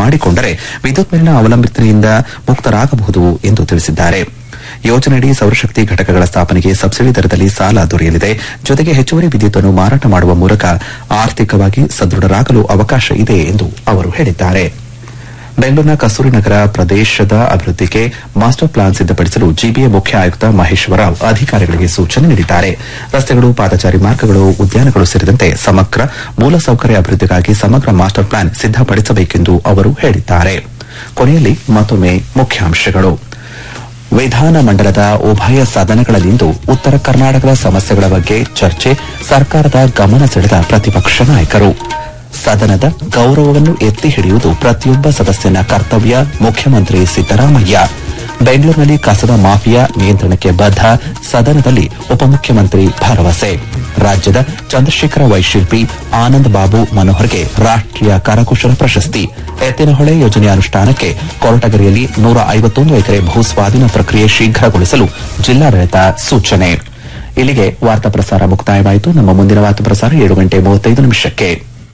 ಮಾಡಿಕೊಂಡರೆ ವಿದ್ಯುತ್ ಮೇಲಿನ ಅವಲಂಬಿತನೆಯಿಂದ ಮುಕ್ತರಾಗಬಹುದು ಎಂದು ತಿಳಿಸಿದ್ದಾರೆ ಯೋಜನೆಯಡಿ ಸೌರಶಕ್ತಿ ಘಟಕಗಳ ಸ್ಥಾಪನೆಗೆ ಸಬ್ಸಿಡಿ ದರದಲ್ಲಿ ಸಾಲ ದೊರೆಯಲಿದೆ ಜೊತೆಗೆ ಹೆಚ್ಚುವರಿ ವಿದ್ಯುತ್ ಅನ್ನು ಮಾರಾಟ ಮಾಡುವ ಮೂಲಕ ಆರ್ಥಿಕವಾಗಿ ಸದೃಢರಾಗಲು ಅವಕಾಶ ಇದೆ ಎಂದು ಅವರು ಹೇಳಿದ್ದಾರೆ ಬೆಂಗಳೂರಿನ ಕಸ್ತೂರಿ ನಗರ ಪ್ರದೇಶದ ಅಭಿವೃದ್ಧಿಗೆ ಮಾಸ್ಟರ್ ಪ್ಲಾನ್ ಸಿದ್ದಪಡಿಸಲು ಜಿಬಿಎ ಮುಖ್ಯ ಆಯುಕ್ತ ಮಹೇಶ್ವರ ರಾವ್ ಅಧಿಕಾರಿಗಳಿಗೆ ಸೂಚನೆ ನೀಡಿದ್ದಾರೆ ರಸ್ತೆಗಳು ಪಾದಚಾರಿ ಮಾರ್ಗಗಳು ಉದ್ಯಾನಗಳು ಸೇರಿದಂತೆ ಸಮಗ್ರ ಮೂಲಸೌಕರ್ಯ ಅಭಿವೃದ್ಧಿಗಾಗಿ ಸಮಗ್ರ ಮಾಸ್ಟರ್ ಪ್ಲಾನ್ ಸಿದ್ದಪಡಿಸಬೇಕೆಂದು ಅವರು ಹೇಳಿದ್ದಾರೆ ಕೊನೆಯಲ್ಲಿ ಮತ್ತೊಮ್ಮೆ ಮುಖ್ಯಾಂಶಗಳು ವಿಧಾನಮಂಡಲದ ಉಭಯ ಸದನಗಳಲ್ಲಿಂದು ಉತ್ತರ ಕರ್ನಾಟಕದ ಸಮಸ್ಯೆಗಳ ಬಗ್ಗೆ ಚರ್ಚೆ ಸರ್ಕಾರದ ಗಮನ ಸೆಳೆದ ಪ್ರತಿಪಕ್ಷ ನಾಯಕರು ಸದನದ ಗೌರವವನ್ನು ಎತ್ತಿ ಹಿಡಿಯುವುದು ಪ್ರತಿಯೊಬ್ಬ ಸದಸ್ಯನ ಕರ್ತವ್ಯ ಮುಖ್ಯಮಂತ್ರಿ ಸಿದ್ದರಾಮಯ್ಯ ಬೆಂಗಳೂರಿನಲ್ಲಿ ಕಸದ ಮಾಫಿಯಾ ನಿಯಂತ್ರಣಕ್ಕೆ ಬದ್ಧ ಸದನದಲ್ಲಿ ಉಪಮುಖ್ಯಮಂತ್ರಿ ಭರವಸೆ ರಾಜ್ಯದ ಚಂದ್ರಶೇಖರ ವೈಶಿಲ್ಪಿ ಆನಂದ್ ಬಾಬು ಮನೋಹರ್ಗೆ ರಾಷ್ಟೀಯ ಕರಕುಶಲ ಪ್ರಶಸ್ತಿ ಎತ್ತಿನಹೊಳೆ ಯೋಜನೆ ಅನುಷ್ಠಾನಕ್ಕೆ ಕೊರಟಗೆರೆಯಲ್ಲಿ ನೂರ ಐವತ್ತೊಂದು ಎಕರೆ ಭೂಸ್ವಾಧೀನ ಪ್ರಕ್ರಿಯೆ ಶೀಘ್ರಗೊಳಿಸಲು ಜಿಲ್ಲಾಡಳಿತ ಸೂಚನೆ ಇಲ್ಲಿಗೆ ವಾರ್ತಾ ಪ್ರಸಾರ ಮುಕ್ತಾಯವಾಯಿತು ನಮ್ಮ ಮುಂದಿನ ವಾರ್ತಾ ಪ್ರಸಾರ ಏಳು ಗಂಟೆ ಮೂವತ್ತೈದು ನಿಮಿಷಕ್ಕೆ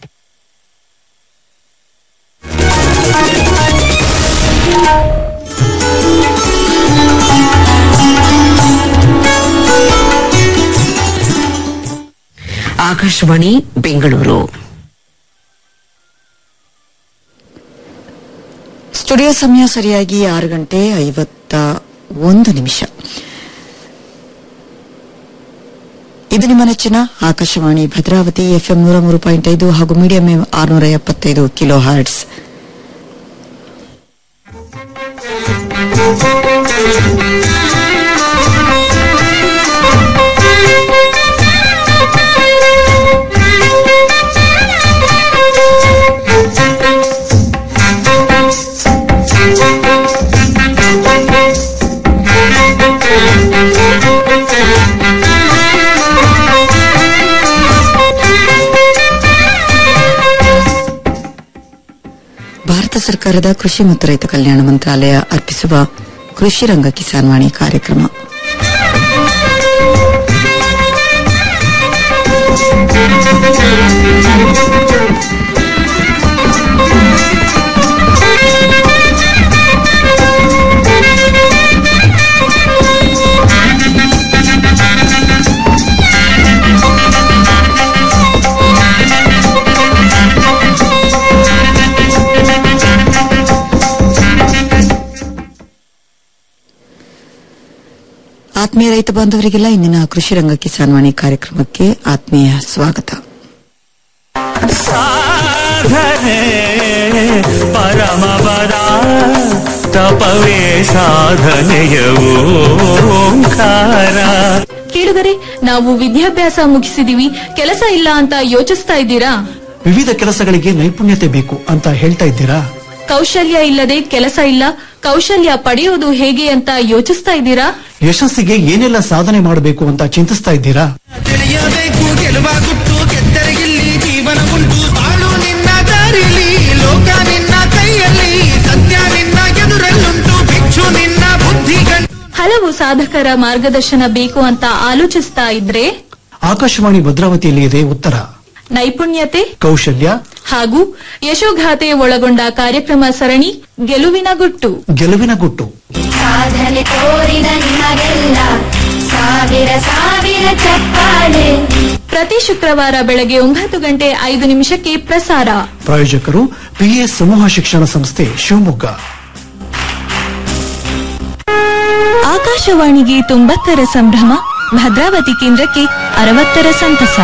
ಆಕಾಶವಾಣಿ ಬೆಂಗಳೂರು ಸ್ಟುಡಿಯೋ ಸಮಯ ಸರಿಯಾಗಿ ಆರು ಗಂಟೆ ಐವತ್ತ ಒಂದು ನಿಮಿಷ ಇದು ನಿಮ್ಮ ನೆಚ್ಚಿನ ಆಕಾಶವಾಣಿ ಭದ್ರಾವತಿ ಎಫ್ಎಂ ನೂರ ಮೂರು ಪಾಯಿಂಟ್ ಐದು ಹಾಗೂ ಮೀಡಿಯಂ ಎಂ ಆರುನೂರ ಎಪ್ಪತ್ತೈದು ಕಿಲೋ ಹಾರ್ಟ್ಸ್ ಭಾರತ ಸರ್ಕಾರದ ಕೃಷಿ ಮತ್ತು ರೈತ ಕಲ್ಯಾಣ ಮಂತ್ರಾಲಯ ಅರ್ಪಿಸುವ ಕೃಷಿ ರಂಗ ಕಿಸಾನ್ ವಾಣಿ ಕಾರ್ಯಕ್ರಮ ಆತ್ಮೀಯ ರೈತ ಬಾಂಧವರಿಗೆಲ್ಲ ಇಂದಿನ ಕೃಷಿ ರಂಗ ಕಿಸಾನ್ ವಾಣಿ ಕಾರ್ಯಕ್ರಮಕ್ಕೆ ಆತ್ಮೀಯ ಸ್ವಾಗತ ಸಾಧನೆ ಪರಮಪದ ತಪವೇ ಸಾಧನೆಯ ಓಂಕಾರ ಕೇಳುಗರೆ ನಾವು ವಿದ್ಯಾಭ್ಯಾಸ ಮುಗಿಸಿದೀವಿ ಕೆಲಸ ಇಲ್ಲ ಅಂತ ಯೋಚಿಸ್ತಾ ಇದ್ದೀರಾ ವಿವಿಧ ಕೆಲಸಗಳಿಗೆ ನೈಪುಣ್ಯತೆ ಬೇಕು ಅಂತ ಹೇಳ್ತಾ ಇದ್ದೀರಾ ಕೌಶಲ್ಯ ಇಲ್ಲದೆ ಕೆಲಸ ಇಲ್ಲ ಕೌಶಲ್ಯ ಪಡೆಯೋದು ಹೇಗೆ ಅಂತ ಯೋಚಿಸ್ತಾ ಇದ್ದೀರಾ ಯಶಸ್ಸಿಗೆ ಏನೆಲ್ಲ ಸಾಧನೆ ಮಾಡಬೇಕು ಅಂತ ಚಿಂತಿಸ್ತಾ ಇದ್ದೀರಾ ತಿಳಿಯಬೇಕು ಗೆಲುವ ಗುಟ್ಟು ಗೆದ್ದರಿಗಿಲ್ಲಿ ಜೀವನ ಉಂಟು ಬಾಳು ನಿನ್ನ ದಾರಿಲಿ ಲೋಕ ನಿನ್ನ ಕೈಯಲ್ಲಿ ಸತ್ಯ ನಿನ್ನ ಎದುರಲ್ಲುಂಟು ಭಿಕ್ಷು ನಿನ್ನ ಬುದ್ಧಿ ಗಂಟು ಹಲವು ಸಾಧಕರ ಮಾರ್ಗದರ್ಶನ ಬೇಕು ಅಂತ ಆಲೋಚಿಸ್ತಾ ಇದ್ರೆ ಆಕಾಶವಾಣಿ ಭದ್ರಾವತಿಯಲ್ಲಿ ಇದೆ ಉತ್ತರ ನೈಪುಣ್ಯತೆ ಕೌಶಲ್ಯ ಹಾಗೂ ಯಶೋಗಾಥೆ ಒಳಗೊಂಡ ಕಾರ್ಯಕ್ರಮ ಸರಣಿ ಗೆಲುವಿನ ಗುಟ್ಟು ಗೆಲುವಿನ ಗುಟ್ಟು ಸಾಧನೆ ತೋರಿದ ನಿಮಗೆಲ್ಲ ಸಾವಿರ ಸಾವಿರ ಚಪ್ಪಾಳೆ ಪ್ರತಿ ಶುಕ್ರವಾರ ಬೆಳಗ್ಗೆ ಒಂಬತ್ತು ಗಂಟೆ ಐದು ನಿಮಿಷಕ್ಕೆ ಪ್ರಸಾರ ಪ್ರಾಯೋಜಕರು ಪಿಎಸ್ ಸಮೂಹ ಶಿಕ್ಷಣ ಸಂಸ್ಥೆ ಶಿವಮೊಗ್ಗ ಆಕಾಶವಾಣಿಗೆ ತೊಂಬತ್ತರ ಸಂಭ್ರಮ ಭದ್ರಾವತಿ ಕೇಂದ್ರಕ್ಕೆ ಅರವತ್ತರ ಸಂತಸ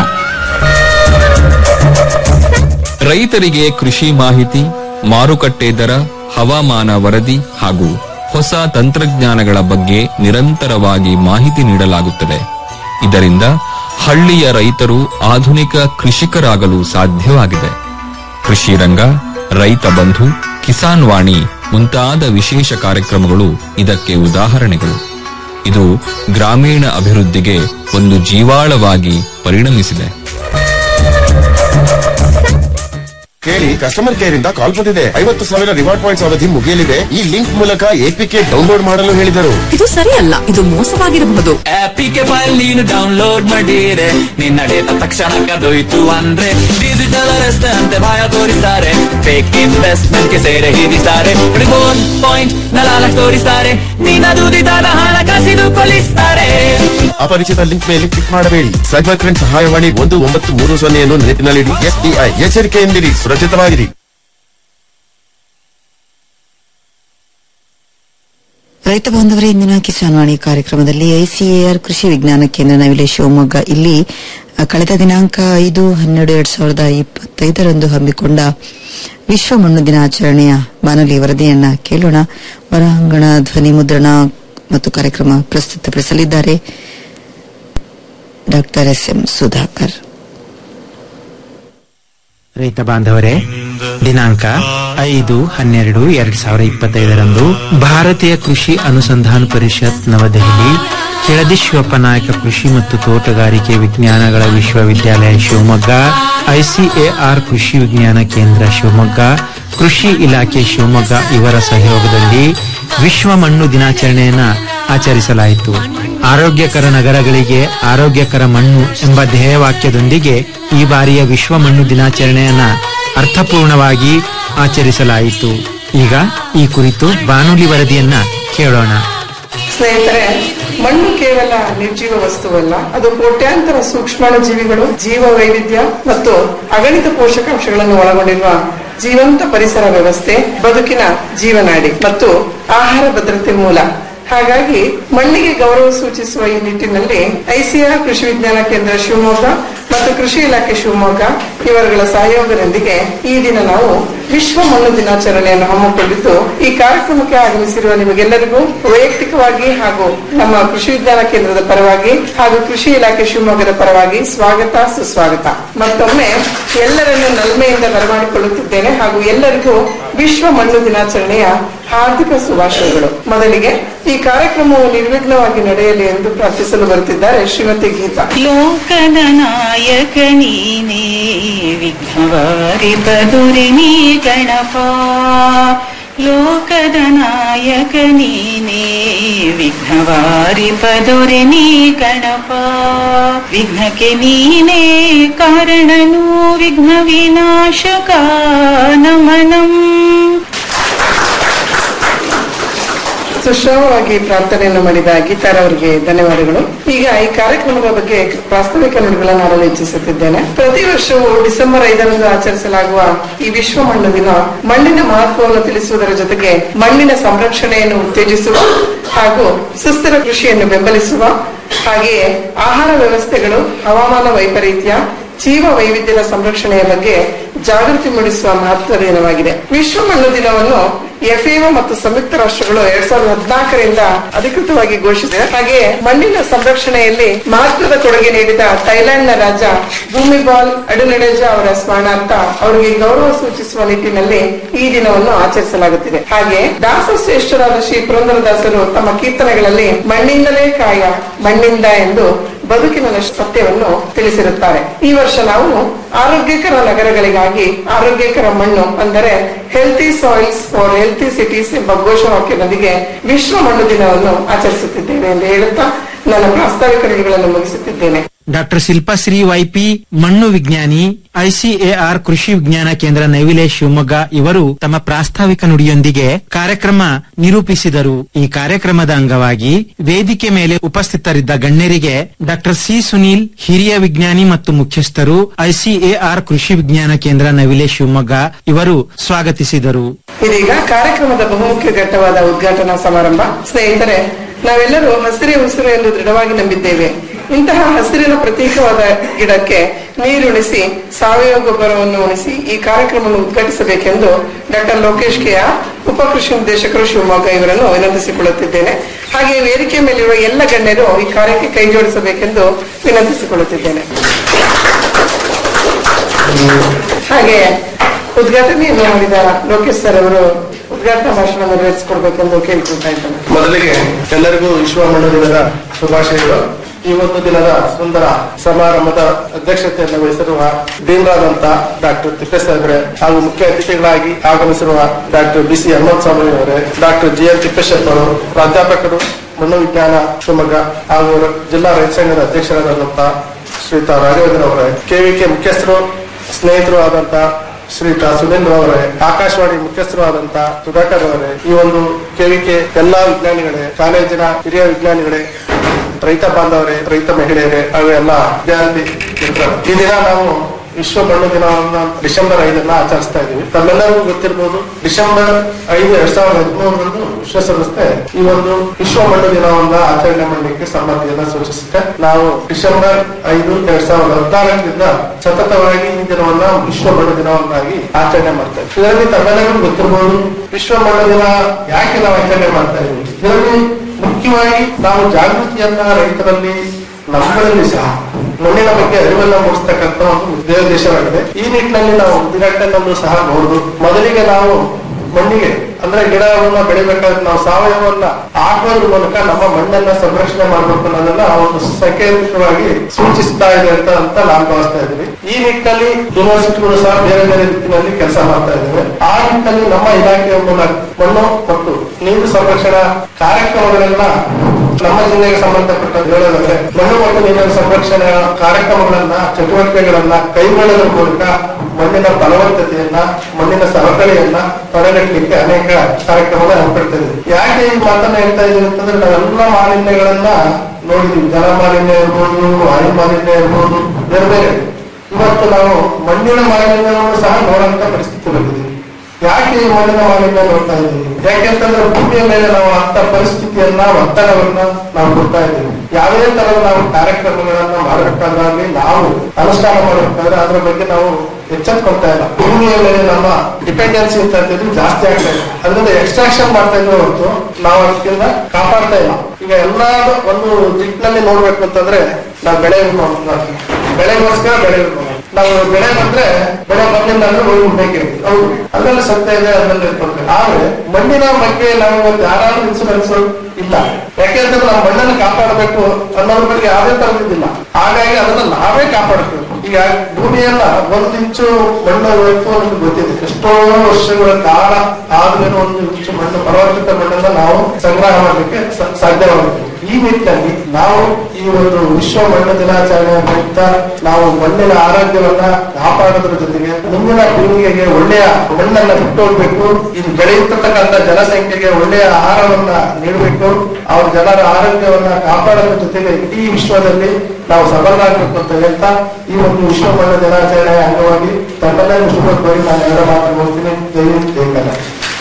ರೈತರಿಗೆ ಕೃಷಿ ಮಾಹಿತಿ ಮಾರುಕಟ್ಟೆ ದರ ಹವಾಮಾನ ವರದಿ ಹಾಗೂ ಹೊಸ ತಂತ್ರಜ್ಞಾನಗಳ ಬಗ್ಗೆ ನಿರಂತರವಾಗಿ ಮಾಹಿತಿ ನೀಡಲಾಗುತ್ತದೆ ಇದರಿಂದ ಹಳ್ಳಿಯ ರೈತರು ಆಧುನಿಕ ಕೃಷಿಕರಾಗಲು ಸಾಧ್ಯವಾಗಿದೆ ಕೃಷಿ ರಂಗ ರೈತ ಬಂಧು ಕಿಸಾನ್ ವಾಣಿ ಮುಂತಾದ ವಿಶೇಷ ಕಾರ್ಯಕ್ರಮಗಳು ಇದಕ್ಕೆ ಉದಾಹರಣೆಗಳು ಇದು ಗ್ರಾಮೀಣ ಅಭಿವೃದ್ಧಿಗೆ ಒಂದು ಜೀವಾಳವಾಗಿ ಪರಿಣಮಿಸಿದೆ ಕೇಳಿ ಕಸ್ಟಮರ್ ಕೇರ್ ಇಂದ ಕಾಲ್ ಬಂದಿದೆ ಐವತ್ತು ಸಾವಿರ ರಿವಾರ್ಡ್ ಪಾಯಿಂಟ್ಸ್ ಅವಧಿ ಮುಗಿಯಲಿದೆ ಈ ಲಿಂಕ್ ಮೂಲಕ ಎಪಿಕೆ ಡೌನ್ಲೋಡ್ ಮಾಡಲು ಹೇಳಿದರು ಇದು ಸರಿಯಲ್ಲ ಇದು ಮೋಸವಾಗಿರಬಹುದು ಆಪಿಗೆ ಫೈಲ್ ನೀನು ಡೌನ್ಲೋಡ್ ಮಾಡಿರೆ ನಿನ್ನ ಡೇಟಾ ತಕ್ಷಣ ಕದೋಯ್ತು ಅಂದ್ರೆ ಡಿಜಿಟಲ್ ಅರೆಸ್ಟ್ ಅಂತೆ ಭಯ ತೋರಿಸ್ತಾರೆ ಫೇಕ್ ಇನ್ವೆಸ್ಟ್ಮೆಂಟ್ ಗೆ ಸೇರೆ ಹಿಡಿತಾರೆ ರಿಬೋನ್ ಪಾಯಿಂಟ್ ನಲಾಲ ತೋರಿಸ್ತಾರೆ ನಿನ್ನ ದುಡಿದಾದ ಹಣ ಕಸಿದು ಕೊಲಿಸ್ತಾರೆ ಅಪರಿಚಿತ ಲಿಂಕ್ ಮೇಲೆ ಕ್ಲಿಕ್ ಮಾಡಬೇಡಿ ಸೈಬರ್ ಕ್ರೈಮ್ ಸಹಾಯವಾಣಿ ಒಂದು ಒಂಬತ್ತು ಮೂರು ಸೊನ್ನೆಯನ್ನು ನೆನಪಿನಲ್ಲಿಡಿ ಎಸ್ಬಿಐ ಎಚ್ಚರಿಕೆಯಿಂದಿರಿ ಸುರಕ್ಷಿತವಾಗಿರಿ ರೈತ ಬಾಂಧವರೇ ಇಂದಿನ ಕಿಸಾನ್ ವಾಣಿ ಕಾರ್ಯಕ್ರಮದಲ್ಲಿ ಐಸಿಎಆರ್ ಕೃಷಿ ವಿಜ್ಞಾನ ಕೇಂದ್ರ ನವಿಲೆ ಶಿವಮೊಗ್ಗ ಇಲ್ಲಿ ಅ, ಕಳೆದ ದಿನಾಂಕ ಐದು ಹನ್ನೆರಡು ಎರಡ್ ಸಾವಿರದ ಇಪ್ಪತ್ತೈದರಂದು ಹಮ್ಮಿಕೊಂಡ ವಿಶ್ವ ಮಣ್ಣು ದಿನಾಚರಣೆಯ ಬಾನುಲಿ ವರದಿಯನ್ನ ಕೇಳೋಣ ಹೊರಾಂಗಣ ಧ್ವನಿ ಮುದ್ರಣ ಮತ್ತು ಕಾರ್ಯಕ್ರಮ ಪ್ರಸ್ತುತಪಡಿಸಲಿದ್ದಾರೆ ಡಾಕ್ಟರ್ ಎಸ್ ಎಂ ಸುಧಾಕರ್ ರೈತ ಬಾಂಧವರೇ ದಿನಾಂಕ ಐದು ಹನ್ನೆರಡು ಎರಡ್ ಸಾವಿರದ ಇಪ್ಪತ್ತೈದರಂದು ಭಾರತೀಯ ಕೃಷಿ ಅನುಸಂಧಾನ ಪರಿಷತ್ ನವದೆಹಲಿ ಕೆಳದಿ ಶಿವಪ್ಪ ನಾಯಕ ಕೃಷಿ ಮತ್ತು ತೋಟಗಾರಿಕೆ ವಿಜ್ಞಾನಗಳ ವಿಶ್ವವಿದ್ಯಾಲಯ ಶಿವಮೊಗ್ಗ ಐಸಿಎಆರ್ ಕೃಷಿ ವಿಜ್ಞಾನ ಕೇಂದ್ರ ಶಿವಮೊಗ್ಗ ಕೃಷಿ ಇಲಾಖೆ ಶಿವಮೊಗ್ಗ ಇವರ ಸಹಯೋಗದಲ್ಲಿ ವಿಶ್ವ ಮಣ್ಣು ದಿನಾಚರಣೆಯನ್ನ ಆಚರಿಸಲಾಯಿತು ಆರೋಗ್ಯಕರ ನಗರಗಳಿಗೆ ಆರೋಗ್ಯಕರ ಮಣ್ಣು ಎಂಬ ಧ್ಯೇಯವಾಕ್ಯದೊಂದಿಗೆ ಈ ಬಾರಿಯ ವಿಶ್ವ ಮಣ್ಣು ದಿನಾಚರಣೆಯನ್ನ ಅರ್ಥಪೂರ್ಣವಾಗಿ ಆಚರಿಸಲಾಯಿತು ಈಗ ಈ ಕುರಿತು ಬಾನುಲಿ ವರದಿಯನ್ನ ಕೇಳೋಣ ಸ್ನೇಹಿತರೆ ಮಣ್ಣು ಕೇವಲ ನಿರ್ಜೀವ ವಸ್ತುವಲ್ಲ ಅದು ಕೋಟ್ಯಾಂತರ ಸೂಕ್ಷ್ಮಾಣು ಜೀವಿಗಳು ಜೀವ ವೈವಿಧ್ಯ ಮತ್ತು ಅಗಣಿತ ಪೋಷಕಾಂಶಗಳನ್ನು ಒಳಗೊಂಡಿರುವ ಜೀವಂತ ಪರಿಸರ ವ್ಯವಸ್ಥೆ ಬದುಕಿನ ಜೀವನಾಡಿ ಮತ್ತು ಆಹಾರ ಭದ್ರತೆ ಮೂಲ ಹಾಗಾಗಿ ಮಣ್ಣಿಗೆ ಗೌರವ ಸೂಚಿಸುವ ಈ ನಿಟ್ಟಿನಲ್ಲಿ ಐಸಿಆರ್ ಕೃಷಿ ವಿಜ್ಞಾನ ಕೇಂದ್ರ ಶಿವಮೊಗ್ಗ ಮತ್ತು ಕೃಷಿ ಇಲಾಖೆ ಶಿವಮೊಗ್ಗ ಇವರುಗಳ ಸಹಯೋಗದೊಂದಿಗೆ ಈ ದಿನ ನಾವು ವಿಶ್ವ ಮಣ್ಣು ದಿನಾಚರಣೆಯನ್ನು ಹಮ್ಮಿಕೊಂಡಿದ್ದು ಈ ಕಾರ್ಯಕ್ರಮಕ್ಕೆ ಆಗಮಿಸಿರುವ ನಿಮಗೆಲ್ಲರಿಗೂ ವೈಯಕ್ತಿಕವಾಗಿ ಹಾಗೂ ನಮ್ಮ ಕೃಷಿ ವಿಜ್ಞಾನ ಕೇಂದ್ರದ ಪರವಾಗಿ ಹಾಗೂ ಕೃಷಿ ಇಲಾಖೆ ಶಿವಮೊಗ್ಗದ ಪರವಾಗಿ ಸ್ವಾಗತ ಸುಸ್ವಾಗತ ಮತ್ತೊಮ್ಮೆ ಎಲ್ಲರನ್ನು ನಲ್ಮೆಯಿಂದ ಬರಮಾಡಿಕೊಳ್ಳುತ್ತಿದ್ದೇನೆ ಹಾಗೂ ಎಲ್ಲರಿಗೂ ವಿಶ್ವ ಮಣ್ಣು ದಿನಾಚರಣೆಯ ಹಾರ್ದಿಕ ಶುಭಾಶಯಗಳು ಮೊದಲಿಗೆ ಈ ಕಾರ್ಯಕ್ರಮವು ನಿರ್ವಿಘ್ನವಾಗಿ ನಡೆಯಲಿ ಎಂದು ಪ್ರಾರ್ಥಿಸಲು ಬರುತ್ತಿದ್ದಾರೆ ಶ್ರೀಮತಿ ಗೀತಾ ಲೋಕದ ನಾಯಕ ನೀನೇ ವಿಘ್ನವಾರಿ ಬದುರಿ ನೀ ಗಣಪ ಲೋಕದ ನಾಯಕ ನೀನೇ ವಿಘ್ನವಾರಿ ಬದುರಿ ನೀ ಗಣಪ ವಿಘ್ನಕ್ಕೆ ನೀನೇ ಕಾರಣನು ವಿಘ್ನ ವಿನಾಶಕ ನಮನಂ ಸುಶ್ರಾವವಾಗಿ ಪ್ರಾರ್ಥನೆಯನ್ನು ಮಾಡಿದ ಗೀತಾರ್ ಅವರಿಗೆ ಧನ್ಯವಾದಗಳು ಈಗ ಈ ಕಾರ್ಯಕ್ರಮದ ಬಗ್ಗೆ ಪ್ರಾಸ್ತಾವಿಕ ನುಡಿಗಳನ್ನು ಆಡಲು ಇಚ್ಛಿಸುತ್ತಿದ್ದೇನೆ ಪ್ರತಿ ವರ್ಷವೂ ಡಿಸೆಂಬರ್ ಐದರಂದು ಆಚರಿಸಲಾಗುವ ಈ ವಿಶ್ವ ಮಣ್ಣು ದಿನ ಮಣ್ಣಿನ ಮಹತ್ವವನ್ನು ತಿಳಿಸುವುದರ ಜೊತೆಗೆ ಮಣ್ಣಿನ ಸಂರಕ್ಷಣೆಯನ್ನು ಉತ್ತೇಜಿಸುವ ಹಾಗೂ ಸುಸ್ಥಿರ ಕೃಷಿಯನ್ನು ಬೆಂಬಲಿಸುವ ಹಾಗೆಯೇ ಆಹಾರ ವ್ಯವಸ್ಥೆಗಳು ಹವಾಮಾನ ವೈಪರೀತ್ಯ ಜೀವ ವೈವಿಧ್ಯದ ಸಂರಕ್ಷಣೆಯ ಬಗ್ಗೆ ಜಾಗೃತಿ ಮೂಡಿಸುವ ಮಹತ್ವದ ದಿನವಾಗಿದೆ ವಿಶ್ವ ಮಣ್ಣು ದಿನವನ್ನು ಎಫ್ಎಒ ಮತ್ತು ಸಂಯುಕ್ತ ರಾಷ್ಟ್ರಗಳು ಎರಡ್ ಸಾವಿರದ ಹದಿನಾಲ್ಕರಿಂದ ಅಧಿಕೃತವಾಗಿ ಘೋಷಿಸಿದೆ ಹಾಗೆ ಮಣ್ಣಿನ ಸಂರಕ್ಷಣೆಯಲ್ಲಿ ಮಹತ್ವದ ಕೊಡುಗೆ ನೀಡಿದ ಥೈಲ್ಯಾಂಡ್ ನ ರಾಜ ಭೂಮಿಬಾಲ್ ಅಡುನಡೆಜ ಅವರ ಸ್ಮರಣಾರ್ಥ ಅವರಿಗೆ ಗೌರವ ಸೂಚಿಸುವ ನಿಟ್ಟಿನಲ್ಲಿ ಈ ದಿನವನ್ನು ಆಚರಿಸಲಾಗುತ್ತಿದೆ ಹಾಗೆ ದಾಸ ಶ್ರೇಷ್ಠರಾದ ಶ್ರೀ ಪುರಂದರದಾಸರು ತಮ್ಮ ಕೀರ್ತನೆಗಳಲ್ಲಿ ಮಣ್ಣಿಂದಲೇ ಕಾಯ ಮಣ್ಣಿಂದ ಎಂದು ಬದುಕಿನ ಸತ್ಯವನ್ನು ತಿಳಿಸಿರುತ್ತಾರೆ ಈ ವರ್ಷ ನಾವು ಆರೋಗ್ಯಕರ ನಗರಗಳಿಗಾಗಿ ಆರೋಗ್ಯಕರ ಮಣ್ಣು ಅಂದರೆ healthy soils for healthy cities ಎಂಬ ಘೋಷವಾಕ್ಯದೊಂದಿಗೆ ವಿಶ್ವ ಮಣ್ಣು ದಿನವನ್ನು ಆಚರಿಸುತ್ತಿದ್ದೇವೆ ಎಂದು ಹೇಳುತ್ತಾ ನನ್ನ ಪ್ರಾಸ್ತಾವಿಕ ನುಡಿಗಳನ್ನು ಮುಗಿಸುತ್ತಿದ್ದೇನೆ ಡಾಕ್ಟರ್ ಶಿಲ್ಪಾಶ್ರೀ ವೈಪಿ ಮಣ್ಣು ವಿಜ್ಞಾನಿ ಐಸಿಎಆರ್ ಕೃಷಿ ವಿಜ್ಞಾನ ಕೇಂದ್ರ ನವಿಲೆ ಶಿವಮೊಗ್ಗ ಇವರು ತಮ್ಮ ಪ್ರಾಸ್ತಾವಿಕ ನುಡಿಯೊಂದಿಗೆ ಕಾರ್ಯಕ್ರಮ ನಿರೂಪಿಸಿದರು ಈ ಕಾರ್ಯಕ್ರಮದ ಅಂಗವಾಗಿ ವೇದಿಕೆ ಮೇಲೆ ಉಪಸ್ಥಿತರಿದ್ದ ಗಣ್ಯರಿಗೆ ಡಾಕ್ಟರ್ ಸಿ ಸುನೀಲ್ ಹಿರಿಯ ವಿಜ್ಞಾನಿ ಮತ್ತು ಮುಖ್ಯಸ್ಥರು ಐಸಿಎಆರ್ ಕೃಷಿ ವಿಜ್ಞಾನ ಕೇಂದ್ರ ನವಿಲೆ ಶಿವಮೊಗ್ಗ ಇವರು ಸ್ವಾಗತಿಸಿದರು ಇದೀಗ ಕಾರ್ಯಕ್ರಮದ ಬಹುಮುಖ್ಯ ಘಟ್ಟವಾದ ಉದ್ಘಾಟನಾ ಸಮಾರಂಭ ಸ್ನೇಹಿತರೆ ನಾವೆಲ್ಲರೂ ಹಸಿರೇ ಉಸಿರು ಎಂದು ದೃಢವಾಗಿ ನಂಬಿದ್ದೇವೆ ಇಂತಹ ಹಸಿರಿನ ಪ್ರತೀಕವಾದ ಗಿಡಕ್ಕೆ ನೀರುಣಿಸಿ ಸಾವಯವ ಗೊಬ್ಬರವನ್ನು ಉಣಿಸಿ ಈ ಕಾರ್ಯಕ್ರಮವನ್ನು ಉದ್ಘಾಟಿಸಬೇಕೆಂದು ಡಾಕ್ಟರ್ ಲೋಕೇಶ್ ಕೆಯ ಉಪ ಕೃಷಿ ನಿರ್ದೇಶಕರು ಶಿವಮೊಗ್ಗ ಇವರನ್ನು ವಿನಂತಿಸಿಕೊಳ್ಳುತ್ತಿದ್ದೇನೆ ಹಾಗೆ ವೇದಿಕೆ ಮೇಲಿರುವ ಎಲ್ಲ ಗಣ್ಯರು ಈ ಕಾರ್ಯಕ್ಕೆ ಕೈ ಜೋಡಿಸಬೇಕೆಂದು ವಿನಂತಿಸಿಕೊಳ್ಳುತ್ತಿದ್ದೇನೆ ಹಾಗೆ ಉದ್ಘಾಟನೆಯನ್ನು ಮಾಡಿದ ಲೋಕೇಶ್ ಸರ್ ಅವರು ಉದ್ಘಾಟನಾ ಭಾಷಣ ನೆರವೇರಿಸಿಕೊಡ್ಬೇಕೆಂದು ಕೇಳಿಕೊಳ್ತಾ ಇದ್ದೇನೆ ಮೊದಲಿಗೆ ಎಲ್ಲರಿಗೂ ವಿಶ್ವ ಮಣ್ಣು ದಿನದ ಶುಭಾಶಯಗಳು ಈ ಒಂದು ದಿನದ ಸುಂದರ ಸಮಾರಂಭದ ಅಧ್ಯಕ್ಷತೆಯನ್ನು ವಹಿಸಿರುವ ಡೀನ್ರಾದಂತ ಡಾಕ್ಟರ್ ತಿಪ್ಪೇಸಾಹೇಬ್ರೆ ಹಾಗೂ ಮುಖ್ಯ ಅತಿಥಿಗಳಾಗಿ ಆಗಮಿಸಿರುವ doctor B C Hanumantha Swamy ಅವರೇ ಡಾಕ್ಟರ್ ಜಿ ಎನ್ ತಿಪ್ಪೇಶಪ್ಪ ಅವರು ಪ್ರಾಧ್ಯಾಪಕರು ಮಣ್ಣು ವಿಜ್ಞಾನ ಶಿವಮೊಗ್ಗ ಹಾಗೂ ಜಿಲ್ಲಾ ರೈತ ಸಂಘದ ಅಧ್ಯಕ್ಷರಾದಂತ ಶ್ರೀತಾ ರಾಘವೇಂದ್ರ ಅವರೇ ಕೆವಿಕೆ ಮುಖ್ಯಸ್ಥರು ಸ್ನೇಹಿತರು ಆದಂತ ಶ್ರೀತಾ ಸುನಿಲ್ ಅವರೇ ಆಕಾಶವಾಣಿ ಮುಖ್ಯಸ್ಥರು ಆದಂತ ಸುಧಾಕರ್ ಅವರೇ ಈ ಒಂದು ಕೆವಿಕೆ ಎಲ್ಲಾ ವಿಜ್ಞಾನಿಗಳೇ ಕಾಲೇಜಿನ ಹಿರಿಯ ವಿಜ್ಞಾನಿಗಳೇ ರೈತ ಬಾಂಧವರೇ ರೈತ ಮಹಿಳೆಯರೇ ಹಾಗೂ ಎಲ್ಲ ವಿದ್ಯಾರ್ಥಿ ಮಿತ್ರರು. ಈ ದಿನ ನಾವು ವಿಶ್ವ ಮಣ್ಣು ದಿನವನ್ನ ಡಿಸೆಂಬರ್ ಐದನ್ನ ಆಚರಿಸ್ತಾ ಇದೀವಿ ತಮ್ಮೆಲ್ಲರಿಗೂ ಗೊತ್ತಿರಬಹುದು ಡಿಸೆಂಬರ್ ಐದು ಎರಡ್ ಸಾವಿರದ ಹದಿಮೂರರಂದು ವಿಶ್ವಸಂಸ್ಥೆ ಈ ಒಂದು ವಿಶ್ವ ಮಣ್ಣು ದಿನವನ್ನ ಆಚರಣೆ ಮಾಡಲಿಕ್ಕೆ ಸಮ್ಮತಿಯನ್ನ ಸೂಚಿಸುತ್ತೆ ನಾವು ಡಿಸೆಂಬರ್ ಐದು ಎರಡ್ ಸಾವಿರದ ಹದಿನಾಲ್ಕರಿಂದ ಸತತವಾಗಿ ಈ ದಿನವನ್ನ ವಿಶ್ವ ಮಣ್ಣು ದಿನವನ್ನಾಗಿ ಆಚರಣೆ ಮಾಡ್ತಾ ಇದ್ದೀವಿ ಇದರಲ್ಲಿ ತಮ್ಮೆಲ್ಲರಿಗೂ ಗೊತ್ತಿರಬಹುದು ವಿಶ್ವ ಮಣ್ಣು ದಿನ ಯಾಕೆ ನಾವು ಆಚರಣೆ ಮಾಡ್ತಾ ಇದೀವಿ ಇದರಲ್ಲಿ ಮುಖ್ಯವಾಗಿ ನಾವು ಜಾಗೃತಿಯನ್ನ ರೈತರಲ್ಲಿ ನಮ್ಮಗಳಲ್ಲಿ ಸಹ ಮಣ್ಣಿನ ಬಗ್ಗೆ ಅರಿವನ್ನ ಮೂಡಿಸ್ತಕ್ಕಂಥ ಒಂದು ಉದ್ದೇಶವಾಗಿದೆ ಈ ನಿಟ್ಟಿನಲ್ಲಿ ನಾವು ಉದ್ಘಾಟನೆಯಲ್ಲೂ ಸಹ ನೋಡುದು ಮೊದಲಿಗೆ ನಾವು ಮಣ್ಣಿಗೆ ಅಂದ್ರೆ ಗಿಡವನ್ನ ಬೆಳಿಬೇಕಾದ್ರೆ ನಾವು ಸಾವಯವನ್ನ ಹಾಕೋದ್ರ ಮೂಲಕ ನಮ್ಮ ಮಣ್ಣನ್ನ ಸಂರಕ್ಷಣೆ ಮಾಡಬೇಕು ಅನ್ನೋದನ್ನ ಒಂದು ಸಂಕೇತಿಕವಾಗಿ ಸೂಚಿಸ್ತಾ ಇದೆ ಅಂತ ಅಂತ ನಾನು ಭಾವಿಸ್ತಾ ಇದ್ದೀವಿ ಈ ನಿಟ್ಟಿನಲ್ಲಿ ಯೂನಿವರ್ಸಿಟಿಗಳು ಸಹ ಬೇರೆ ಬೇರೆ ರೀತಿಯಲ್ಲಿ ಕೆಲಸ ಮಾಡ್ತಾ ಇದ್ದೇವೆ ಆ ನಿಟ್ಟಿನಲ್ಲಿ ನಮ್ಮ ಇಲಾಖೆಯ ಮೂಲಕ ಮಣ್ಣು ಮತ್ತು ನೀರು ಸಂರಕ್ಷಣಾ ಕಾರ್ಯಕ್ರಮಗಳನ್ನ ನಮ್ಮ ಜಿಲ್ಲೆಗೆ ಸಂಬಂಧಪಟ್ಟ ಹೇಳೋದಾದ್ರೆ ಮಣ್ಣು ಮತ್ತು ನೀರಿನ ಸಂರಕ್ಷಣೆಯ ಕಾರ್ಯಕ್ರಮಗಳನ್ನ ಚಟುವಟಿಕೆಗಳನ್ನ ಕೈಗೊಳ್ಳೋದ್ರ ಮೂಲಕ ಮಣ್ಣಿನ ಫಲವತ್ತತೆಯನ್ನ ಮಣ್ಣಿನ ಸವಕಳಿಯನ್ನ ತಡೆಗಟ್ಟಲಿಕ್ಕೆ ಅನೇಕ ಕಾರ್ಯಕ್ರಮಗಳು ಹಮ್ಮಿಕೊಳ್ತಾ ಇದ್ದೀವಿ ಯಾಕೆ ಈ ಮಾತನ್ನ ಹೇಳ್ತಾ ಇದ್ದೀವಿ ಅಂತಂದ್ರೆ ನಾವೆಲ್ಲ ಮಾಲಿನ್ಯಗಳನ್ನ ನೋಡಿದೀವಿ ಜಲ ಮಾಲಿನ್ಯ ಇರ್ಬೋದು ವಾಯು ಮಾಲಿನ್ಯ ಇರ್ಬೋದು ಬೇರೆ ಬೇರೆ ಇವತ್ತು ನಾವು ಮಣ್ಣಿನ ಮಾಲಿನ್ಯವನ್ನು ಸಹ ನೋಡುವಂತ ಪರಿಸ್ಥಿತಿ ಬಂದಿದೆ ಯಾಕೆ ಈ ಮಣ್ಣಿನ ಮಾಲಿನ್ಯ ನೋಡ್ತಾ ಇದ್ದೀವಿ ಯಾಕೆಂತಂದ್ರೆ ಭೂಮಿಯ ಮೇಲೆ ನಾವು ಅಂತ ಪರಿಸ್ಥಿತಿಯನ್ನ ಒತ್ತಡವನ್ನ ನಾವು ಕೊಡ್ತಾ ಇದ್ದೀವಿ ಯಾವುದೇ ತರದ ನಾವು ಕಾರ್ಯಕ್ರಮಗಳನ್ನ ಮಾಡಬೇಕಾದ್ರೆ ನಾವು ಅನುಷ್ಠಾನ ಮಾಡಬೇಕಾದ್ರೆ ಅದ್ರ ಬಗ್ಗೆ ನಾವು ಎಚ್ಚೆತ್ಕೊಳ್ತಾ ಇಲ್ಲ ಭೂಮಿಯ ಮೇಲೆ ನಮ್ಮ ಡಿಪೆಂಡೆನ್ಸಿ ಅಂತ ಹೇಳ್ತಿದ್ವಿ ಜಾಸ್ತಿ ಆಗ್ತಾ ಇದೆ ಅದರಿಂದ ಎಕ್ಸ್ಟ್ರಾಕ್ಷನ್ ಮಾಡ್ತಾ ಇದ್ವಿ ಹೊರತು ನಾವು ಅದಕ್ಕಿಂತ ಕಾಪಾಡ್ತಾ ಇಲ್ಲ ಈಗ ಎಲ್ಲ ಒಂದು ದಿಟ್ಟಿನಲ್ಲಿ ನೋಡ್ಬೇಕು ಅಂತಂದ್ರೆ ನಾವು ಬೆಳೆ ವಿಮೆ ಮಾಡ್ತೀವಿ. ಬೆಳೆಗೋಸ್ಕರ ಬೆಳೆ ವಿಮೆ ಮಾಡ್ತೀವಿ. ನಾವು ಬೆಳೆ ಬಂದ್ರೆ ಬೆಳೆ ಬಂದಿಲ್ಲ ಅಂದ್ರೆ ಉಳಿ ಬೇಕೇ ಹೌದು ಅದ್ರಲ್ಲಿ ಸತ್ಯ ಇದೆ ಅದ್ರಲ್ಲಿ ಇಟ್ಕೊಳ್ಬೇಕು ಆದ್ರೆ ಮಣ್ಣಿನ ಬಗ್ಗೆ ನಾವು ಇವತ್ತು ಯಾರಾದ್ರೂ ಇನ್ಸೂರೆನ್ಸ್ ಇಲ್ಲ ಯಾಕೆಂತಂದ್ರೆ ನಾವು ಮಣ್ಣನ್ನು ಕಾಪಾಡಬೇಕು ಅನ್ನೋದ್ರ ಬಗ್ಗೆ ಯಾವುದೇ ತರದಿಲ್ಲ ಹಾಗಾಗಿ ಅದನ್ನ ನಾವೇ ಕಾಪಾಡಬೇಕು ಈಗ ಭೂಮಿಯನ್ನ ಒಂದು ಇಂಚು ಮಣ್ಣು ಇವತ್ತು ನಮ್ಗೆ ಗೊತ್ತಿದೆ ಎಷ್ಟೋ ವರ್ಷಗಳ ಕಾಲ ಆದ್ಮೇಲೆ ಒಂದು ಇಂಚು ಮಣ್ಣು ಫಲವತ್ತತೆ ಮಣ್ಣನ್ನ ನಾವು ಸಂಗ್ರಹ ಮಾಡಲಿಕ್ಕೆ ಸ- ಸಾಧ್ಯವಾಗುತ್ತೆ ಈ ನಿಟ್ಟಿನಲ್ಲಿ ನಾವು ಈ ಒಂದು ವಿಶ್ವ ಮಣ್ಣು ದಿನಾಚರಣೆ ನಿಮಿತ್ತ ನಾವು ಮಣ್ಣಿನ ಆರೋಗ್ಯವನ್ನ ಕಾಪಾಡೋದ್ರ ಜೊತೆಗೆ ಮುಂದಿನ ಪೀಳಿಗೆಗೆ ಒಳ್ಳೆಯ ಮಣ್ಣನ್ನ ಬಿಟ್ಟೋಗ್ಬೇಕು ಇದು ಬೆಳೆಯುತ್ತಿರ್ತಕ್ಕಂಥ ಜನಸಂಖ್ಯೆಗೆ ಒಳ್ಳೆಯ ಆಹಾರವನ್ನ ನೀಡಬೇಕು ಅವ್ರ ಜನರ ಆರೋಗ್ಯವನ್ನ ಕಾಪಾಡೋದ್ರ ಜೊತೆಗೆ ಇಡೀ ವಿಶ್ವದಲ್ಲಿ ನಾವು ಸಬಲರಾಗಬೇಕು ಅಂತ ಹೇಳ್ತಾ ಈ ಒಂದು ವಿಶ್ವ ಮಣ್ಣ ದಿನಾಚರಣೆಯ ಅಂಗವಾಗಿ ತಮ್ಮೆಲ್ಲರಿಗೂ ಶುಭ ಕೋರಿ ನಾನು ಎರಡು ಮಾತು ಮುಗಿಸ್ತೀನಿ ಜೈ ಹಿಂದ್, ಜೈ ಕನ್ನಡ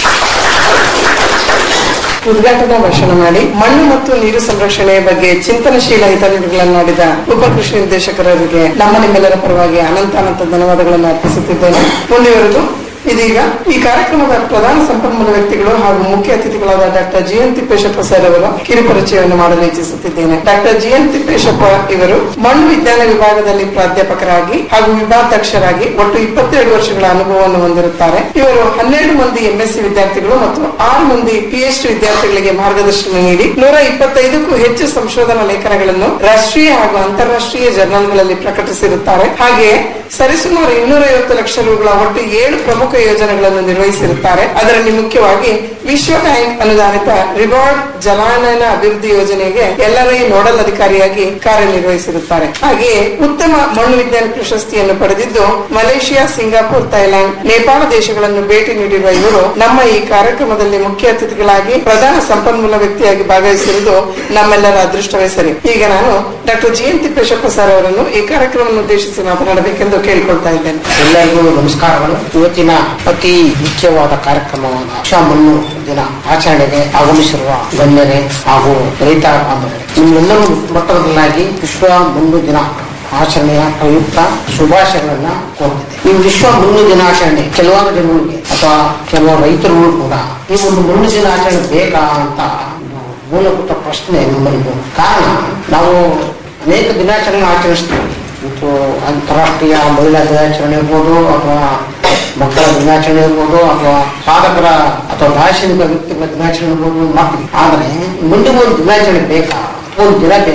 ಉದ್ಘಾಟನಾ ಭಾಷಣ ಮಾಡಿ ಮಣ್ಣು ಮತ್ತು ನೀರು ಸಂರಕ್ಷಣೆಯ ಬಗ್ಗೆ ಚಿಂತನಶೀಲ ಹಿತನುಡಿಗಳನ್ನಾಡಿದ ಉಪ ಕೃಷಿ ನಿರ್ದೇಶಕರಿಗೆ ನಮ್ಮ ನಿಮ್ಮೆಲ್ಲರ ಪರವಾಗಿ ಅನಂತ ಅನಂತ ಧನ್ಯವಾದಗಳನ್ನು ಅರ್ಪಿಸುತ್ತಿದ್ದೇನೆ ಮುಂದುವರೆದು ಇದೀಗ ಈ ಕಾರ್ಯಕ್ರಮದ ಪ್ರಧಾನ ಸಂಪನ್ಮೂಲ ವ್ಯಕ್ತಿಗಳು ಹಾಗೂ ಮುಖ್ಯ ಅತಿಥಿಗಳಾದ doctor G N Thippeshappa sir ಅವರ ಕಿರುಪರಿಚಯವನ್ನು ಮಾಡಲು ಇಚ್ಛಿಸುತ್ತಿದ್ದೇನೆ ಡಾಕ್ಟರ್ ಜಿ ಎನ್ ತಿಪ್ಪೇಶಪ್ಪ ಇವರು ಮಣ್ಣು ವಿಜ್ಞಾನ ವಿಭಾಗದಲ್ಲಿ ಪ್ರಾಧ್ಯಾಪಕರಾಗಿ ಹಾಗೂ ವಿಭಾಗಾಧ್ಯಕ್ಷರಾಗಿ ಒಟ್ಟು ಇಪ್ಪತ್ತೆರಡು ವರ್ಷಗಳ ಅನುಭವವನ್ನು ಹೊಂದಿರುತ್ತಾರೆ ಇವರು ಹನ್ನೆರಡು ಮಂದಿ ಎಂಎಸ್ಸಿ ವಿದ್ಯಾರ್ಥಿಗಳು ಮತ್ತು ಆರು ಮಂದಿ ಪಿಎಚ್ ವಿದ್ಯಾರ್ಥಿಗಳಿಗೆ ಮಾರ್ಗದರ್ಶನ ನೀಡಿ ನೂರ ಇಪ್ಪತ್ತೈದಕ್ಕೂ ಹೆಚ್ಚು ಸಂಶೋಧನಾ ಲೇಖನಗಳನ್ನು ರಾಷ್ಟ್ರೀಯ ಹಾಗೂ ಅಂತಾರಾಷ್ಟ್ರೀಯ ಜರ್ನಲ್ಗಳಲ್ಲಿ ಪ್ರಕಟಿಸಿರುತ್ತಾರೆ ಹಾಗೆಯೇ ಸರಿಸುಮಾರು ಇನ್ನೂರ ಐವತ್ತು ಲಕ್ಷ ರೂಗಳ ಒಟ್ಟು ಏಳು ಪ್ರಮುಖ ಯೋಜನೆಗಳನ್ನು ನಿರ್ವಹಿಸಿರುತ್ತಾರೆ ಅದರಲ್ಲಿ ಮುಖ್ಯವಾಗಿ ವಿಶ್ವ ಬ್ಯಾಂಕ್ ಅನುದಾನಿತ ರಿವಾರ್ಡ್ ಜಲಾನಯನ ಅಭಿವೃದ್ಧಿ ಯೋಜನೆಗೆ ಎಲ್ಲರೇ ನೋಡಲ್ ಅಧಿಕಾರಿಯಾಗಿ ಕಾರ್ಯನಿರ್ವಹಿಸಿರುತ್ತಾರೆ ಹಾಗೆಯೇ ಉತ್ತಮ ಮಣ್ಣು ವಿಜ್ಞಾನ ಪ್ರಶಸ್ತಿಯನ್ನು ಪಡೆದಿದ್ದು ಮಲೇಷಿಯಾ ಸಿಂಗಾಪುರ್ ಥೈಲ್ಯಾಂಡ್ ನೇಪಾಳ ದೇಶಗಳನ್ನು ಭೇಟಿ ನೀಡಿರುವ ಇವರು ನಮ್ಮ ಈ ಕಾರ್ಯಕ್ರಮದಲ್ಲಿ ಮುಖ್ಯ ಅತಿಥಿಗಳಾಗಿ ಪ್ರಧಾನ ಸಂಪನ್ಮೂಲ ವ್ಯಕ್ತಿಯಾಗಿ ಭಾಗವಹಿಸಿರುವುದು ನಮ್ಮೆಲ್ಲರ ಅದೃಷ್ಟವೇ ಸರಿ ಈಗ ನಾನು doctor G N Thippeshappa sir ಅವರನ್ನು ಈ ಕಾರ್ಯಕ್ರಮವನ್ನು ಉದ್ದೇಶಿಸಿ ಮಾತನಾಡಬೇಕೆಂದು ಕೇಳಿಕೊಳ್ತಾ ಇದ್ದೇನೆ ಎಲ್ಲರಿಗೂ ನಮಸ್ಕಾರಗಳು ಇವತ್ತಿನ ಅತಿ ಮುಖ್ಯವಾದ ಕಾರ್ಯಕ್ರಮವಾದ ವಿಶ್ವ ಮಣ್ಣು ದಿನ ಆಚರಣೆಗೆ ಆಗಮಿಸಿರುವ ಗಣ್ಯರೇ ಹಾಗೂ ರೈತ ಬಾಂಧವರೇ ನಿಮ್ಮೆಲ್ಲರೂ ಮೊಟ್ಟಮೊದಲಾಗಿ ವಿಶ್ವ ಮಣ್ಣು ದಿನ ಆಚರಣೆಯ ಪ್ರಯುಕ್ತ ಶುಭಾಶಯಗಳನ್ನ ಕೋರುತ್ತಿದೆ ಈ ವಿಶ್ವ ಮಣ್ಣು ದಿನಾಚರಣೆ ಕೆಲವಾರು ಜನರಿಗೆ ಅಥವಾ ಕೆಲವು ರೈತರು ಕೂಡ ಈ ಒಂದು ಮಣ್ಣು ದಿನಾಚರಣೆ ಬೇಕಾ ಅಂತ ಒಂದು ಮೂಲಭೂತ ಪ್ರಶ್ನೆ ನಮ್ಮಲ್ಲಿ ಕಾರಣ ನಾವು ಅನೇಕ ದಿನಾಚರಣೆ ಆಚರಿಸ್ತೀವಿ ಮತ್ತು ಅಂತಾರಾಷ್ಟ್ರೀಯ ಮಹಿಳಾ ದಿನಾಚರಣೆ ಇರ್ಬೋದು ಅಥವಾ ಮಕ್ಕಳ ದಿನಾಚರಣೆ ಇರ್ಬೋದು ಅಥವಾ ಸಾಧಕರ ಅಥವಾ ದಾರ್ಶನಿಕ ವ್ಯಕ್ತಿಗಳ ದಿನಾಚರಣೆ ಇರ್ಬೋದು ಮಾಡ್ತೀವಿ ಆದರೆ ಮುಂದೆ ಒಂದು ದಿನಾಚರಣೆ ಬೇಕಾ ಒಂದು ದಿನ ಬೇಕಾ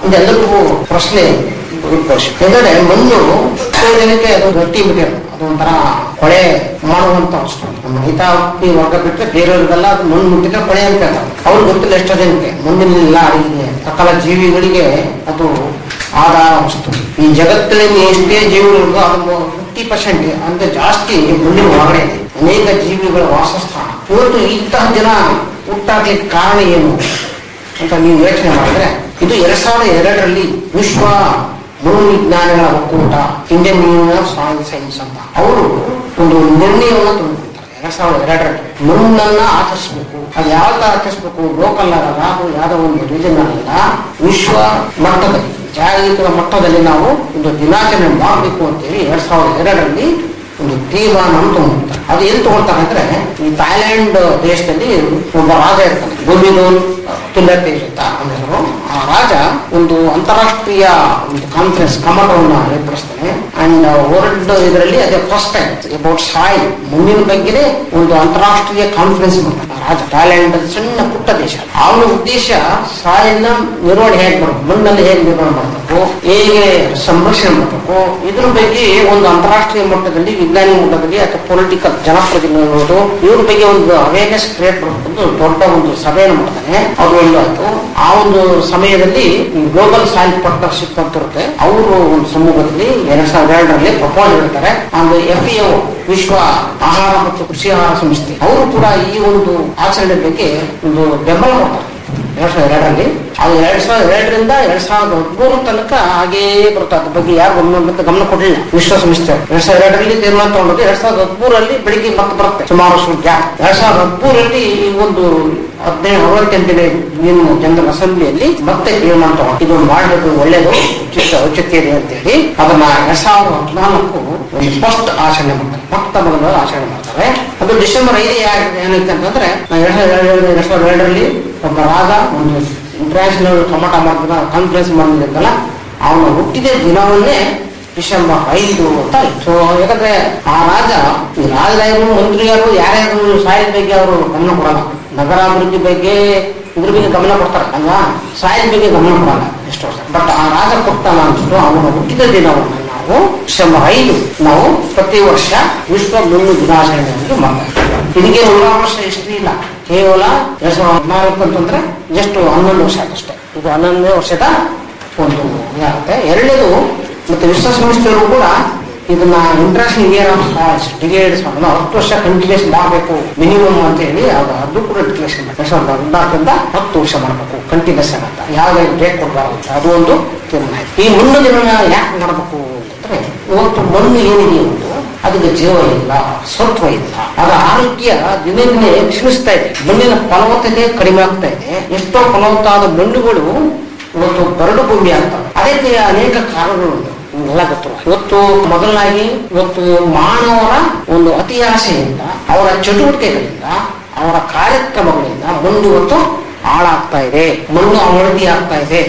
ಇದೆಲ್ಲರಿಗೂ ಪ್ರಶ್ನೆ ಉದ್ಭವಿಸಿ ಯಾಕಂದ್ರೆ ಮಣ್ಣು ಎಷ್ಟೋ ಜನಕ್ಕೆ ಅದು ಗಟ್ಟಿ ಮೆಟೀರಿಯಲ್ ಅದು ಒಂಥರ ಕೊಳೆ ಮಾಡುವಂತ ವಸ್ತು ನಮ್ಮ ಹಿತಾಪಿ ವರ್ಗ ಬಿಟ್ಟರೆ ಬೇರೆಯವ್ರಿಗೆಲ್ಲ ಅದು ಮಣ್ಣು ಮುಟ್ಟಿದ್ರೆ ಕೊಳೆ ಅಂತ ಹೇಳ್ತಾರೆ ಅವ್ರಿಗೆ ಗೊತ್ತಿಲ್ಲ ಎಷ್ಟೋ ಜನಕ್ಕೆ ಮಣ್ಣಿನಿಲ್ಲ ಅಡಿಗೆ ಸಕಲ ಜೀವಿಗಳಿಗೆ ಅದು ಆಧಾರ ವಸ್ತು ಈ ಜಗತ್ತಿನಲ್ಲಿ ಎಷ್ಟೇ ಜೀವಿಗಳಿಗೂ ಅದು ಫಿಫ್ಟಿ ಪರ್ಸೆಂಟ್ ಅಂದ್ರೆ ಜಾಸ್ತಿ ಮಣ್ಣಿನ ಒಳಗಡೆ ಇದೆ ಅನೇಕ ಜೀವಿಗಳ ವಾಸಸ್ಥಾನ ಇವತ್ತು ಇಂತಹ ಜನ ಹುಟ್ಟಾಗ್ಲಿಕ್ಕೆ ಕಾರಣ ಏನು ಅಂತ ನೀವು ಯೋಚನೆ ಮಾಡಿದ್ರೆ ಇದು ಎರಡ್ ಸಾವಿರದ ಎರಡರಲ್ಲಿ ವಿಶ್ವ ಮನೋವಿಜ್ಞಾನಗಳ ಒಕ್ಕೂಟ Indian union of soil science ಅಂತ ಅವರು ಒಂದು ನಿರ್ಣಯವನ್ನು ತೆಗೆದುಕೊಳ್ತಾರೆ ಎರಡ್ ಸಾವಿರದ ಎರಡರಲ್ಲಿ ಮಣ್ಣನ್ನ ಆಚರಿಸಬೇಕು ಅದು ಯಾವ ತರ ಆಚರಿಸಬೇಕು ಲೋಕಲ್ ಆಗಲ್ಲ ಅದು ಯಾವ್ದೋ ಒಂದು ರೀಜನ್ ಅಲ್ಲ ವಿಶ್ವ ಮಟ್ಟದಲ್ಲಿ ಜಾಗತಿಕ ಮಟ್ಟದಲ್ಲಿ ನಾವು ಒಂದು ದಿನಾಚರಣೆ ಮಾಡಬೇಕು ಅಂತೇಳಿ ಎರಡ್ ಸಾವಿರದ ಎರಡರಲ್ಲಿ ಒಂದು ತೀರ್ಮಾನ ತಗೊಂಡ್ತಾರೆ ಅದು ಎಲ್ಲಿ ತಗೊಳ್ತಾರೆ ಅಂದ್ರೆ ಈ ಥೈಲ್ಯಾಂಡ್ ದೇಶದಲ್ಲಿ ಒಬ್ಬ ರಾಜ ಇರ್ತಾನೆ ಗೋಬಿದೋನ್ ತುಲ್ಲತೇಜ್ ಅಂತ ಅಂದರು ಆ ರಾಜ ಒಂದು ಅಂತಾರಾಷ್ಟ್ರೀಯ ಒಂದು ಕಾನ್ಫರೆನ್ಸ್ ಕಮಟವನ್ನ ಏರ್ಪಡಿಸ್ತಾನೆ ಅಂಡ್ ವರ್ಲ್ಡ್ ಇದರಲ್ಲಿ ಅದೇ ಫಸ್ಟ್ ಟೈಮ್ ಅಬೌಟ್ ಸಾಯಿಲ್ ಮಣ್ಣಿನ ಬಗ್ಗೆನೇ ಒಂದು ಅಂತಾರಾಷ್ಟ್ರೀಯ ಕಾನ್ಫರೆನ್ಸ್ ಮಾಡ್ತಾನೆ ಆ ರಾಜ ಥೈಲ್ಯಾಂಡ್ ಸಣ್ಣ ಪುಟ್ಟ ದೇಶ ಅವನ ಉದ್ದೇಶ ಸಾಯಿಲ್ ನಿರ್ವಹಣೆ ಹೇಗೆ ಮಾಡಬೇಕು ಮಣ್ಣಲ್ಲಿ ಹೇಗೆ ನಿರ್ವಹಣೆ ಮಾಡಬೇಕು ಹೇಗೆ ಸಂರಕ್ಷಣೆ ಮಾಡಬೇಕು ಇದ್ರ ಬಗ್ಗೆ ಒಂದು ಅಂತಾರಾಷ್ಟ್ರೀಯ ಮಟ್ಟದಲ್ಲಿ ವಿಜ್ಞಾನಿ ಮಟ್ಟದಲ್ಲಿ ಅಥವಾ ಪೊಲಿಟಿಕಲ್ ಜನಪ್ರತಿನಿಧಿಗಳು ಇವ್ರ ಬಗ್ಗೆ ಒಂದು ಅವೇರ್ನೆಸ್ ಕ್ರಿಯೇಟ್ ಮಾಡಬೇಕು ದೊಡ್ಡ ಒಂದು ಸಭೆಯನ್ನು ಮಾಡ್ತಾನೆ ಅದು ಒಂದು ಆಯ್ತು ಆ ಒಂದು ಸಮಯದಲ್ಲಿ ಗ್ಲೋಬಲ್ ಸಾಯಿಲ್ ಪಾರ್ಟ್ನರ್ಶಿಪ್ ಅಂತ ಇರುತ್ತೆ ಅವರು ಒಂದು ಸಮೂಹದಲ್ಲಿ ಎರಡ್ ಸಾವಿರದ ಎರಡರಲ್ಲಿ ಪ್ರಪೋಸ್ ಹೇಳ್ತಾರೆ ಒಂದು ಎಫ್ ವಿಶ್ವ ಆಹಾರ ಮತ್ತು ಕೃಷಿ ಆಹಾರ ಸಂಸ್ಥೆ ಅವರು ಕೂಡ ಈ ಒಂದು ಆಚರಣೆ ಬಗ್ಗೆ ಒಂದು ಬೆಂಬಲ ಕೊಡ್ತಾರೆ ಎರಡ್ ಸಾವಿರದ ಎರಡರಲ್ಲಿ ಅದು ಎರಡ್ ಸಾವಿರದ ಎರಡರಿಂದ ಎರಡ್ ಸಾವಿರದ ಹದಿಮೂರು ತನಕ ಹಾಗೇ ಬರುತ್ತೆ ಅದ್ರ ಬಗ್ಗೆ ಯಾರು ಗಮನ ಮತ್ತೆ ಗಮನ ಕೊಡಲಿಲ್ಲ ವಿಶ್ವಸಂಸ್ಥೆ ಎರಡ್ ಸಾವಿರದ ಎರಡರಲ್ಲಿ ತೀರ್ಮಾನ ತಗೊಂಡು ಎರಡ್ ಸಾವಿರದ ಹದಿಮೂರರಲ್ಲಿ ಬೆಳಿಗ್ಗೆ ಮತ್ತೆ ಬರುತ್ತೆ ಸುಮಾರು ವರ್ಷ ಗ್ಯಾಪ್ ಎರಡ್ ಸಾವಿರದ ಹದಿಮೂರರಲ್ಲಿ ಈ ಒಂದು ಹದಿನೈದು ಅರವತ್ತೆಂಟನೇ ಏನು ಜನರಲ್ ಅಸೆಂಬ್ಲಿಯಲ್ಲಿ ಮತ್ತೆ ತೀರ್ಮಾನ ತಗೊಂಡು ಇದು ಮಾಡಬೇಕು ಒಳ್ಳೇದು ಉಚಿತ ಔಚಿತ್ಯ ಇದೆ ಅಂತ ಹೇಳಿ ಅದನ್ನ ಎರಡ್ ಸಾವಿರದ ಹದಿನಾಲ್ಕು ಒಂದು ಫಸ್ಟ್ ಆಚರಣೆ ಮಾಡ್ತಾರೆ ಮೊಟ್ಟ ಮೊದಲ ಆಚರಣೆ ಮಾಡ್ತಾರೆ ಅದು ಡಿಸೆಂಬರ್ ಐದು ಏನೈತೆ ಅಂತಂದ್ರೆ ಎರಡ್ ಸಾವಿರದ ಎರಡು ಎರಡ್ ಸಾವಿರದ ಎರಡರಲ್ಲಿ ಒಬ್ಬ ರಾಜ ಒಂದು ಇಂಟರ್ನ್ಯಾಷನಲ್ ಕಮಾಟ ಮಾಡಿದ ಕಾನ್ಫರೆನ್ಸ್ ಮಾಡಿದ್ದಲ್ಲ ಅವನ ಹುಟ್ಟಿದ ದಿನವನ್ನೇ ಡಿಸೆಂಬರ್ ಐದು ಅಂತ ಸೊ ಯಾಕಂದ್ರೆ ಆ ರಾಜ ಈ ರಾಜರಾಯರು ಮಂತ್ರಿಯರು ಯಾರ್ಯಾರು ಸಾಯಿಲ್ ಬಗ್ಗೆ ಅವರು ಗಮನ ಕೊಡಲ್ಲ ನಗರಾಭಿವೃದ್ಧಿ ಬಗ್ಗೆ ಇದ್ರ ಬಗ್ಗೆ ಗಮನ ಕೊಡ್ತಾರೆ ಅಲ್ವಾ ಸಾಯಿಲ್ ಬಗ್ಗೆ ಗಮನ ಕೊಡಲ್ಲ ಎಷ್ಟು ವರ್ಷ ಬಟ್ ಆ ರಾಜ ಕೊಡ್ತಾನ ಅನ್ಸ್ತು ಅವನ ಹುಟ್ಟಿದ ದಿನವನ್ನು ನಾವು ಡಿಸೆಂಬರ್ ಐದು ನಾವು ಪ್ರತಿ ವರ್ಷ ವಿಶ್ವ ಮಣ್ಣು ದಿನಾಚರಣೆ ಎಂದು ಮಾಡ್ತಾರೆ ಇದಕ್ಕೆ ನೂರಾರು ವರ್ಷ ಹಿಸ್ಟ್ರಿ ಇಲ್ಲ ಕೇವಲ ಎರಡ್ ಸಾವಿರದ ಹದಿನಾಲ್ಕು ಅಂತಂದ್ರೆ ಎಷ್ಟು ಹನ್ನೊಂದು ವರ್ಷ ಆಯ್ತಷ್ಟೇ ಇದು ಹನ್ನೊಂದನೇ ವರ್ಷದ ಒಂದು ಇದಾಗುತ್ತೆ ಎರಡನೇದು ಮತ್ತೆ ವಿಶ್ವಸಂಸ್ಥೆಯವರು ಕೂಡ ಇದನ್ನ international year of soils decades ಮಾಡೋದು ಹತ್ತು ವರ್ಷ ಕಂಟಿನ್ಯೂಸ್ ಮಾಡಬೇಕು ಮಿನಿಮಮ್ ಅಂತ ಹೇಳಿ ಅದು ಅದು ಕೂಡ ಡಿಕ್ಲೇಷನ್ ಮಾಡಿ ಎರಡ್ ಸಾವಿರದ ಹದಿನಾಲ್ಕರಿಂದ ಹತ್ತು ವರ್ಷ ಮಾಡಬೇಕು ಕಂಟಿನ್ಯೂಸ್ ಆಗತ್ತ ಯಾವುದೇ ಬ್ರೇಕ್ ಕೊಡಬಾರದು ಅಂತ ಅದು ಒಂದು ತೀರ್ಮಾನ ಆಯ್ತು ಈ ಮಣ್ಣು ದಿನ ಯಾಕೆ ಮಾಡಬೇಕು ಅಂತಂದ್ರೆ ಇವತ್ತು ಮಣ್ಣು ಏನಿದೆ ಇವತ್ತು ಅದಕ್ಕೆ ಜೀವ ಇಲ್ಲ ಸತ್ವ ಇಲ್ಲ ಅದರ ಆರೋಗ್ಯ ದಿನೇ ದಿನೇ ಕ್ಷೀಣಿಸ್ತಾ ಇದೆ ಮಣ್ಣಿನ ಫಲವತ್ತತೆ ಕಡಿಮೆ ಆಗ್ತಾ ಇದೆ ಎಷ್ಟೋ ಫಲವತ್ತಾದ ಮಣ್ಣುಗಳು ಇವತ್ತು ಬರಡು ಭೂಮಿ ಆಗ್ತವೆ ಅದಕ್ಕೆ ಅನೇಕ ಕಾರಣಗಳು ಉಂಟು ನಿಮ್ಗೆಲ್ಲ ಗೊತ್ತು ಇವತ್ತು ಮೊದಲನಾಗಿ ಇವತ್ತು ಮಾನವರ ಒಂದು ಅತಿ ಆಸೆಯಿಂದ ಅವರ ಚಟುವಟಿಕೆಗಳಿಂದ ಅವರ ಕಾರ್ಯಕ್ರಮಗಳಿಂದ ಮಣ್ಣು ಇವತ್ತು ಹಾಳಾಗ್ತಾ ಇದೆ ಮಣ್ಣು ಅವನತಿ ಆಗ್ತಾ ಇದೆ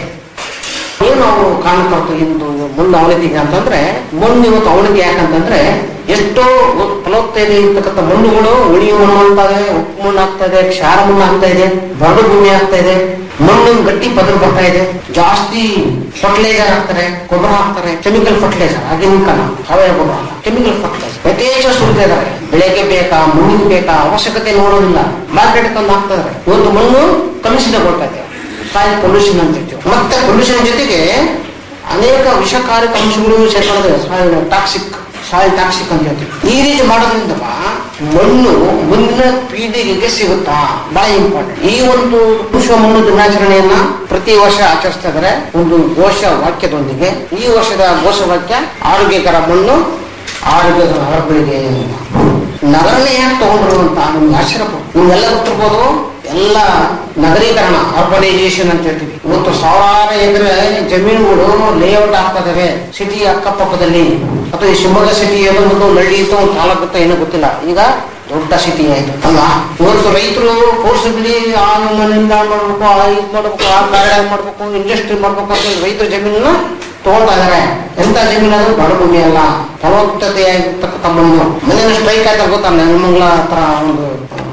ಏನು ಅವರು ಕಾರಣಕರ್ತ ಇಂದು ಮಣ್ಣು ಅವನತಿಗೆ ಅಂತಂದ್ರೆ ಮಣ್ಣು ಇವತ್ತು ಅವನತಿ ಯಾಕಂತಂದ್ರೆ ಎಷ್ಟೋ ಫಲವತ್ತತೆ ಇರ್ತಕ್ಕಂಥ ಮಣ್ಣುಗಳು ಉಳಿಯುವ ಮಣ್ಣು ಆಗ್ತಾ ಇದೆ ಉಪ್ಪು ಮಣ್ಣು ಆಗ್ತಾ ಇದೆ ಕ್ಷಾರ ಮಣ್ಣು ಆಗ್ತಾ ಇದೆ ಬರಡು ಭೂಮಿ ಆಗ್ತಾ ಇದೆ ಮಣ್ಣು ಗಟ್ಟಿ ಪದರ ಬರ್ತಾ ಇದೆ ಜಾಸ್ತಿ ಫರ್ಟಿಲೈಸರ್ ಹಾಕ್ತಾರೆ ಗೊಬ್ಬರ ಹಾಕ್ತಾರೆ ಕೆಮಿಕಲ್ ಫರ್ಟಿಲೈಸರ್ ಆಗಿನ ಕಾಲ ಸಾವಯವ ಗೊಬ್ಬರ ಕೆಮಿಕಲ್ ಫರ್ಟಿಲೈಸರ್ ಯಥೇಚ್ಛ ಸುರಿತಾ ಇದ್ದಾರೆ ಬೆಳೆಗೆ ಬೇಕಾ ಮಣ್ಣಿಗೆ ಬೇಕಾ ಅವಶ್ಯಕತೆ ನೋಡೋದಿಲ್ಲ ಮಾರ್ಕೆಟ್ ತಂದು ಹಾಕ್ತಾ ಇದ್ದಾರೆ ಇವತ್ತು ಮಣ್ಣು ಕಲುಷಿತಗೊಳ್ತಾ ಇದೆ ಸಾಯಿಲ್ ಪೊಲ್ಯೂಷನ್ ಅಂತ ಹೇಳ್ತೀವಿ ಮತ್ತೆ ಪೊಲ್ಯೂಷನ್ ಜೊತೆಗೆ ಅನೇಕ ವಿಷಕಾರಕ ಅಂಶಗಳು ಸೇರ್ಕೊಂಡಿದೆ ಸಾಯಿಲ್ ಟಾಕ್ಸಿಕ್ ಸಾಯಿಲ್ ಟಾಕ್ಸಿಕ್ ಅಂತ ಹೇಳ್ತೀವಿ ಈ ರೀತಿ ಮಾಡೋದ್ರಿಂದ ಮಣ್ಣು ಮುಂದಿನ ಪೀಳಿಗೆಗೆ ಸಿಗುತ್ತಾ ಬಹಳ ಇಂಪಾರ್ಟೆಂಟ್ ಈ ಒಂದು ವಿಶ್ವ ಮಣ್ಣು ದಿನಾಚರಣೆಯನ್ನ ಪ್ರತಿ ವರ್ಷ ಆಚರಿಸ್ತಾ ಇದ್ದಾರೆ ಒಂದು ಘೋಷ ವಾಕ್ಯದೊಂದಿಗೆ ಈ ವರ್ಷದ ಘೋಷ ವಾಕ್ಯ ಆರೋಗ್ಯಕರ ಮಣ್ಣು ಆರೋಗ್ಯಕರ ಹೊರಬಳಿಗೆ ನಗರನೇ ಯಾಕೆ ತಗೊಂಡ್ರು ಅಂತ ನಮ್ಗೆ ಆಶ್ಚರ್ಯ ನಿಮ್ಗೆಲ್ಲ ಗೊತ್ತಿರ್ಬೋದು ಎಲ್ಲ ನಗರೀಕರಣ ಅರ್ಬನೈಸೇಷನ್ ಅಂತ ಹೇಳ್ತೀವಿ ಇವತ್ತು ಸಾವಿರಾರು ಎಕರೆ ಜಮೀನುಗಳು ಲೇಔಟ್ ಆಗ್ತಾ ಇದಾವೆ ಸಿಟಿ ಅಕ್ಕಪಕ್ಕದಲ್ಲಿ ಅಥವಾ ಈ ಶಿವಮೊಗ್ಗ ಸಿಟಿ ಏನೋ ಒಂದು ನಳ್ಳಿ ಇತ್ತು ಒಂದು ತಾಲೂಕು ಇತ್ತು ಏನೋ ಗೊತ್ತಿಲ್ಲ ಈಗ ದೊಡ್ಡ ಸಿಟಿ ಆಯ್ತು ಅಲ್ಲ ಇವತ್ತು ರೈತರು ಫೋರ್ಸಿಬ್ಲಿ ಆ ಮನೆಯಿಂದ ಮಾಡ್ಬೇಕು ಆ ಇದು ಮಾಡ್ಬೇಕು ಆ ಕಾರ್ಯ ಮಾಡ್ಬೇಕು ಇಂಡಸ್ಟ್ರಿ ಮಾಡ್ಬೇಕು ಅಂತ ಹೇಳಿ ರೈತರ ಜಮೀನನ್ನ ತಗೊಳ್ತಾ ಇದಾರೆ ಎಂತ ಜಮೀನು ಅದು ಬಡ ಭೂಮಿ ಅಲ್ಲ ಫಲವತ್ತತೆಯಾಗಿರ್ತಕ್ಕಂಥ ಮಣ್ಣು ಮನೇನ ಸ್ಟ್ರೈಕ್ ಆಯ್ತಾ ಗೊತ್ತಾ ನೆಲಮಂಗಲ ಹತ್ರ ಒಂದು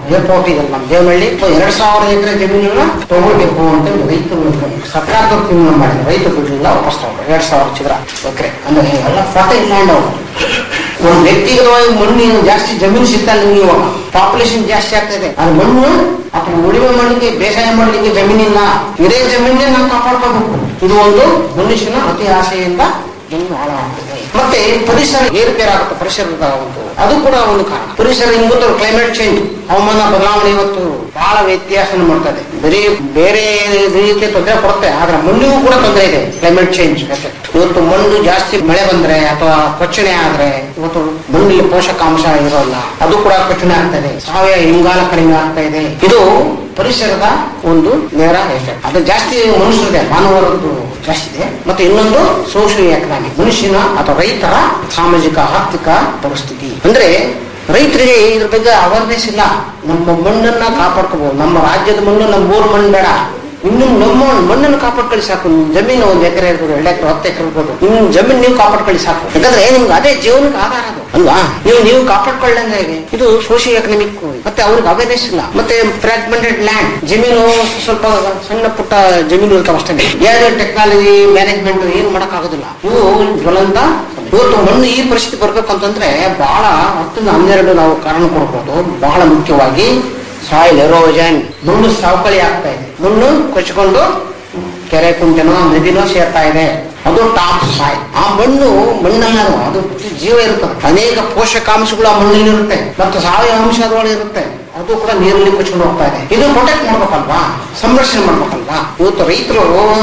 ಏರ್ಪೋರ್ಟ್ ಇದೆ ನಮ್ಮ ದೇವನಹಳ್ಳಿ ಎರಡ್ ಸಾವಿರ ಎಕರೆ ಜಮೀನನ್ನ ತಗೊಳ್ಬೇಕು ಅಂತ ರೈತರು ಸರ್ಕಾರದವ್ರು ತೀರ್ಮಾನ ಮಾಡಿದ್ರು ರೈತರು ಬಿಡ್ಲಿಲ್ಲ ವಾಪಸ್ ತಗೊಂಡ್ರು ಎರಡ್ ಸಾವಿರ ಚಿದ್ರ ಎಕರೆ ಅಂದ್ರೆ ಎಲ್ಲ ಫರ್ಟೈಲ್ ಲ್ಯಾಂಡ್ ಅವರು ಒಂದು ವ್ಯಕ್ತಿಗತವಾಗಿ ಮಣ್ಣಿನ ಜಾಸ್ತಿ ಜಮೀನು ಸಿಗ್ತಾ ಇಲ್ಲ ನಿಮ್ಗೆ ಇವಾಗ ಪಾಪ್ಯುಲೇಷನ್ ಜಾಸ್ತಿ ಆಗ್ತದೆ ಅದು ಮಣ್ಣು ಅಥವಾ ಉಳಿಮೆ ಮಾಡಲಿಕ್ಕೆ ಬೇಸಾಯ ಮಾಡಲಿಕ್ಕೆ ಜಮೀನಿಲ್ಲ ಇದೇ ಜಮೀನೇ ನಾವು ಕಾಪಾಡ್ಕೋಬೇಕು ಇದು ಒಂದು ಮನುಷ್ಯನ ಅತಿ ಆಸೆಯಿಂದ ಜಮೀನು ಹಾಳಾಗ್ತದೆ ಮತ್ತೆ ಪರಿಸರ ಏರುಪೇರಾಗುತ್ತೆ ಪರಿಸರದ ಒಂದು ಅದು ಕೂಡ ಒಂದು ಕಾರಣ ಪರಿಸರ ನಿಮ್ಗೆ ಗೊತ್ತು ಕ್ಲೈಮೇಟ್ ಚೇಂಜ್ ಹವಾಮಾನ ಬದಲಾವಣೆ ಇವತ್ತು ಬಹಳ ವ್ಯತ್ಯಾಸ ಮಾಡ್ತದೆ ಬರೀ ಬೇರೆ ರೀತಿಯ ತೊಂದರೆ ಕೊಡುತ್ತೆ ಆದ್ರೆ ಮಣ್ಣಿಗೂ ಕೂಡ ತೊಂದರೆ ಇದೆ ಕ್ಲೈಮೇಟ್ ಚೇಂಜ್ ಎಫೆಕ್ಟ್ ಇವತ್ತು ಮಣ್ಣು ಜಾಸ್ತಿ ಮಳೆ ಬಂದ್ರೆ ಅಥವಾ ಕೊಚ್ಚಣೆ ಆದ್ರೆ ಇವತ್ತು ಮಣ್ಣಿಗೆ ಪೋಷಕಾಂಶ ಇರೋಲ್ಲ ಅದು ಕೂಡ ಕೊಚ್ಚಣೆ ಆಗ್ತದೆ ಸಾವಯವ ಇಂಗಾಲ ಕಡಿಮೆ ಆಗ್ತಾ ಇದೆ ಇದು ಪರಿಸರದ ಒಂದು ನೇರ ಎಫೆಕ್ಟ್ ಅದು ಜಾಸ್ತಿ ಮನುಷ್ಯರದೆ ಮಾನವರದ್ದು ಜಾಸ್ತಿ ಇದೆ ಮತ್ತೆ ಇನ್ನೊಂದು ಸೋಷಿಯಲ್ ಎಕನಾಮಿಕ್ ಮನುಷ್ಯನ ಅಥವಾ ರೈತರ ಸಾಮಾಜಿಕ ಆರ್ಥಿಕ ಪರಿಸ್ಥಿತಿ ಅಂದ್ರೆ ರೈತರಿಗೆ ಇದ್ರ ಬಗ್ಗೆ ಅವೇರ್ನೆಸ್ ಇಲ್ಲ ನಮ್ಮ ಮಣ್ಣನ್ನ ಕಾಪಾಡ್ಕೋಬಹುದು ನಮ್ಮ ರಾಜ್ಯದ ಮಣ್ಣು ನಮ್ಮ ಊರ್ ಮಣ್ಣು ಬೇಡ ಇನ್ನು ನಮ್ಮ ಮಣ್ಣನ್ನು ಕಾಪಾಡ್ಕೊಳ್ಳಿ ಸಾಕು ನಿಮ್ ಜಮೀನು ಒಂದ್ ಎಕರೆ ಇರ್ಬೋದು ಎರಡು ಎಕರೆ ಹತ್ತು ಎಕರೆ ಇರ್ಬೋದು ನಿಮ್ ಜಮೀನು ನೀವು ಕಾಪಾಡ್ಕೊಳ್ಳಿ ಸಾಕು ಯಾಕಂದ್ರೆ ನಿಮ್ಗೆ ಅದೇ ಜೀವನಕ್ಕೆ ಆಧಾರ ಅದು ಅಲ್ವಾ ನೀವು ನೀವು ಕಾಪಾಡ್ಕೊಳ್ಳಂದ್ರೆ ಹೇಗೆ ಇದು ಸೋಷಿಯಲ್ ಎಕನಾಮಿಕ್ ಮತ್ತೆ ಅವ್ರಿಗೆ ಅವೇರ್ನೆಸ್ ಇಲ್ಲ ಮತ್ತೆ ಫ್ರಾಗ್ಮೆಂಟೆಡ್ ಲ್ಯಾಂಡ್ ಜಮೀನು ಸ್ವಲ್ಪ ಸಣ್ಣ ಪುಟ್ಟ ಜಮೀನು ಇರ್ತಾವ ಅಷ್ಟೇ ಯಾರು ಟೆಕ್ನಾಲಜಿ ಮ್ಯಾನೇಜ್ಮೆಂಟ್ ಏನು ಮಾಡಕ್ ಆಗೋದಿಲ್ಲ ಇವು ಜ್ವಲಂತ ಇವತ್ತು ಮಣ್ಣು ಈ ಪರಿಸ್ಥಿತಿ ಬರ್ಬೇಕು ಅಂತಂದ್ರೆ ಬಹಳ ಹತ್ತರಿಂದ ಹನ್ನೆರಡು ನಾವು ಕಾರಣ ಕೊಡ್ಬೋದು ಬಹಳ ಮುಖ್ಯವಾಗಿ ಸಾಯಿಲ್ ಎರೋಜನ್ ಮಣ್ಣು ಸವಕಳಿ ಆಗ್ತಾ ಇದೆ ಮಣ್ಣು ಕೊಚ್ಕೊಂಡು ಕೆರೆ ಕುಂಟೆನೋ ನದಿನೋ ಸೇರ್ತಾ ಇದೆ ಅದು ಟಾಪ್ ಸಾಯಿಲ್ ಆ ಮಣ್ಣು ಮಣ್ಣಲ್ಲ ಅದು, ಅದು ಜೀವ ಇರ್ತದೆ ಅನೇಕ ಪೋಷಕಾಂಶಗಳು ಆ ಮಣ್ಣಲ್ಲಿ ಇರುತ್ತೆ ಮತ್ತು ಸಾವಯವ ಅಂಶ ಅದರೊಳಗೆ ಇರುತ್ತೆ ಅದು ಕೂಡ ನೀರಲ್ಲಿ ಕೊಚ್ಕೊಂಡು ಹೋಗ್ತಾ ಇದೆ ಇದು ಪ್ರೊಟೆಕ್ಟ್ ಮಾಡ್ಬೇಕಲ್ವಾ ಸಂರಕ್ಷಣೆ ಮಾಡ್ಬೇಕಲ್ವಾ ಇವತ್ತು ರೈತರು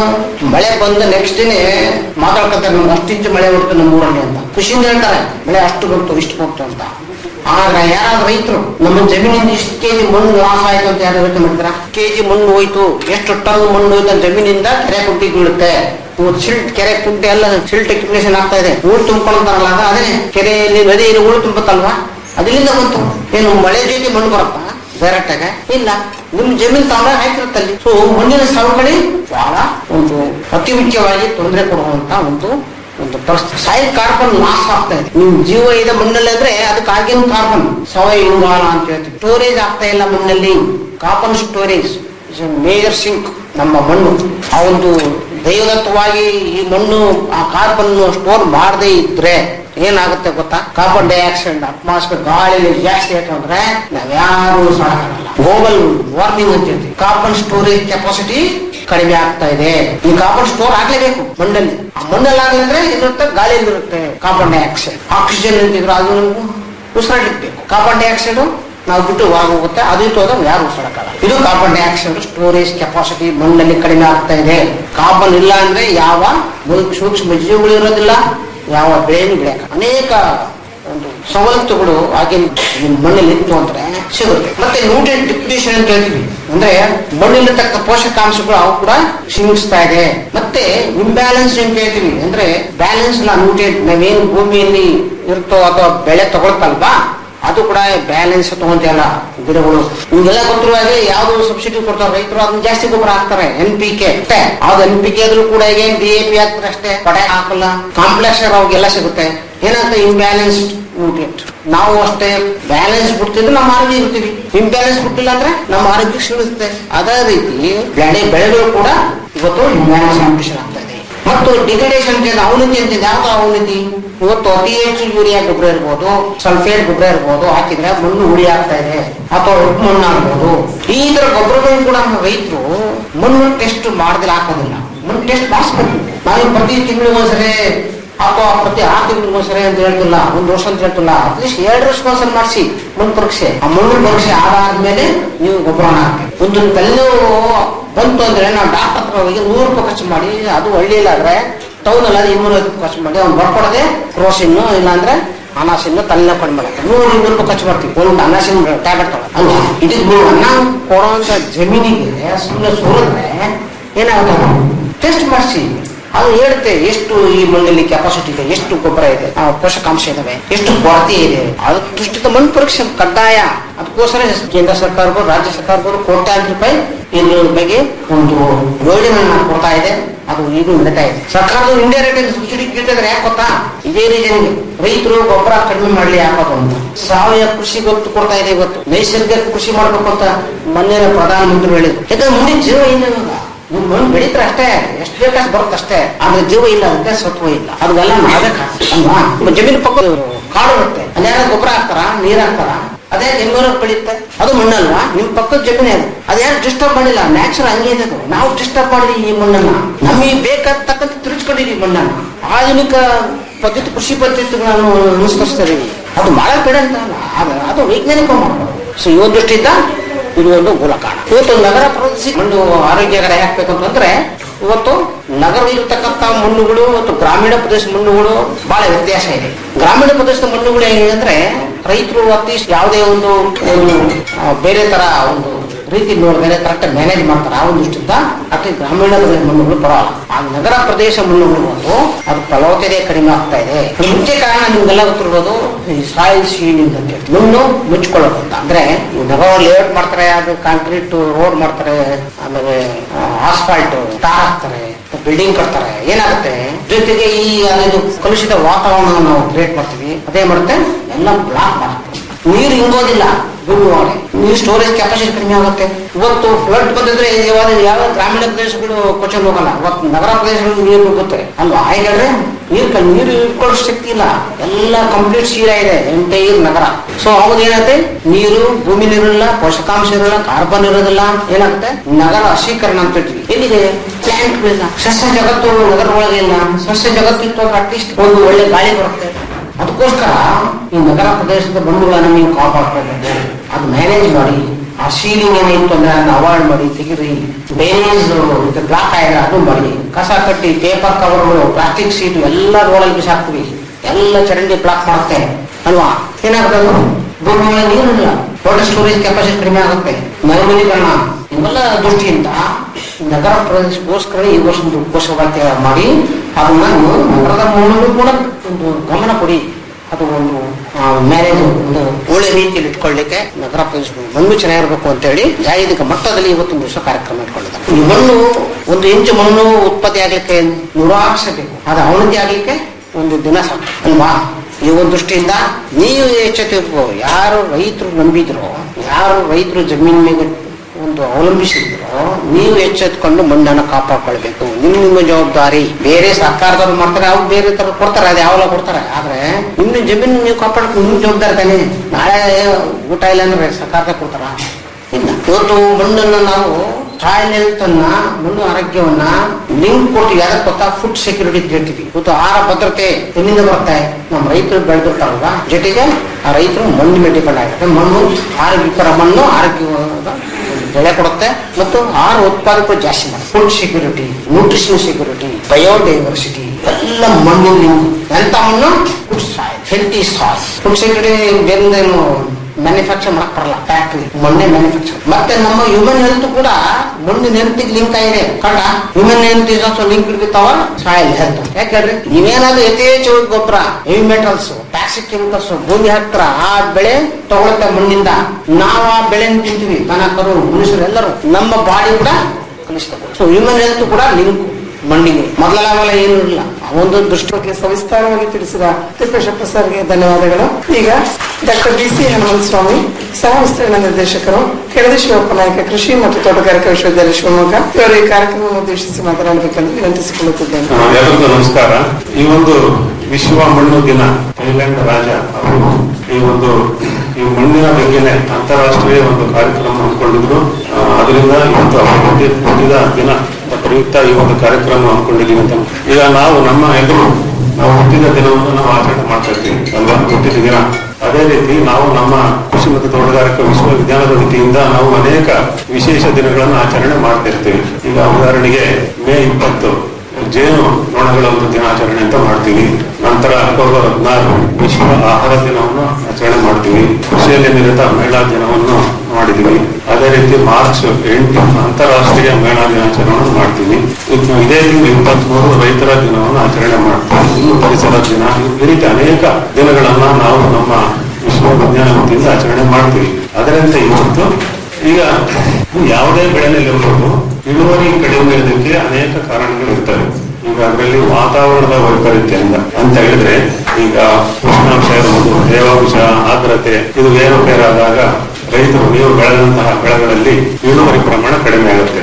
ಮಳೆ ಬಂದ ನೆಕ್ಸ್ಟ್ ಡೇನೆ ಮಾತಾಡ್ಕೊತಾರೆ ನಮ್ಗೆ ಅಷ್ಟು ಇಂಚು ಮಳೆ ಬರುತ್ತೆ ನಮ್ಮ ಊರಲ್ಲಿ ಅಂತ ಖುಷಿಯಿಂದ ಹೇಳ್ತಾರೆ ಮಳೆ ಅಷ್ಟು ಬಂತು ಇಷ್ಟು ಬಂತು ಅಂತ ಆದ್ರೆ ಯಾರಾದ್ರೂ ರೈತರು ನಮ್ಮ ಜಮೀನಿಂದ ಇಷ್ಟು ಕೆಜಿ ಮಣ್ಣು ಲಾಸ್ ಆಯ್ತು ಅಂತ ಯಾರು ಯೋಚನೆ ಮಾಡ್ತಾರ ಕೆಜಿ ಮಣ್ಣು ಹೋಯ್ತು ಎಷ್ಟು ಟನ್ ಮಣ್ಣು ಹೋಯ್ತು ಅಂತ ಜಮೀನಿಂದ ಕೆರೆ ಕುಂಟಿ ಬೀಳುತ್ತೆ ಇವತ್ತು ಸಿಲ್ಟ್ ಕೆರೆ ಕುಂಟೆ ಎಲ್ಲ ಸಿಲ್ಟ್ ಅಕ್ಯುಮುಲೇಷನ್ ಆಗ್ತಾ ಇದೆ ಊರು ತುಂಬ್ಕೊಂತಾರಲ್ಲ ಅದ ಅದೇ ಕೆರೆಯಲ್ಲಿ ನದಿಯಲ್ಲಿ ಊರು ತುಂಬುತ್ತಲ್ವಾ ಅದರಿಂದ ಬಂತು ಏನು ಮಳೆ ಜೊತೆ ಮಣ್ಣು ಬರಪ್ಪ ಡೈರೆಕ್ಟ್ ಆಗ ಇಲ್ಲ ನಿಮ್ ಜಮೀನ್ ತಾವ ಹಾಕಿರುತ್ತಲ್ಲಿ ಸೊ ಮಣ್ಣಿನ ಸವಕಳಿ ಬಹಳ ಒಂದು ಅತಿ ಮುಖ್ಯವಾಗಿ ತೊಂದರೆ ಕೊಡುವಂತ ಒಂದು ಒಂದು ಪರಿಸ್ಥಿತಿ ಸಾಯಿಲ್ ಕಾರ್ಬನ್ ಲಾಸ್ ಆಗ್ತಾ ಇದೆ ನಿಮ್ ಜೀವ ಇದೆ ಮಣ್ಣಲ್ಲಿ ಅಂದ್ರೆ ಅದಕ್ಕೆ ಆಗಿನ ಕಾರ್ಬನ್ ಸಾವಯವ ಇಂಗಾಲ ಅಂತ ಹೇಳ್ತೀವಿ ಸ್ಟೋರೇಜ್ ಆಗ್ತಾ ಇಲ್ಲ ಮಣ್ಣಲ್ಲಿ ಕಾರ್ಬನ್ ಸ್ಟೋರೇಜ್ ಮೇಜರ್ ಸಿಂಕ್ ನಮ್ಮ ಮಣ್ಣು ಆ ಒಂದು ದೈವದತ್ತವಾಗಿ ಈ ಮಣ್ಣು ಆ ಕಾರ್ಬನ್ ಸ್ಟೋರ್ ಮಾಡದೇ ಇದ್ರೆ ಏನಾಗುತ್ತೆ ಗೊತ್ತಾ ಕಾರ್ಬನ್ ಡೈಆಕ್ಸೈಡ್ ಅಟ್ಮಾಸ್ಫಿಯರ್ ಗಾಳಿಯಲ್ಲಿ ಜಾಸ್ತಿ ಆಯ್ತು ಅಂದ್ರೆ ನಾವ್ಯಾರು ಸಾಕಾಗಲ್ಲ ಗ್ಲೋಬಲ್ ವಾರ್ಮಿಂಗ್ ಅಂತ ಹೇಳ್ತೀವಿ ಕಾರ್ಬನ್ ಸ್ಟೋರೇಜ್ ಕೆಪಾಸಿಟಿ ಕಡಿಮೆ ಆಗ್ತಾ ಇದೆ ಈ ಕಾರ್ಬನ್ ಸ್ಟೋರ್ ಆಗ್ಲೇಬೇಕು ಮಣ್ಣಲ್ಲಿ ಆ ಮಣ್ಣಲ್ಲಿ ಆಗ್ಲಿದ್ರೆ ಇರುತ್ತೆ ಗಾಳಿಯಲ್ಲಿ ಇರುತ್ತೆ ಕಾರ್ಬನ್ ಡೈಆಕ್ಸೈಡ್ ಆಕ್ಸಿಜನ್ ಅಂತಿದ್ರು ಅದು ಉಸಿರಾಡ್ಲಿಕ್ಬೇಕು ಕಾರ್ಬನ್ ಡೈಆಕ್ಸೈಡ್ ನಾವು ಬಿಟ್ಟು ಹೊರಗೆ ಹೋಗುತ್ತೆ ಅದು ಇತ್ತು ಹೋದ್ರೆ ಯಾರು ಉಸಿರಾಡಕ್ಕಾಗಲ್ಲ ಇದು ಕಾರ್ಬನ್ ಡೈಆಕ್ಸೈಡ್ ಸ್ಟೋರೇಜ್ ಕೆಪಾಸಿಟಿ ಮಣ್ಣಲ್ಲಿ ಕಡಿಮೆ ಆಗ್ತಾ ಇದೆ ಕಾರ್ಬನ್ ಇಲ್ಲ ಅಂದ್ರೆ ಯಾವ ಬದುಕು ಸೂಕ್ಷ್ಮ ಜೀವಿಗಳು ಇರೋದಿಲ್ಲ ಯಾವ ಬೆಳೆನೂ ಬೆಳೆಯಕ ಅನೇಕ ಒಂದು ಸವಲತ್ತುಗಳು ಆಗಿನ ಮಣ್ಣಲ್ಲಿ ಇತ್ತು ಅಂದ್ರೆ ಸಿಗುತ್ತೆ ಮತ್ತೆ ನ್ಯೂಟ್ರಿಯನ್ ಡಿಪ್ಯೂಷನ್ ಅಂತ ಹೇಳ್ತೀವಿ ಅಂದ್ರೆ ಮಣ್ಣಿರತಕ್ಕ ಪೋಷಕಾಂಶಗಳು ಅವು ಕೂಡ ಕ್ಷೀಣಿಸ್ತಾ ಇದೆ ಮತ್ತೆ ಇಂಬ್ಯಾಲೆನ್ಸ್ ಅಂತ ಹೇಳ್ತೀವಿ ಅಂದ್ರೆ ಬ್ಯಾಲೆನ್ಸ್ ಇಲ್ಲ ನ್ಯೂಟ್ರಿಯೆಂಟ್ ನಾವೇನು ಭೂಮಿಯಲ್ಲಿ ಇರುತ್ತೋ ಅಥವಾ ಬೆಳೆ ತಗೊಳ್ತಲ್ವಾ ಅದು ಕೂಡ ಬ್ಯಾಲೆನ್ಸ್ ತಗೊಂತಿಲ್ಲ ಗಿಡಗಳು ನಿಮ್ಗೆಲ್ಲ ಗೊತ್ತಿರುವ ಹಾಗೆ ಯಾವ್ದು ಸಬ್ಸಿಡಿ ಕೊಡ್ತಾರೆ ರೈತರು ಅದನ್ನ ಜಾಸ್ತಿ ಗೊಬ್ಬರ ಹಾಕ್ತಾರೆ ಎನ್ ಪಿ ಕೆ ಅಷ್ಟೇ ಅದು ಎನ್ ಪಿ ಕೆ ಆದ್ರೂ ಕೂಡ ಈಗ ಡಿ ಎ ಪಿ ಹಾಕ್ತಾರೆ ಅಷ್ಟೇ ಪಡೆ ಹಾಕಲ್ಲ ಕಾಂಪ್ಲೆಕ್ಸ್ ಅವಾಗೆಲ್ಲ ಸಿಗುತ್ತೆ ಏನಾಗ್ತದೆ ಇಂಬ್ಯಾಲೆನ್ಸ್ ನ್ಯೂಟ್ರಿಯೆಂಟ್ ನಾವು ಅಷ್ಟೇ ಬ್ಯಾಲೆನ್ಸ್ ಬಿಡ್ತಿದ್ರೆ ನಮ್ಮ ಆರೋಗ್ಯ ಇರ್ತೀವಿ ಇಂಬ್ಯಾಲೆನ್ಸ್ ಬಿಟ್ಟಿಲ್ಲ ಅಂದ್ರೆ ನಮ್ಮ ಆರೋಗ್ಯ ಕ್ಷೀಣಿಸುತ್ತೆ ಅದೇ ರೀತಿ ಬೆಳೆ ಬೆಳೆಗಳು ಕೂಡ ಇವತ್ತು ಇಂಬ್ಯಾಲೆನ್ಸ್ ನ್ಯೂಟ್ರಿಷನ್ ಆಗ್ತಾ ಇದೆ ಮತ್ತು ಡಿಗ್ರೇಡೇಷನ್ ಅಂತ ಅವನತಿ ಅಂತ ಯಾವ್ದು ಅವನತಿ ಇವತ್ತು ಅತಿ ಹೆಚ್ಚು ಯೂರಿಯಾ ಗೊಬ್ಬರ ಇರ್ಬೋದು ಸಲ್ಫೇಟ್ ಗೊಬ್ಬರ ಇರ್ಬೋದು ಹಾಕಿದ್ರೆ ಮಣ್ಣು ಹುಳಿ ಆಗ್ತಾ ಇದೆ ಅಥವಾ ಉಪ್ಪು ಮಣ್ಣು ಆಗ್ಬೋದು ಈ ತರ ಗೊಬ್ಬರಗಳು ಕೂಡ ನಮ್ಮ ರೈತರು ಮಣ್ಣು ಟೆಸ್ಟ್ ಮಾಡದಿಲ್ಲ ಹಾಕೋದಿಲ್ಲ ಮಣ್ಣು ಟೆಸ್ಟ್ ಮಾಡಿಸ್ಬೇಕು ನಾವು ಪ್ರತಿ ತಿಂಗಳಿಗೆ ಒಂದ್ಸರಿ ಅಥವಾ ಪ್ರತಿ ಆರು ತಿಂಗಳಿಗೆ ಒಂದ್ಸರಿ ಅಂತ ಹೇಳ್ತಿಲ್ಲ ಒಂದು ವರ್ಷ ಅಂತ ಹೇಳ್ತಿಲ್ಲ ಅಟ್ಲೀಸ್ಟ್ ಎರಡು ವರ್ಷಕ್ಕೊಂದ್ಸರಿ ಮಾಡಿಸಿ ಮಣ್ಣು ಪರೀಕ್ಷೆ ಆ ಮಣ್ಣು ಪರೀಕ್ಷೆ ಆದಾದ್ಮೇಲೆ ನೀವು ಗೊಬ್ಬರನ ಹಾಕಿ ಒಂದು ತಲೆನೋವು ಬಂತು ಅಂದ್ರೆ ನಾವು ಡಾಕ್ಟರ್ ಹತ್ರ ಹೋಗಿ ನೂರು ರೂಪಾಯಿ ಖರ್ಚು ಮಾಡಿ ಅದು ಹಳ್ಳಿಯಲ್ಲಿ ಆದ್ರೆ ಟೌನ್ ಅಲ್ಲಿ ಇನ್ನೂರ ಖರ್ಚು ಮಾಡಿ ಅವ್ನು ಬರ್ಕೊಡದೆ ಕ್ರೋಸಿನ್ ಇಲ್ಲಾಂದ್ರೆ ಅನಾಸಿನ್ ತಲೆನೋವು ಕಡಿಮೆ ಮಾಡುತ್ತೆ ನೂರು ಇನ್ನೂರು ರೂಪಾಯಿ ಖರ್ಚು ಮಾಡ್ತೀವಿ ಒಂದು ಅನಾಸಿನ್ ಟ್ಯಾಬ್ಲೆಟ್ ತಗೋ ಅಲ್ವಾ ಇದಕ್ಕೆ ನೀವು ಅನ್ನ ಕೊಡುವಂತ ಜಮೀನಿಗೆ ಸುಮ್ಮನೆ ಸುರಿದ್ರೆ ಏನಾಗುತ್ತೆ ಟೆಸ್ಟ್ ಮಾಡಿಸಿ ಅದು ಹೇಳುತ್ತೆ ಎಷ್ಟು ಈ ಮಣ್ಣಲ್ಲಿ ಕೆಪಾಸಿಟಿ ಇದೆ ಎಷ್ಟು ಗೊಬ್ಬರ ಇದೆ ಆ, ಪೋಷಕಾಂಶ ಇದಾವೆ ಎಷ್ಟು ಕೊರತೆ ಇದೆ ಅದು ದೃಷ್ಟಿತ ಮಣ್ಣು ಪರೀಕ್ಷೆ ಕಡ್ಡಾಯ ಅದಕ್ಕೋಸ್ಕರ ಕೇಂದ್ರ ಸರ್ಕಾರ ಇರ್ಬೋದು, ರಾಜ್ಯ ಸರ್ಕಾರ ಇರ್ಬೋದು, ಕೋಟ್ಯಾಂತರ ರೂಪಾಯಿ ಇದ್ರ ಬಗ್ಗೆ ಒಂದು ಯೋಜನೆ ಕೊಡ್ತಾ ಇದೆ ಅದು ಈಗ ನಡೀತಾ ಇದೆ ಸರ್ಕಾರದ ಇಂಡೈರೆಕ್ಟ್ ಸಬ್ಸಿಡಿ ಕೇಳ್ತಿದ್ರೆ ಯಾಕೆ ಗೊತ್ತಾ ಇದೇ ರೀಸನ್ಗೆ ರೈತರು ಗೊಬ್ಬರ ಕಡಿಮೆ ಮಾಡ್ಲಿ ಯಾಕೋದು ಅಂತ ಸಾವಯವ ಕೃಷಿ ಗೊತ್ತು ಕೊಡ್ತಾ ಇದೆ ಇವತ್ತು ನೈಸರ್ಗಿಕ ಕೃಷಿ ಮಾಡ್ಬೇಕು ಅಂತ ಮೊನ್ನೆ ಪ್ರಧಾನಮಂತ್ರಿ ಹೇಳಿದ್ರು ಯಾಕಂದ್ರೆ ಮುಂದೆ ಜೀವ ಏನಿಲ್ಲ ನೀವು ಮಣ್ಣು ಬೆಳೀತಾರೆ ಅಷ್ಟೇ ಎಷ್ಟು ಬೇಕಾದ್ರೆ ಬರುತ್ತೆ ಅಷ್ಟೇ ಆದ್ರೆ ಜೀವ ಇಲ್ಲ ಅದಕ್ಕೆ ಸತ್ವ ಇಲ್ಲ ಅದೆಲ್ಲ ನಾವೇ ಅಲ್ವಾ ನಿಮ್ಮ ಜಮೀನು ಪಕ್ಕ ಕಾಡು ಇರುತ್ತೆ ಅಲ್ಲೇನ ಗೊಬ್ಬರ ಹಾಕ್ತಾರ ನೀರ್ ಹಾಕ್ತಾರ ಅದೇ ನಿಮ್ಮೂರ ಬೆಳೆಯುತ್ತೆ ಅದು ಮಣ್ಣಲ್ವಾ ನಿಮ್ ಪಕ್ಕದ ಜಮೀನೇ ಅದು ಅದ್ಯಾರು ಡಿಸ್ಟರ್ಬ್ ಮಾಡಿಲ್ಲ ನ್ಯಾಚುರಲ್ ಹಂಗೆ ಇದೆ ಅದು ನಾವು ಡಿಸ್ಟರ್ಬ್ ಮಾಡಿದ್ವಿ ಈ ಮಣ್ಣನ್ನ ನಮಗೆ ಬೇಕಾದ ತಕ್ಕಂತೆ ತಿರುಚ್ಕೊಂಡಿದೀವಿ ಮಣ್ಣನ್ನ ಆಧುನಿಕ ಪದ್ಧತಿ ಕೃಷಿ ಪದ್ಧತಿಗಳನ್ನು ಅನುಸರಿಸ್ತಾ ಇದೀವಿ ಅದು ಬಹಳ ಬೇಡ ಅಂತ ಅಲ್ಲ ಆದ್ರೆ ಅದು ವೈಜ್ಞಾನಿಕ ಮಾಡ್ಬೋದು ಸೊ ಈ ಒಂದು ದೃಷ್ಟಿಯಿಂದ ಇದು ಒಂದು ಮೂಲ ಕಾರಣ ಇವತ್ತು ನಗರ ಪ್ರದೇಶ ಮಣ್ಣು ಆರೋಗ್ಯಕರ ಯಾಕಬೇಕಂತಂದ್ರೆ ಇವತ್ತು ನಗರದಲ್ಲಿರ್ತಕ್ಕಂಥ ಮಣ್ಣುಗಳು ಮತ್ತು ಗ್ರಾಮೀಣ ಪ್ರದೇಶ ಮಣ್ಣುಗಳು ಬಹಳ ವ್ಯತ್ಯಾಸ ಇದೆ ಗ್ರಾಮೀಣ ಪ್ರದೇಶದ ಮಣ್ಣುಗಳು ಹೇಗೆ ಅಂದ್ರೆ ರೈತರು ಅಟ್ಲೀಸ್ಟ್ ಯಾವುದೇ ಒಂದು ಒಂದು, ಆ, ಬೇರೆ ತರ ಒಂದು ರೀತಿ ನೋಡಿದ್ರೆ ಕರೆಕ್ಟ್ ಮ್ಯಾನೇಜ್ ಮಾಡ್ತಾರೆ ಆ ಒಂದು ದೃಷ್ಟಿಯಿಂದ ಅಟ್ಲೀಸ್ಟ್ ಗ್ರಾಮೀಣ ಪ್ರದೇಶ ಮಣ್ಣುಗಳು ಬರೋಲ್ಲ ಆ ನಗರ ಪ್ರದೇಶ ಮಣ್ಣುಗಳು ಒಂದು ಅದು ಫಲವತ್ತತೆ ಕಡಿಮೆ ಆಗ್ತಾ ಇದೆ ಅದ್ರ ಮುಖ್ಯ ಕಾರಣ ನಿಮ್ಗೆಲ್ಲ ಗೊತ್ತಿರ್ಬೋದು ಈ ಸಾಯಿಲ್ ಶೀಲ್ಡಿಂಗ್ ಅಂತ ಹೇಳಿ ಮಣ್ಣು ಮುಚ್ಕೊಳ್ಳೋದು ಅಂತ ಅಂದ್ರೆ ಈ ನಗರ ಲೇಔಟ್ ಮಾಡ್ತಾರೆ ಅದು ಕಾಂಕ್ರೀಟ್ ರೋಡ್ ಮಾಡ್ತಾರೆ ಆಮೇಲೆ ಆಸ್ಫಾಲ್ಟ್ ಟಾರ್ ಹಾಕ್ತಾರೆ ಬಿಲ್ಡಿಂಗ್ ಕಟ್ತಾರೆ ಏನಾಗುತ್ತೆ ಜೊತೆಗೆ ಈ ಅದು ಕಲುಷಿತ ವಾತಾವರಣ ನಾವು ಕ್ರಿಯೇಟ್ ಮಾಡ್ತೀವಿ ಅದೇ ಮಾಡುತ್ತೆ ಎಲ್ಲ ಬ್ಲಾಕ್ ಮಾಡುತ್ತೆ ನೀರು ಇಂಗೋದಿಲ್ಲ ಭೂಮಿ ಒಳಗೆ ನೀರು ಸ್ಟೋರೇಜ್ ಕೆಪಾಸಿಟಿ ಕಡಿಮೆ ಆಗುತ್ತೆ ಇವತ್ತು ಫ್ಲಡ್ ಬಂದಿದ್ರೆ ಯಾವ ಯಾವ ಗ್ರಾಮೀಣ ಪ್ರದೇಶಗಳು ಕೊಚ್ಚಲು ಹೋಗಲ್ಲ ಇವತ್ತು ನಗರ ಪ್ರದೇಶಗಳು ನೀರು ನುಗ್ಗುತ್ತೆ ಅಲ್ವಾ ಹಾಗಾದ್ರೆ ನೀರು ಕ- ನೀರು ಇಟ್ಕೊಳ್ಳೋ ಶಕ್ತಿ ಇಲ್ಲ ಎಲ್ಲ ಕಂಪ್ಲೀಟ್ ಶೀರ ಇದೆ ಎಂಟೈರ್ ನಗರ ಸೊ ಅವಾಗ ಏನಾಗುತ್ತೆ ನೀರು ಭೂಮಿ ನೀರಿಲ್ಲ ಪೋಷಕಾಂಶ ಇರಲ್ಲ ಕಾರ್ಬನ್ ಇರೋದಿಲ್ಲ ಏನಾಗುತ್ತೆ ನಗರ ಹಸೀಕರಣ ಅಂತ ಹೇಳ್ತೀವಿ ಎಲ್ಲಿದೆ ಪ್ಲಾಂಟ್ಗಳಿಲ್ಲ ಸಸ್ಯ ಜಗತ್ತು ನಗರ ಒಳಗೆ ಇಲ್ಲ ಸಸ್ಯ ಜಗತ್ತು ಇತ್ತು ಅಂದ್ರೆ ಅಟ್ಲೀಸ್ಟ್ ಒಂದು ಒಳ್ಳೆ ಗಾಳಿ ಬರುತ್ತೆ ಅದಕ್ಕೋಸ್ಕರ ಈ ನಗರ ಪ್ರದೇಶದ ಮಣ್ಣುಗಳನ್ನ ನೀವು ಕಾಪಾಡ್ಕೊಳ್ಬೇಕು ಅದು ಮ್ಯಾನೇಜ್ ಮಾಡಿ ಆ ಸೀಲಿಂಗ್ ಏನಿತ್ತು ಅಂದ್ರೆ ಅದನ್ನ ಅವಾಯ್ಡ್ ಮಾಡಿ ತೆಗಿರಿ ಡ್ರೈನೇಜ್ ಬ್ಲಾಕ್ ಆಗಿದೆ ಅದು ಮಾಡಿ ಕಸ ಕಟ್ಟಿ ಪೇಪರ್ ಕವರ್ಗಳು ಪ್ಲಾಸ್ಟಿಕ್ ಸೀಟ್ ಎಲ್ಲ ರೋಡಲ್ಲಿ ಬಿಸಾಕ್ತೀವಿ ಎಲ್ಲ ಚರಂಡಿ ಬ್ಲಾಕ್ ಮಾಡುತ್ತೆ ಅಲ್ವಾ ಏನಾಗುತ್ತೆ ಅದು ಭೂಮಿ ಒಳಗೆ ನೀರಿಲ್ಲ ವಾಟರ್ ಸ್ಟೋರೇಜ್ ಕೆಪಾಸಿಟಿ ಕಡಿಮೆ ಆಗುತ್ತೆ ನೈರ್ಮಲೀಕರಣ ಇವೆಲ್ಲ ದೃಷ್ಟಿಯಿಂದ ನಗರ ಪ್ರದೇಶಕ್ಕೋಸ್ಕರ ಈ ವರ್ಷ ಒಂದು ಕೋಶವಾಕ್ಯ ಮಾಡಿ ಅದನ್ನ ನೀವು ನಗರದ ಮಣ್ಣು ಕೂಡ ಒಂದು ಗಮನ ಕೊಡಿ ಅದು ಒಂದು ಮ್ಯಾನೇಜ್ ಒಂದು ಒಳ್ಳೆ ರೀತಿಯಲ್ಲಿ ಇಟ್ಕೊಳ್ಳಿಕ್ಕೆ ನಗರ ಪ್ರದೇಶಗಳು ಮಣ್ಣು ಚೆನ್ನಾಗಿರ್ಬೇಕು ಅಂತ ಹೇಳಿ ಜಾಗತಿಕ ಮಟ್ಟದಲ್ಲಿ ಇವತ್ತೊಂದು ದಿವಸ ಕಾರ್ಯಕ್ರಮ ಇಟ್ಕೊಂಡಿದ್ದಾರೆ ಈ ಮಣ್ಣು ಒಂದು ಇಂಚು ಮಣ್ಣು ಉತ್ಪತ್ತಿ ಆಗ್ಲಿಕ್ಕೆ ನೂರಾಕ್ಷಬೇಕು ಅದು ಅವನತಿ ಆಗ್ಲಿಕ್ಕೆ ಒಂದು ದಿನ ಸಾಕು ಅಲ್ವಾ ಈ ಒಂದು ದೃಷ್ಟಿಯಿಂದ ನೀವು ಎಚ್ಚೆತ್ತಬೇಕು ಯಾರು ರೈತರು ನಂಬಿದ್ರು ಯಾರು ರೈತರು ಜಮೀನ್ ಮೇಲೆ ಒಂದು ಅವಲಂಬಿಸಿದ್ರು ನೀವು ಎಚ್ಚೆತ್ಕೊಂಡು ಮಣ್ಣನ್ನು ಕಾಪಾಡ್ಕೊಳ್ಬೇಕು ನಿಮ್ ನಿಮ್ಮ ಜವಾಬ್ದಾರಿ ಬೇರೆ ಸರ್ಕಾರದವ್ರು ಮಾಡ್ತಾರೆ ಅವ್ರು ಬೇರೆ ತರ ಕೊಡ್ತಾರೆ ಅದು ಯಾವಲ್ಲ ಕೊಡ್ತಾರೆ ಆದ್ರೆ ನಿಮ್ಮ ಜಮೀನು ನೀವು ಕಾಪಾಡ್ಕೊಂಡು ನಿಮ್ ಜವಾಬ್ದಾರಿ ತಾನೇ ನಾಳೆ ಊಟ ಇಲ್ಲ ಅಂದ್ರೆ ಸರ್ಕಾರದಾಗ ಕೊಡ್ತಾರ ಇಲ್ಲ ಇವತ್ತು ಮಣ್ಣನ್ನು ನಾವು ಸಾಯಿಲ್ ಹೆಲ್ತ್ ಅನ್ನ ಮಣ್ಣು ಆರೋಗ್ಯವನ್ನ ಲಿಂಕ್ ಕೊಟ್ಟು ಯಾವ್ದಕ್ಕೆ ಗೊತ್ತಾ ಫುಡ್ ಸೆಕ್ಯೂರಿಟಿ ಅಂತ ಹೇಳ್ತೀವಿ ಇವತ್ತು ಆಹಾರ ಭದ್ರತೆ ಎಲ್ಲಿಂದ ಬರುತ್ತೆ ನಮ್ಮ ರೈತರು ಬೆಳೆದಿರ್ತಾರಲ್ವಾ ಜೊತೆಗೆ ಆ ರೈತರು ಮಣ್ಣು ಮೇಲೆ ಡಿಪೆಂಡ್ ಆಗಿರುತ್ತೆ ಮಣ್ಣು ಆರೋಗ್ಯಕರ ಮಣ್ಣು ಆರೋಗ್ಯವಾದ ಬೆಳೆ ಕೊಡುತ್ತೆ ಮತ್ತು ಆಹಾರ ಉತ್ಪಾದಕರು ಜಾಸ್ತಿ ಮಾಡಿ food security nutrition security biodiversity ಎಲ್ಲ ಮಣ್ಣು ಎಂತ ಮಣ್ಣು food soil healthy soil food security ಬೇರೆ ಏನು ಮ್ಯಾನುಫ್ಯಾಕ್ಚರ್ ಮಾಡಕ್ ಬರಲ್ಲ ಫ್ಯಾಕ್ಟ್ರಿ ಮಣ್ಣೆ ಮ್ಯಾನುಫ್ಯಾಕ್ಚರ್ ಮತ್ತೆ ನಮ್ಮ ಹ್ಯೂಮನ್ ಹೆಲ್ತ್ ಕೂಡ ಮಣ್ಣಿನ ಹೆಲ್ತ್ ಲಿಂಕ್ ಆಗಿದೆ ಕಡ human health is also link with our soil health ಯಾಕಂದ್ರೆ ನೀವೇನಾದ್ರೂ ಯಥೇಚ್ಛ ಗೊಬ್ಬರ ಹೆವಿ ಮೆಟಲ್ಸ್ ಟಾಕ್ಸಿಕ್ ಕೆಮಿಕಲ್ಸ್ ಭೂಮಿ ಹಾಕ್ತಾರ ಆ ಬೆಳೆ ತಗೊಳುತ್ತೆ ಮಣ್ಣಿಂದ ನಾವು ಆ ಬೆಳೆ ತಿಂತೀವಿ ದನ ಕರು ಮನುಷ್ಯರು ಎಲ್ಲರೂ ನಮ್ಮ ಬಾಡಿ ಕೂಡ ಕಲಿಸ್ತದೆ ಸೊ ಹ್ಯೂಮನ್ ಹೆಲ್ತ್ ಕೂಡ ಲಿಂಕ್ ಮಣ್ಣಿಗೆ ಮೊದಲಾಗಲ್ಲ ಏನೂ ಇಲ್ಲ ಆ ಒಂದು ದೃಷ್ಟಿ ಬಗ್ಗೆ ಸವಿಸ್ತಾರವಾಗಿ ತಿಳಿಸಿದ ತಿಪ್ಪೇಶಪ್ಪ ಸರ್ಗೆ ಧನ್ಯವಾದಗಳು ಈಗ doctor B C Hanumantha Swamy ಸಹ ವಿಸ್ತರಣಾ ನಿರ್ದೇಶಕರು ಕೆಳದಿ ಶಿವಪ್ಪ ನಾಯಕ ಕೃಷಿ ಮತ್ತು ತೋಟಗಾರಿಕಾ ವಿಶ್ವವಿದ್ಯಾಲಯ ಶಿವಮೊಗ್ಗ ಇವರು ಈ ಕಾರ್ಯಕ್ರಮ ಉದ್ದೇಶಿಸಿ ಮಾತನಾಡಬೇಕೆಂದು ವಿನಂತಿಸಿಕೊಳ್ಳುತ್ತಿದ್ದೇನೆ ಆ, ಎಲ್ಲರಿಗೂ ನಮಸ್ಕಾರ ಈ ಒಂದು ವಿಶ್ವ ಮಣ್ಣು ದಿನ ಥೈಲ್ಯಾಂಡ್ ರಾಜ ಅವರು ಈ ಒಂದು ಈ ಮಣ್ಣಿನ ಬಗ್ಗೆನೆ ಅಂತಾರಾಷ್ಟ್ರೀಯ ಒಂದು ಕಾರ್ಯಕ್ರಮ ಹಮ್ಮಿಕೊಂಡಿದ್ರು ಆ, ಅದರಿಂದ ಇವತ್ತು ಅವರ ಹುಟ್ಟಿ- ಹುಟ್ಟಿದ ದಿನ ಪ್ರಯುಕ್ತ ಈ ಒಂದು ಕಾರ್ಯಕ್ರಮ ಹಮ್ಮಿಕೊಂಡಿದ್ದೀವಿ ಅಂತ ಈಗ ನಾವು ನಮ್ಮ ಎಲ್ಲರೂ ನಾವು ಹುಟ್ಟಿದ ದಿನವನ್ನು ನಾವು ಆಚರಣೆ ಮಾಡ್ತಾ ಇರ್ತೀವಿ ಅಲ್ವಾ ಹುಟ್ಟಿದ ದಿನ ಅದೇ ರೀತಿ ನಾವು ನಮ್ಮ ಕೃಷಿ ಮತ್ತು ತೋಟಗಾರಿಕಾ ವಿಶ್ವವಿದ್ಯಾಲಯದ ವತಿಯಿಂದ ನಾವು ಅನೇಕ ವಿಶೇಷ ದಿನಗಳನ್ನು ಆಚರಣೆ ಮಾಡ್ತಾ ಇರ್ತೀವಿ ಈಗ ಉದಾಹರಣೆಗೆ ಮೇ ಇಪ್ಪತ್ತು ಜೇನು ನೊಣಗಳ ಒಂದು ದಿನಾಚರಣೆ ಅಂತ ಮಾಡ್ತೀವಿ ನಂತರ ಅಕ್ಟೋಬರ್ ಹದಿನಾರು ವಿಶ್ವ ಆಹಾರ ದಿನವನ್ನು ಆಚರಣೆ ಮಾಡ್ತೀವಿ ಕೃಷಿಯಲ್ಲಿ ನಿರತ ಮಹಿಳಾ ದಿನವನ್ನು ಮಾಡಿದೀವಿ ಅದೇ ರೀತಿ ಮಾರ್ಚ್ ಎಂಟು ಅಂತಾರಾಷ್ಟ್ರೀಯ ಮಹಿಳಾ ದಿನಾಚರಣೆಯನ್ನು ಮಾಡ್ತೀವಿ ಇನ್ನು ಇದೇ ತಿಂಗಳು ಇಪ್ಪತ್ಮೂರು ರೈತರ ದಿನವನ್ನು ಆಚರಣೆ ಮಾಡ್ತೀವಿ ಇನ್ನು ಪರಿಸರ ದಿನ ಈ ರೀತಿ ಅನೇಕ ದಿನಗಳನ್ನ ನಾವು ನಮ್ಮ ವಿಶ್ವವಿಜ್ಞಾನ ವತಿಯಿಂದ ಆಚರಣೆ ಮಾಡ್ತೀವಿ ಅದರಂತೆ ಇವತ್ತು ಈಗ ಯಾವುದೇ ಬೆಳೆನಲ್ಲಿರ್ಬೋದು ಇಳುವರಿ ಕಡಿಮೆ ಇರೋದಕ್ಕೆ ಅನೇಕ ಕಾರಣಗಳು ಇರ್ತವೆ ಈಗ ಅದರಲ್ಲಿ ವಾತಾವರಣದ ವೈಪರೀತ್ಯದಿಂದ ಅಂತ ಹೇಳಿದ್ರೆ ಈಗ ಉಷ್ಣಾಂಶ ಇರುವುದು ತೇವಾಂಶ ಆರ್ದ್ರತೆ ಇದು ಏರುಪೇರಾದಾಗ ರೈತರು ನೀವು ಬೆಳೆದಂತಹ ಬೆಳೆಗಳಲ್ಲಿ ಇಳುವರಿ ಪ್ರಮಾಣ ಕಡಿಮೆ ಆಗುತ್ತೆ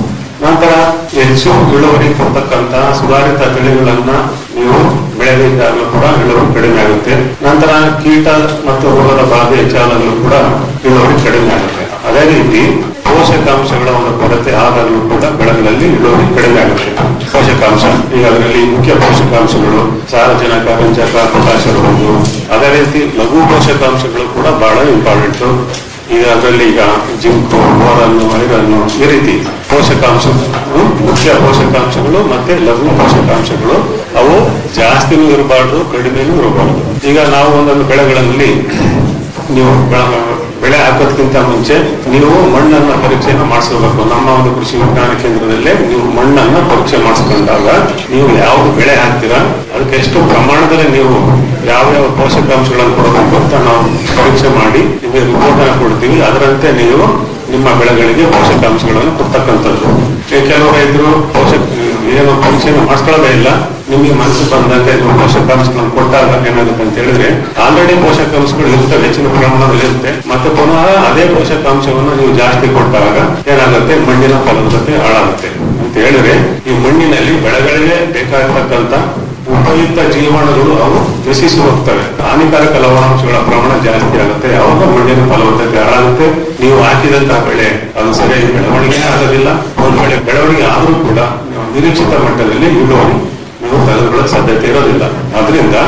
ನಂತರ ಹೆಚ್ಚು ಇಳುವರಿ ಕೊಡ್ತಕ್ಕಂತಹ ಸುಧಾರಿತ ತಳಿಗಳನ್ನ ನೀವು ಬೆಳೆದಿದ್ದಾಗಲೂ ಕೂಡ ಇಳುವರಿ ಕಡಿಮೆ ಆಗುತ್ತೆ ನಂತರ ಕೀಟ ಮತ್ತು ರೋಗದ ಬಾಧೆ ಹೆಚ್ಚಾದಾಗಲೂ ಕೂಡ ಇಳುವರಿ ಕಡಿಮೆ ಆಗುತ್ತೆ ಅದೇ ರೀತಿ ಪೋಷಕಾಂಶಗಳ ಒಂದು ಕೊರತೆ ಆದಾಗಲೂ ಕೂಡ ಬೆಳೆಗಳಲ್ಲಿ ಇಳುವರಿ ಕಡಿಮೆ ಆಗುತ್ತೆ ಪೋಷಕಾಂಶ ಈಗ ಅದರಲ್ಲಿ ಮುಖ್ಯ ಪೋಷಕಾಂಶಗಳು ಸಾರಜನಕ ರಂಜಕ ಪೊಟಾಶ ಇರಬಹುದು ಅದೇ ರೀತಿ ಲಘು ಪೋಷಕಾಂಶಗಳು ಕೂಡ ಬಹಳ ಇಂಪಾರ್ಟೆಂಟ್ ಈಗ ಅದರಲ್ಲಿ ಈಗ ಜಿಂಕು ಬೋರನ್ನು ಐರನ್ನು ಈ ರೀತಿ ಪೋಷಕಾಂಶಗಳು ಮುಖ್ಯ ಪೋಷಕಾಂಶಗಳು ಮತ್ತೆ ಲಘು ಪೋಷಕಾಂಶಗಳು ಅವು ಜಾಸ್ತಿನೂ ಇರಬಾರ್ದು ಕಡಿಮೆನೂ ಇರಬಾರ್ದು ಈಗ ನಾವು ಒಂದೊಂದು ಬೆಳೆಗಳಲ್ಲಿ ನೀವು ಬೆ- ಬೆಳೆ ಹಾಕೋದ್ಕಿಂತ ಮುಂಚೆ ನೀವು ಮಣ್ಣನ್ನ ಪರೀಕ್ಷೆಯನ್ನು ಮಾಡಿಸ್ಕೋಬೇಕು ನಮ್ಮ ಒಂದು ಕೃಷಿ ವಿಜ್ಞಾನ ಕೇಂದ್ರದಲ್ಲೇ ನೀವು ಮಣ್ಣನ್ನ ಪರೀಕ್ಷೆ ಮಾಡಿಸ್ಕೊಂಡಾಗ ನೀವು ಯಾವ್ದು ಬೆಳೆ ಹಾಕ್ತೀರಾ ಅದಕ್ಕೆ ಎಷ್ಟು ಪ್ರಮಾಣದಲ್ಲಿ ನೀವು ಯಾವ ಯಾವ ಪೋಷಕಾಂಶಗಳನ್ನು ಕೊಡಬೇಕು ಅಂತ ನಾವು ಪರೀಕ್ಷೆ ಮಾಡಿ ನಿಮಗೆ ರಿಪೋರ್ಟ್ ಅನ್ನು ಕೊಡ್ತೀವಿ ಅದರಂತೆ ನೀವು ನಿಮ್ಮ ಬೆಳೆಗಳಿಗೆ ಪೋಷಕಾಂಶಗಳನ್ನು ಕೊಡ್ತಕ್ಕಂಥದ್ದು ಈಗ ಕೆಲವು ರೈತರು ಪೋಷಕ ಏನು ಪರೀಕ್ಷೆಯನ್ನು ಮಾಡಿಸ್ಕೊಳ್ಳೋದೇ ಇಲ್ಲ ನಿಮಗೆ ಮನಸ್ಸು ಬಂದಂಗೆ ಇದು ಪೋಷಕಾಂಶಗಳನ್ನು ಕೊಟ್ಟಾಗ ಏನಾಗುತ್ತೆ ಅಂತ ಹೇಳಿದ್ರೆ ಆಲ್ರೆಡಿ ಪೋಷಕಾಂಶಗಳು ಇರ್ತವೆ ಹೆಚ್ಚಿನ ಪ್ರಮಾಣದಲ್ಲಿ ಇರುತ್ತೆ ಮತ್ತೆ ಪುನಃ ಅದೇ ಪೋಷಕಾಂಶವನ್ನು ನೀವು ಜಾಸ್ತಿ ಕೊಟ್ಟಾಗ ಏನಾಗುತ್ತೆ ಮಣ್ಣಿನ ಫಲವತ್ತತೆ ಹಾಳಾಗುತ್ತೆ ಅಂತ ಹೇಳಿದ್ರೆ ಈ ಮಣ್ಣಿನಲ್ಲಿ ಬೆಳೆಗಳಿಗೆ ಬೇಕಾಗಿರ್ತಕ್ಕಂಥ ಉಪಯುಕ್ತ ಜೀವಾಣುಗಳು ಅವು ನಶಿಸಿ ಹೋಗ್ತವೆ ಹಾನಿಕಾರಕ ಲವಣಾಂಶಗಳ ಪ್ರಮಾಣ ಜಾಸ್ತಿ ಆಗುತ್ತೆ ಅವಾಗ ಮಣ್ಣಿನ ಫಲವತ್ತತೆ ಹಾಳಾಗುತ್ತೆ ನೀವು ಹಾಕಿದಂತಹ ಬೆಳೆ ಅದು ಸರಿಯಾಗಿ ಬೆಳವಣಿಗೆ ಆಗೋದಿಲ್ಲ ಒಂದು ವೇಳೆ ಬೆಳವಣಿಗೆ ಆದ್ರೂ ಕೂಡ ನೀವು ನಿರೀಕ್ಷಿತ ಮಟ್ಟದಲ್ಲಿ ಇಳುವರಿ ನೀವು ತೆಗೆದುಕೊಳ್ಳೋ ಸಾಧ್ಯತೆ ಇರೋದಿಲ್ಲ ಅದರಿಂದ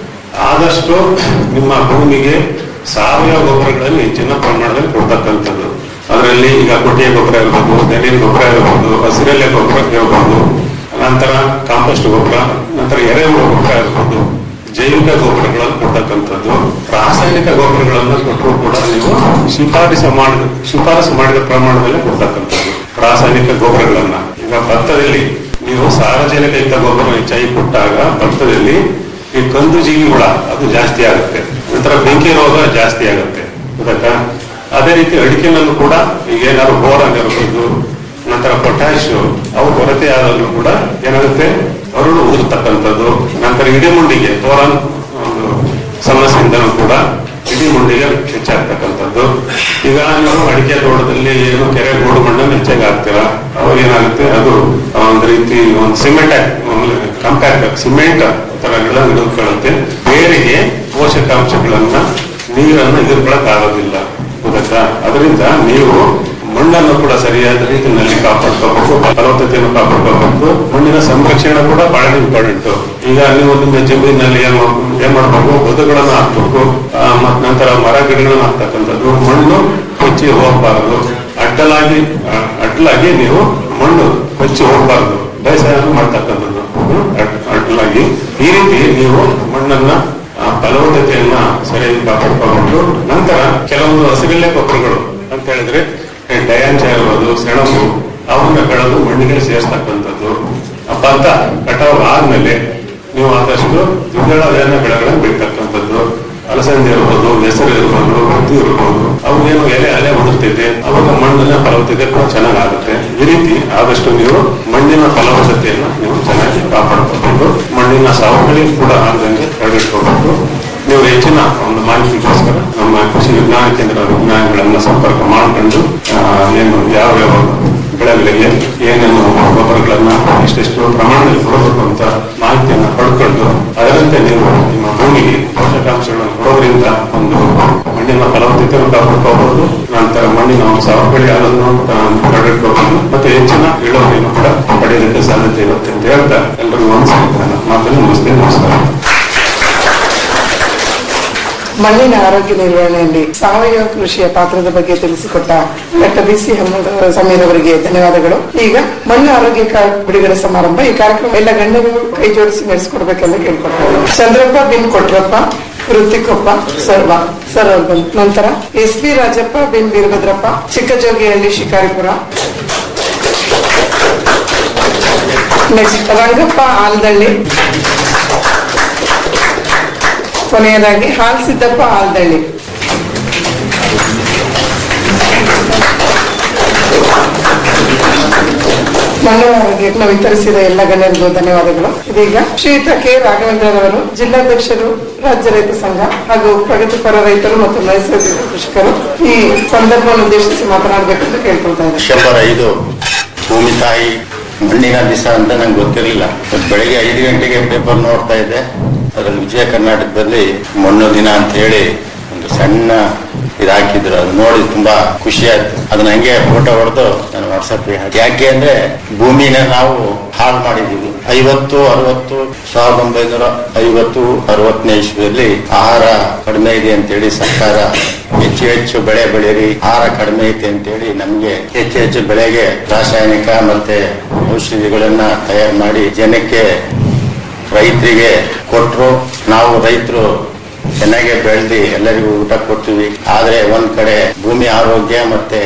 ಆದಷ್ಟು ನಿಮ್ಮ ಭೂಮಿಗೆ ಸಾವಯವ ಗೊಬ್ಬರಗಳನ್ನು ಹೆಚ್ಚಿನ ಪ್ರಮಾಣದಲ್ಲಿ ಕೊಡ್ತಕ್ಕಂಥದ್ದು ಅದರಲ್ಲಿ ಈಗ ಕೊಟ್ಟಿಗೆ ಗೊಬ್ಬರ ಇರಬಹುದು ದನಿನ ಗೊಬ್ಬರ ಇರಬಹುದು ಹಸಿರೆಲೆ ಗೊಬ್ಬರ ಇರಬಹುದು ನಂತರ ಕಾಂಪೋಸ್ಟ್ ಗೊಬ್ಬರ ನಂತರ ಎರೆಹುಳ ಗೊಬ್ಬರ ಇರಬಹುದು ಜೈವಿಕ ಗೊಬ್ಬರಗಳನ್ನು ಕೊಡ್ತಕ್ಕಂಥದ್ದು ರಾಸಾಯನಿಕ ಗೊಬ್ಬರಗಳನ್ನು ಕೊಟ್ಟರು ಕೂಡ ನೀವು ಶಿಫಾರಸು ಮಾಡಿದ ಶಿಫಾರಸು ಮಾಡಿದ ಪ್ರಮಾಣದಲ್ಲಿ ಕೊಡ್ತಕ್ಕಂಥದ್ದು ರಾಸಾಯನಿಕ ಗೊಬ್ಬರಗಳನ್ನ ಈಗ ಭತ್ತದಲ್ಲಿ ನೀವು ಸಾರ್ವಜನಿಕ ಗೊಬ್ಬರ ಹೆಚ್ಚಾಗಿ ಕೊಟ್ಟಾಗ ಭತ್ತದಲ್ಲಿ ಈ ಕಂದು ಜೀವಿ ಹುಳ ಅದು ಜಾಸ್ತಿ ಆಗುತ್ತೆ ನಂತರ ಬೆಂಕಿ ರೋಗ ಜಾಸ್ತಿ ಆಗುತ್ತೆ ಗೊತ್ತಾಯ್ತಾ ಅದೇ ರೀತಿ ಅಡಿಕೆನಲ್ಲೂ ಕೂಡ ಈಗ ಏನಾದ್ರು ಬೋರನ್ ಇರಬಹುದು ನಂತರ ಪೊಟ್ಯಾಶ್ ಅವು ಕೊರತೆ ಆದಾಗಲೂ ಕೂಡ ಏನಾಗುತ್ತೆ ಅರುಳು ಉದುರ್ತಕ್ಕಂಥದ್ದು ನಂತರ ಇಡಿಮುಂಡಿಗೆ ತೋರನ್ ಒಂದು ಸಮಸ್ಯೆಯಿಂದಲೂ ಕೂಡ ಇಡಿಮುಂಡಿಗೆ ಹೆಚ್ಚಾಗ್ತಕ್ಕಂಥದ್ದು ಈಗ ನೀವು ಅಡಿಕೆ ತೋಟದಲ್ಲಿ ಏನು ಕೆರೆ ಗೋಡು ಮಣ್ಣನ್ನು ಹೆಚ್ಚಾಗಿ ಹಾಕ್ತೀರಾ ಅವಾಗ ಏನಾಗುತ್ತೆ ಅದು ಒಂದು ರೀತಿ ಒಂದು ಸಿಮೆಂಟ್ ಕಂಪ್ಯಾಕ್ಟ್ ಸಿಮೆಂಟ್ ತರಗಳ ಹಿಡಿದುಕೊಳ್ಳುತ್ತೆ ಬೇರೆಗೆ ಪೋಷಕಾಂಶಗಳನ್ನ ನೀರನ್ನು ಹಿಡ್ಕೊಳಕ್ ಆಗೋದಿಲ್ಲ ಗೊತ್ತಾ ಅದರಿಂದ ನೀವು ಮಣ್ಣನ್ನು ಕೂಡ ಸರಿಯಾದ ರೀತಿಯಲ್ಲಿ ಕಾಪಾಡ್ಕೋಬೇಕು ಫಲವತ್ತತೆಯನ್ನು ಕಾಪಾಡ್ಕೋಬೇಕು ಮಣ್ಣಿನ ಸಂರಕ್ಷಣೆ ಕೂಡ ಬಹಳ ಇಂಪಾರ್ಟೆಂಟ್ ಈಗ ನೀವು ನಿಮ್ಮ ಜಮೀನಿನಲ್ಲಿ ಏನ್ ಮಾಡ್- ಏನ್ ಮಾಡ್ಬೇಕು ಬದುಗಳನ್ನು ಹಾಕ್ಬೇಕು ಆ, ಮತ್ತ್ ನಂತರ ಮರ ಗಿಡಗಳನ್ನು ಹಾಕ್ತಕ್ಕಂಥದ್ದು ಮಣ್ಣು ಕೊಚ್ಚಿ ಹೋಗಬಾರದು ಅಡ್ಡಲಾಗಿ ಆ, ಅಡ್ಡಲಾಗಿ ನೀವು ಮಣ್ಣು ಕೊಚ್ಚಿ ಹೋಗಬಾರದು ಬೇಸಾಯ ಮಾಡ್ತಕ್ಕಂಥದ್ದು ಹ್ಮ್? ಅಡ್- ಅಡ್ಡಲಾಗಿ ಈ ರೀತಿ ನೀವು ಮಣ್ಣನ್ನ ಆ, ಫಲವತ್ತತೆಯನ್ನ ಸರಿಯಾಗಿ ಕಾಪಾಡ್ಕೋಬೇಕು ನಂತರ ಕೆಲವೊಂದು ಹಸಿರೆಲೆ ಗೊಬ್ಬರಗಳು ಅಂತ ಹೇಳಿದ್ರೆ ಈ ಡಯಾಂಚ ಇರ್ಬೋದು ಸೆಣಬು ಅವನ್ನ ಬೆಳೆದು ಮಣ್ಣಿಗೆ ಸೇರಿಸ್ತಕ್ಕಂಥದ್ದು ಆ ಭತ್ತ ಕಟಾವು ಆದ್ಮೇಲೆ ನೀವು ಆದಷ್ಟು ದ್ವಿದಳ ಧಾನ್ಯ ಬೆಳೆಗಳನ್ನು ಬೆಳಿತಕ್ಕಂಥದ್ದು ಅಲಸಂದೆ ಇರ್ಬೋದು ಹೆಸರು ಇರ್ಬೋದು ಹತ್ತಿ ಇರ್ಬೋದು ಅವು ಏನು ಎಲೆ ಅಲೆ ಉದುರ್ತಿದೆ ಅವಾಗ ಮಣ್ಣಿನ ಫಲವತ್ತತೆ ಕೂಡ ಚೆನ್ನಾಗಾಗುತ್ತೆ ಈ ರೀತಿ ಆದಷ್ಟು ನೀವು ಮಣ್ಣಿನ ಫಲವತ್ತತೆಯನ್ನು ನೀವು ಚೆನ್ನಾಗಿ ಕಾಪಾಡ್ಕೋಬೇಕು ಮಣ್ಣಿನ ಸವಕಳಿ ಕೂಡ ಆಗದಂಗೆ ತಡೆಗಟ್ಟಬೇಕು ನೀವು ಹೆಚ್ಚಿನ ಒಂದು ಮಾಹಿತಿಗೋಸ್ಕರ ನಮ್ಮ ಕೃಷಿ ವಿಜ್ಞಾನ ಕೇಂದ್ರ ವಿಜ್ಞಾನಿಗಳನ್ನ ಸಂಪರ್ಕ ಮಾಡಿಕೊಂಡು ಆ, ಏನು ಯಾವ ಯಾವ ಬೆಳೆಗಳಿಗೆ ಏನೇನು ಗೊಬ್ಬರಗಳನ್ನ ಎಷ್ಟೆಷ್ಟು ಪ್ರಮಾಣದಲ್ಲಿ ಕೊಡಬೇಕು ಅಂತ ಮಾಹಿತಿಯನ್ನ ಪಡ್ಕೊಂಡು ಅದರಂತೆ ನೀವು ನಿಮ್ಮ ಭೂಮಿಗೆ ಪೋಷಕಾಂಶಗಳನ್ನು ಕೊಡೋದ್ರಿಂದ ಒಂದು ಮಣ್ಣಿನ ಫಲವತ್ತತೆಯನ್ನು ಕಾಪಾಡ್ಕೋಬಹುದು ನಂತರ ಮಣ್ಣಿನ ಒಂದು ಸವಕಳಿ ಆಗೋದನ್ನು ತಡೆಗಟ್ಟಬಹುದು ಮತ್ತೆ ಹೆಚ್ಚಿನ ಇಳುವರಿಯನ್ನು ಕೂಡ ಪಡೆಯೋದಕ್ಕೆ ಸಾಧ್ಯತೆ ಇರುತ್ತೆ ಅಂತ ಹೇಳ್ತಾ ಎಲ್ಲರಿಗೂ ಒಂದು ಮಾತನ್ನು ಮುಗಿಸ್ತೇನೆ ನಮಸ್ಕಾರ ಮಣ್ಣಿನ ಆರೋಗ್ಯ ನಿರ್ವಹಣೆಯಲ್ಲಿ ಸಾವಯವ ಕೃಷಿಯ ಪಾತ್ರದ ಬಗ್ಗೆ ತಿಳಿಸಿಕೊಟ್ಟ doctor B C Hanumantha Sameer ಅವರಿಗೆ ಧನ್ಯವಾದಗಳು ಈಗ ಮಣ್ಣು ಆರೋಗ್ಯ ಕಾರ್ಡ್ ಬಿಡುಗಡೆ ಸಮಾರಂಭ ಈ ಕಾರ್ಯಕ್ರಮ ಎಲ್ಲ ಗಣ್ಯರು ಕೈ ಜೋಡಿಸಿ ನಡೆಸಿಕೊಡ್ಬೇಕೆಂದು ಕೇಳ್ಕೊಳ್ತಾರೆ ಚಂದ್ರಪ್ಪ ಬಿನ್ ಕೊಟ್ರಪ್ಪ ವೃತ್ತಿಕೊಪ್ಪ ಸರ್ವ ಸರ್ ಅವ್ರು ಬಂದು ನಂತರ ಎಸ್ ಪಿ ರಾಜಪ್ಪ ಬಿನ್ ವೀರಭದ್ರಪ್ಪ ಚಿಕ್ಕಜೋಗಿಹಳ್ಳಿ ಶಿಕಾರಿಪುರ ನೆಕ್ಸ್ಟ್ ರಂಗಪ್ಪ ಆಲ್ದಳ್ಳಿ ಕೊನೆಯದಾಗಿ ಹಾಲ್ ಸಿದ್ದಪ್ಪ ಆಲ್ದಳ್ಳಿ ಮಣ್ಣು ಆರೋಗ್ಯವನ್ನು ವಿತರಿಸಿದ ಎಲ್ಲ ಗಣ್ಯರಿಗೂ ಧನ್ಯವಾದಗಳು ಇದೀಗ ಶ್ರೀಯುತ ಕೆ ರಾಘವೇಂದ್ರರವರು ಜಿಲ್ಲಾಧ್ಯಕ್ಷರು ರಾಜ್ಯ ರೈತ ಸಂಘ ಹಾಗೂ ಪ್ರಗತಿಪರ ರೈತರು ಮತ್ತು ನೈಸರ್ಗಿಕ ಕೃಷಿಕರು ಈ ಸಂದರ್ಭವನ್ನು ಉದ್ದೇಶಿಸಿ ಮಾತನಾಡಬೇಕೆಂದು ಕೇಳ್ಕೊಳ್ತಾ ಇದ್ದಾರೆ ಡಿಸೆಂಬರ್ ಐದು ಭೂಮಿ ತಾಯಿ ಮಣ್ಣಿನ ದಿವಸ ಅಂತ ನಂಗೆ ಗೊತ್ತಿರಲಿಲ್ಲ ಇವತ್ತು ಬೆಳಿಗ್ಗೆ ಐದು ಗಂಟೆಗೆ ಪೇಪರ್ ನೋಡ್ತಾ ಇದ್ದೆ ಅದರಲ್ಲಿ ವಿಜಯ ಕರ್ನಾಟಕದಲ್ಲಿ ಮಣ್ಣು ದಿನ ಅಂತ ಹೇಳಿ ಒಂದು ಸಣ್ಣ ಇದು ಹಾಕಿದ್ರು ಅದು ನೋಡಿ ತುಂಬಾ ಖುಷಿ ಆಯ್ತು ಅದನ್ನ ಹಂಗೆ ಫೋಟೋ ಹೊಡೆದು ನಾನು ವಾಟ್ಸಪ್ ಯಾಕೆ ಅಂದ್ರೆ ಭೂಮಿನ ನಾವು ಹಾಳು ಮಾಡಿದೀವಿ ಐವತ್ತು ಅರವತ್ತು ಸಾವಿರದ ಒಂಬೈನೂರ ಐವತ್ತು ಅರವತ್ತನೇ ಇಸ್ವಿಯಲ್ಲಿ ಆಹಾರ ಕಡಿಮೆ ಇದೆ ಅಂತೇಳಿ ಸರ್ಕಾರ ಹೆಚ್ಚು ಹೆಚ್ಚು ಬೆಳೆ ಬೆಳೀರಿ ಆಹಾರ ಕಡಿಮೆ ಐತೆ ಅಂತೇಳಿ ನಮ್ಗೆ ಹೆಚ್ಚು ಹೆಚ್ಚು ಬೆಳೆಗೆ ರಾಸಾಯನಿಕ ಮತ್ತೆ ಔಷಧಿಗಳನ್ನ ತಯಾರು ಮಾಡಿ ಜನಕ್ಕೆ ರೈತರಿಗೆ ಕೊಟ್ರು ನಾವು ರೈತರು ಚೆನ್ನಾಗಿ ಬೆಳೆದಿ ಎಲ್ಲರಿಗೂ ಊಟ ಕೊಡ್ತೀವಿ ಆದ್ರೆ ಒಂದ್ ಕಡೆ ಭೂಮಿ ಆರೋಗ್ಯ ಮತ್ತೆ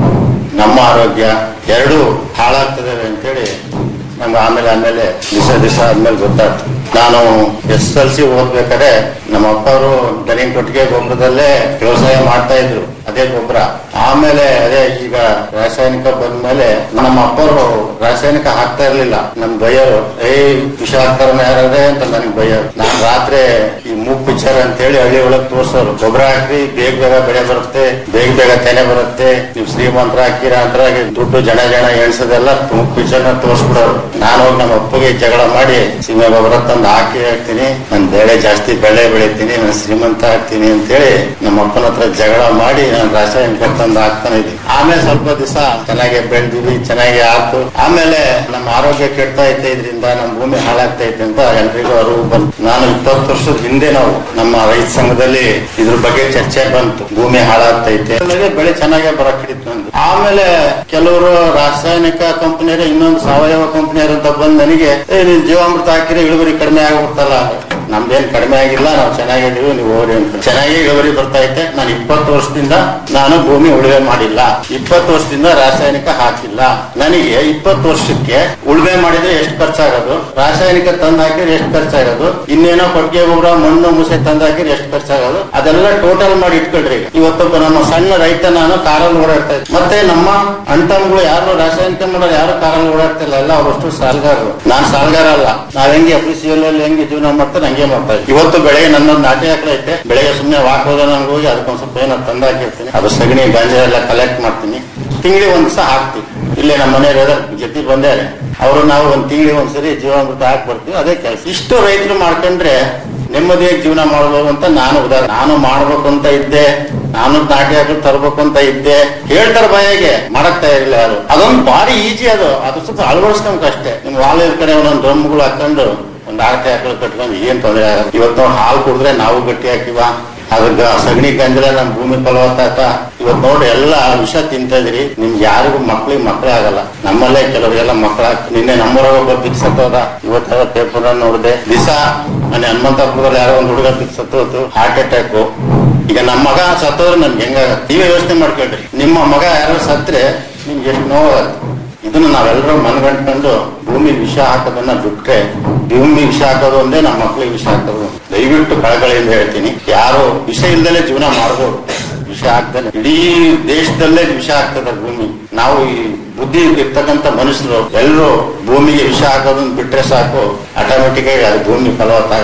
ನಮ್ಮ ಆರೋಗ್ಯ ಎರಡೂ ಹಾಳಾಗ್ತದೆ ಅಂತೇಳಿ ನಮ್ಗೆ ಆಮೇಲೆ ಆಮೇಲೆ ದಿವಸ ದಿವಸ ಆದ್ಮೇಲೆ ಗೊತ್ತಾಯ್ತು ನಾನು ಎಸ್ ಎಲ್ ಸಿ ಓದ್ಬೇಕಾದ್ರೆ ನಮ್ಮ ಅಪ್ಪವರು ದನಿ ಕೊಟ್ಟಿಗೆ ಗೊಬ್ಬರದಲ್ಲೇ ವ್ಯವಸಾಯ ಮಾಡ್ತಾ ಇದ್ರು ಅದೇ ಗೊಬ್ಬರ ಆಮೇಲೆ ಅದೇ ಈಗ ರಾಸಾಯನಿಕ ಬಂದ್ಮೇಲೆ ನಮ್ಮ ಅಪ್ಪರು ರಾಸಾಯನಿಕ ಹಾಕ್ತಾ ಇರ್ಲಿಲ್ಲ ನಮ್ ಬೈಯರು ಏ ವಿಷ ಹಾಕ್ತಾರ ಯಾರೇ ಅಂತ ನನಗೆ ಬೈಯರು ನಾನ್ ರಾತ್ರಿ ಈ ಮೂಗ್ ಪಿಕ್ಚರ್ ಅಂತ ಹೇಳಿ ಹಳ್ಳಿ ಒಳಗ್ ತೋರ್ಸೋರು ಗೊಬ್ಬರ ಹಾಕ್ರಿ ಬೇಗ ಬೇಗ ಬೆಳೆ ಬರುತ್ತೆ ಬೇಗ ಬೇಗ ತೆನೆ ಬರುತ್ತೆ ನೀವು ಶ್ರೀಮಂತರ ಹಾಕಿರ ಅಂತ ದುಡ್ಡು ಜನ ಜನ ಎಣ್ಸೋದೆಲ್ಲ ಮೂಗ್ ಪಿಕ್ಚರ್ ನ ತೋರ್ಸ್ಬಿಡೋರು ನಾನು ಹೋಗಿ ನಮ್ಮ ಅಪ್ಪಗೆ ಜಗಳ ಮಾಡಿ ಸೀಮೆ ಗೊಬ್ಬರ ತಂದು ಹಾಕಿ ಹಾಕ್ತೀನಿ ನನ್ ಬೆಳೆ ಜಾಸ್ತಿ ಬೆಳೆ ಬೆಳಿತೀನಿ ನಾನು ಶ್ರೀಮಂತ ಆಗ್ತೀನಿ ಅಂತೇಳಿ ನಮ್ಮ ಅಪ್ಪನ ಹತ್ರ ಜಗಳ ಮಾಡಿ ನಾನು ರಾಸಾಯನಿಕ ತಂದು ಹಾಕ್ತಾನೆ ಇದ್ದೀನಿ ಆಮೇಲೆ ಸ್ವಲ್ಪ ದಿವಸ ಚೆನ್ನಾಗಿ ಬೆಳೆದಿವಿ ಚೆನ್ನಾಗಿ ಆಯ್ತು ಆಮೇಲೆ ನಮ್ಮ ಆರೋಗ್ಯ ಕೆಡ್ತಾ ಐತೆ ಇದರಿಂದ ನಮ್ಮ ಭೂಮಿ ಹಾಳಾಗ್ತಾ ಐತೆ ಅಂತ ಎಲ್ರಿಗೂ ಅರಿವು ಬಂತು ನಾನು ಇಪ್ಪತ್ತು ವರ್ಷದ ಹಿಂದೆ ನಾವು ನಮ್ಮ ರೈತ ಸಂಘದಲ್ಲಿ ಇದ್ರ ಬಗ್ಗೆ ಚರ್ಚೆ ಬಂತು ಭೂಮಿ ಹಾಳಾಗ್ತೈತೆ ಆಮೇಲೆ ಬೆಳೆ ಚೆನ್ನಾಗೇ ಬರಕ್ ಹಿಡಿತು ನಂದು ಆಮೇಲೆ ಕೆಲವರು ರಾಸಾಯನಿಕ ಕಂಪನಿಯರು ಇನ್ನೊಂದು ಸಾವಯವ ಕಂಪನಿಯರು ಅಂತ ಬಂದು ನನಗೆ ಏ ನೀನ್ ಜೀವಾಮೃತ ಹಾಕಿದ್ರೆ ಇಳುವರಿ ಕಡಿಮೆ ಆಗ್ಬಿಡ್ತಲ್ಲ ನಮ್ದೇನ್ ಕಡಿಮೆ ಆಗಿಲ್ಲ ನಾವು ಚೆನ್ನಾಗಿದ್ದೀವಿ ನೀವು ಹೋಗ್ರಿ ಅಂತ ಚೆನ್ನಾಗಿ ಇಳುವರಿ ಬರ್ತಾ ಐತೆ ನಾನು ಇಪ್ಪತ್ತು ವರ್ಷದಿಂದ ನಾನು ಭೂಮಿ ಉಳುಮೆ ಮಾಡಿಲ್ಲ ಇಪ್ಪತ್ತು ವರ್ಷದಿಂದ ರಾಸಾಯನಿಕ ಹಾಕಿಲ್ಲ ನನಗೆ ಇಪ್ಪತ್ತು ವರ್ಷಕ್ಕೆ ಉಳುಮೆ ಮಾಡಿದ್ರೆ ಎಷ್ಟು ಖರ್ಚಾಗೋದು ರಾಸಾಯನಿಕ ತಂದು ಹಾಕಿದ್ರೆ ಎಷ್ಟು ಖರ್ಚಾಗೋದು ಇನ್ನೇನೋ ಕೊಟ್ಟಿಗೆ ಗೊಬ್ಬರ ಮಣ್ಣು ಮುಸೆ ತಂದು ಹಾಕಿದ್ರೆ ಎಷ್ಟು ಖರ್ಚಾಗೋದು ಅದೆಲ್ಲ ಟೋಟಲ್ ಮಾಡಿ ಇಟ್ಕೊಳ್ರಿ ಈಗ. ಇವತ್ತೊಬ್ಬ ನಮ್ಮ ಸಣ್ಣ ರೈತ ನಾನು ಕಾರಲ್ಲಿ ಓಡಾಡ್ತಾ ಇದ್ದೆ ಮತ್ತೆ ನಮ್ಮ ಅಣ್ತಮ್ಗಳು ಯಾರು ರಾಸಾಯನಿಕ ಮಾಡೋರು ಯಾರು ಕಾರಲ್ಲಿ ಓಡಾಡ್ತಿಲ್ಲ ಎಲ್ಲ ಅವರಷ್ಟು ಸಾಲಗಾರರು ನಾನ್ ಸಾಲಗಾರ ಅಲ್ಲ ನಾವ್ ಹೆಂಗೆ ಅಫಿಸಿಯಲ್ ಅಲ್ಲಿ ಹೆಂಗೆ ಜೀವನ ಮಾಡ್ತಾರೆ ಹಂಗೆ ಮಾಡ್ತಾ ಇದ್ವಿ ಇವತ್ತು ಬೆಳಗ್ಗೆ ನನ್ನೊಂದು ನಾಟಿ ಹಾಕ್ಲ ಐತೆ ಬೆಳಗ್ಗೆ ಸುಮ್ಮನೆ ವಾಕ್ ಹೋದ ನಂಗೆ ಹೋಗಿ ಅದಕ್ಕೊಂದ್ ಸ್ವಲ್ಪ ಏನೋ ತಂದು ಹಾಕಿರ್ತೀನಿ ಅದು ಸಗಣಿ ಗಂಜ ಎಲ್ಲ ಕಲೆಕ್ಟ್ ಮಾಡ್ತೀನಿ ತಿಂಗಳಿಗೆ ಒಂದ್ ದಿವಸ ಹಾಕ್ತಿವಿ ಇಲ್ಲೇ ನಮ್ಮ ಮನೆಯವ್ರ ಜೊತೆ ಬಂದಾರೆ ಅವರು ನಾವು ಒಂದ್ ತಿಂಗಳಿಗೆ ಒಂದ್ಸರಿ ಜೀವಾಮೃತ ಹಾಕಿ ಬರ್ತೀವಿ ಅದೇ ಕೆಲಸ ಇಷ್ಟು ರೈತರು ಮಾಡ್ಕೊಂಡ್ರೆ ನೆಮ್ಮದಿಯಾಗಿ ಜೀವನ ಮಾಡ್ಬೋದು ಅಂತ ನಾನು ಉದಾಹರಣೆ ನಾನು ಮಾಡ್ಬೇಕು ಅಂತ ಇದ್ದೆ ನಾನು ನಾಟಿ ಹಾಕಿ ತರ್ಬೇಕು ಅಂತ ಇದ್ದೆ ಹೇಳ್ತಾರ ಬಾಯಿಗೆ ಮಾಡಕ್ ತಯಾರಿಲ್ಲ ಯಾರು ಅದೊಂದು ಭಾರಿ ಈಜಿ ಅದು ಅದು ಸ್ವಲ್ಪ ಅಳವಡಿಸ್ಕೊಂಡ್ ಅಷ್ಟೇ ನಿಮ್ ವಾಲದ ಕಡೆ ಒಂದೊಂದು ಡ್ರಮ್ಗಳು ಹಾಕೊಂಡು ಒಂದ್ ಆರತಿ ಹಾಕಲು ಕಟ್ಕೊಂಡು ಏನ್ ತೊಂದರೆ ಆಗಲ್ಲ ಇವತ್ತು ನಾವು ಹಾಲು ಕುಡಿದ್ರೆ ನಾವು ಗಟ್ಟಿ ಹಾಕಿವ ಅದ್ರ ಸಗಣಿ ಗಂಜಲ ನಮ್ ಭೂಮಿ ಫಲವತ್ತಾತ ಇವತ್ ನೋಡಿ ಎಲ್ಲ ವಿಷ ತಿಂತ ಇದ್ರಿ ನಿಮ್ಗೆ ಯಾರಿಗೂ ಮಕ್ಳಿಗೆ ಮಕ್ಳೇ ಆಗಲ್ಲ ನಮ್ಮಲ್ಲೇ ಕೆಲವರಿಗೆಲ್ಲ ಮಕ್ಳ ನಿನ್ನೆ ನಮ್ಮೂರಾಗ ಒಬ್ಬ ಬಿಗ್ ಸತ್ತೋದ ಇವತ್ತೆಲ್ಲ ಪೇಪರ್ ನೋಡಿದೆ ದಿವಸ ಮನೆ ಹನುಮಂತಪುರದಲ್ಲಿ ಯಾರೋ ಒಂದು ಹುಡುಗ ಬಿಗ್ ಸತ್ತೋತು ಹಾರ್ಟ್ ಅಟ್ಯಾಕ್ ಈಗ ನಮ್ಮ ಮಗ ಸತ್ತೋದ್ರೆ ನಮ್ಗೆ ಹೆಂಗ ನೀವೇ ಯೋಚನೆ ಮಾಡ್ಕೊಳ್ರಿ ನಿಮ್ಮ ಮಗ ಯಾರೋ ಸತ್ರೆ ನಿಮ್ಗೆ ಎಷ್ಟು ನೋವಾಗುತ್ತೆ ಇದನ್ನ ನಾವೆಲ್ಲರೂ ಮನಗಂಡ್ಕೊಂಡು ಭೂಮಿ ವಿಷ ಹಾಕೋದನ್ನ ಬಿಟ್ರೆ ಭೂಮಿ ವಿಷ ಹಾಕೋದು ಒಂದೇ ನಮ್ಮ ಮಕ್ಳಿಗೆ ವಿಷ ಹಾಕೋದು ದಯವಿಟ್ಟು ಕಳಕಳಿಯಿಂದ ಹೇಳ್ತೀನಿ ಯಾರು ವಿಷ ಇಲ್ದಲೇ ಜೀವನ ಮಾಡ್ಬೋದು ವಿಷ ಹಾಕ್ತಾನೆ ಇಡೀ ದೇಶದಲ್ಲೇ ವಿಷ ಆಗ್ತದೆ ಭೂಮಿ ನಾವು ಈ ಬುದ್ಧಿ ಇರ್ತಕ್ಕಂಥ ಮನುಷ್ಯರು ಎಲ್ಲರೂ ಭೂಮಿಗೆ ವಿಷ ಹಾಕೋದನ್ನ ಬಿಟ್ರೆ ಸಾಕು ಆಟೋಮೆಟಿಕ್ ಆಗಿ ಅದು ಭೂಮಿ ಫಲವತ್ತಾಗ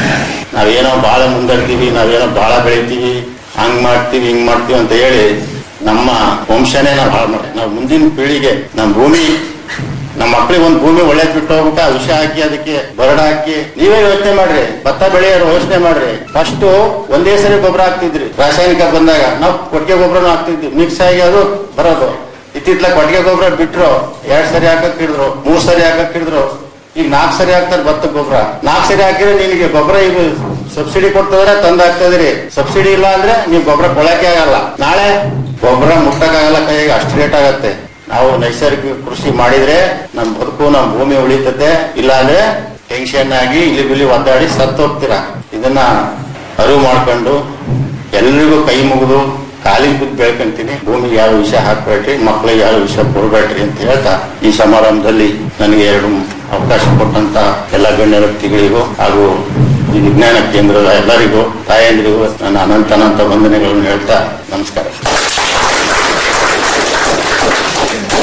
ನಾವೇನೋ ಬಹಳ ಮುಂದಡ್ತೀವಿ ನಾವೇನೋ ಬಹಳ ಬೆಳಿತೀವಿ ಹಂಗ್ ಮಾಡ್ತೀವಿ ಹಿಂಗ್ ಮಾಡ್ತೀವಿ ಅಂತ ಹೇಳಿ ನಮ್ಮ ವಂಶನೇ ನಾವು ಹಾಳು ಮಾಡ್ತೀವಿ ನಾವು ಮುಂದಿನ ಪೀಳಿಗೆ ನಮ್ಮ ಭೂಮಿ ನಮ್ಮ ಮಕ್ಳಿಗೆ ಒಂದು ಭೂಮಿ ಒಳ್ಳೇದ್ ಬಿಟ್ಟು ಹೋಗ್ಬೇಕಾ ವಿಷ ಹಾಕಿ ಅದಕ್ಕೆ ಬರಡ್ ಹಾಕಿ ನೀವೇ ಯೋಚನೆ ಮಾಡ್ರಿ ಭತ್ತ ಬೆಳೆಯೋರು ಯೋಚನೆ ಮಾಡ್ರಿ ಫಸ್ಟ್ ಒಂದೇ ಸರಿ ಗೊಬ್ಬರ ಹಾಕ್ತಿದ್ರಿ ರಾಸಾಯನಿಕ ಬಂದಾಗ ನಾವು ಕೊಟ್ಟಿಗೆ ಗೊಬ್ಬರನು ಹಾಕ್ತಿದ್ವಿ ಮಿಕ್ಸ್ ಆಗಿ ಅದು ಬರೋದು ಇತ್ತಿತ್ಲ ಕೊಟ್ಟಿಗೆ ಗೊಬ್ಬರ ಬಿಟ್ರು ಎರಡ್ ಸರಿ ಹಾಕಕ್ ಹಿಡಿದ್ರು ಮೂರ್ ಸರಿ ಹಾಕಕ್ ಹಿಡಿದ್ರು ಈಗ ನಾಲ್ಕು ಸರಿ ಹಾಕ್ತಾರೆ ಭತ್ತ ಗೊಬ್ಬರ ನಾಲ್ಕು ಸರಿ ಹಾಕಿದ್ರೆ ನಿನಗೆ ಗೊಬ್ಬರ ಈಗ ಸಬ್ಸಿಡಿ ಕೊಡ್ತಿದ್ರೆ ತಂದು ಹಾಕ್ತದ್ರಿ ಸಬ್ಸಿಡಿ ಇಲ್ಲ ಅಂದ್ರೆ ನೀವು ಗೊಬ್ಬರ ಕೊಳಕೆ ಆಗಲ್ಲ ನಾಳೆ ಗೊಬ್ಬರ ಮುಟ್ಟಕ್ಕಾಗಲ್ಲ ಕೈಗೆ ಅಷ್ಟು ರೇಟ್ ಆಗತ್ತೆ ನಾವು ನೈಸರ್ಗಿಕ ಕೃಷಿ ಮಾಡಿದ್ರೆ ನಮ್ ಬದುಕು ನಮ್ ಭೂಮಿ ಉಳಿತತೆ ಇಲ್ಲ ಅಂದ್ರೆ ಟೆನ್ಷನ್ ಆಗಿ ಇಲ್ಲಿ ಬಿಲ್ಲಿ ಒದ್ದಾಡಿ ಸತ್ತು ಹೋಗ್ತೀರಾ ಇದನ್ನ ಅರಿವು ಮಾಡ್ಕೊಂಡು ಎಲ್ರಿಗೂ ಕೈ ಮುಗಿದು ಕಾಲಿಗೆ ಬಿದ್ದು ಬೆಳ್ಕೊಂತೀನಿ ಭೂಮಿಗೆ ಯಾವ ವಿಷಯ ಹಾಕ್ಬೇಡ್ರಿ ಮಕ್ಕಳಿಗೆ ಯಾವ ವಿಷಯ ಕೊಡ್ಬೇಡ್ರಿ ಅಂತ ಹೇಳ್ತಾ ಈ ಸಮಾರಂಭದಲ್ಲಿ ನನಗೆ ಎರಡು ಅವಕಾಶ ಕೊಟ್ಟಂತ ಎಲ್ಲ ಗಣ್ಯ ವ್ಯಕ್ತಿಗಳಿಗೂ ಹಾಗೂ ಈ ವಿಜ್ಞಾನ ಕೇಂದ್ರದ ಎಲ್ಲರಿಗೂ ತಾಯಂದಿರಿಗೂ ನನ್ನ ಅನಂತ ಅನಂತ ವಂದನೆಗಳನ್ನು ಹೇಳ್ತಾ ನಮಸ್ಕಾರ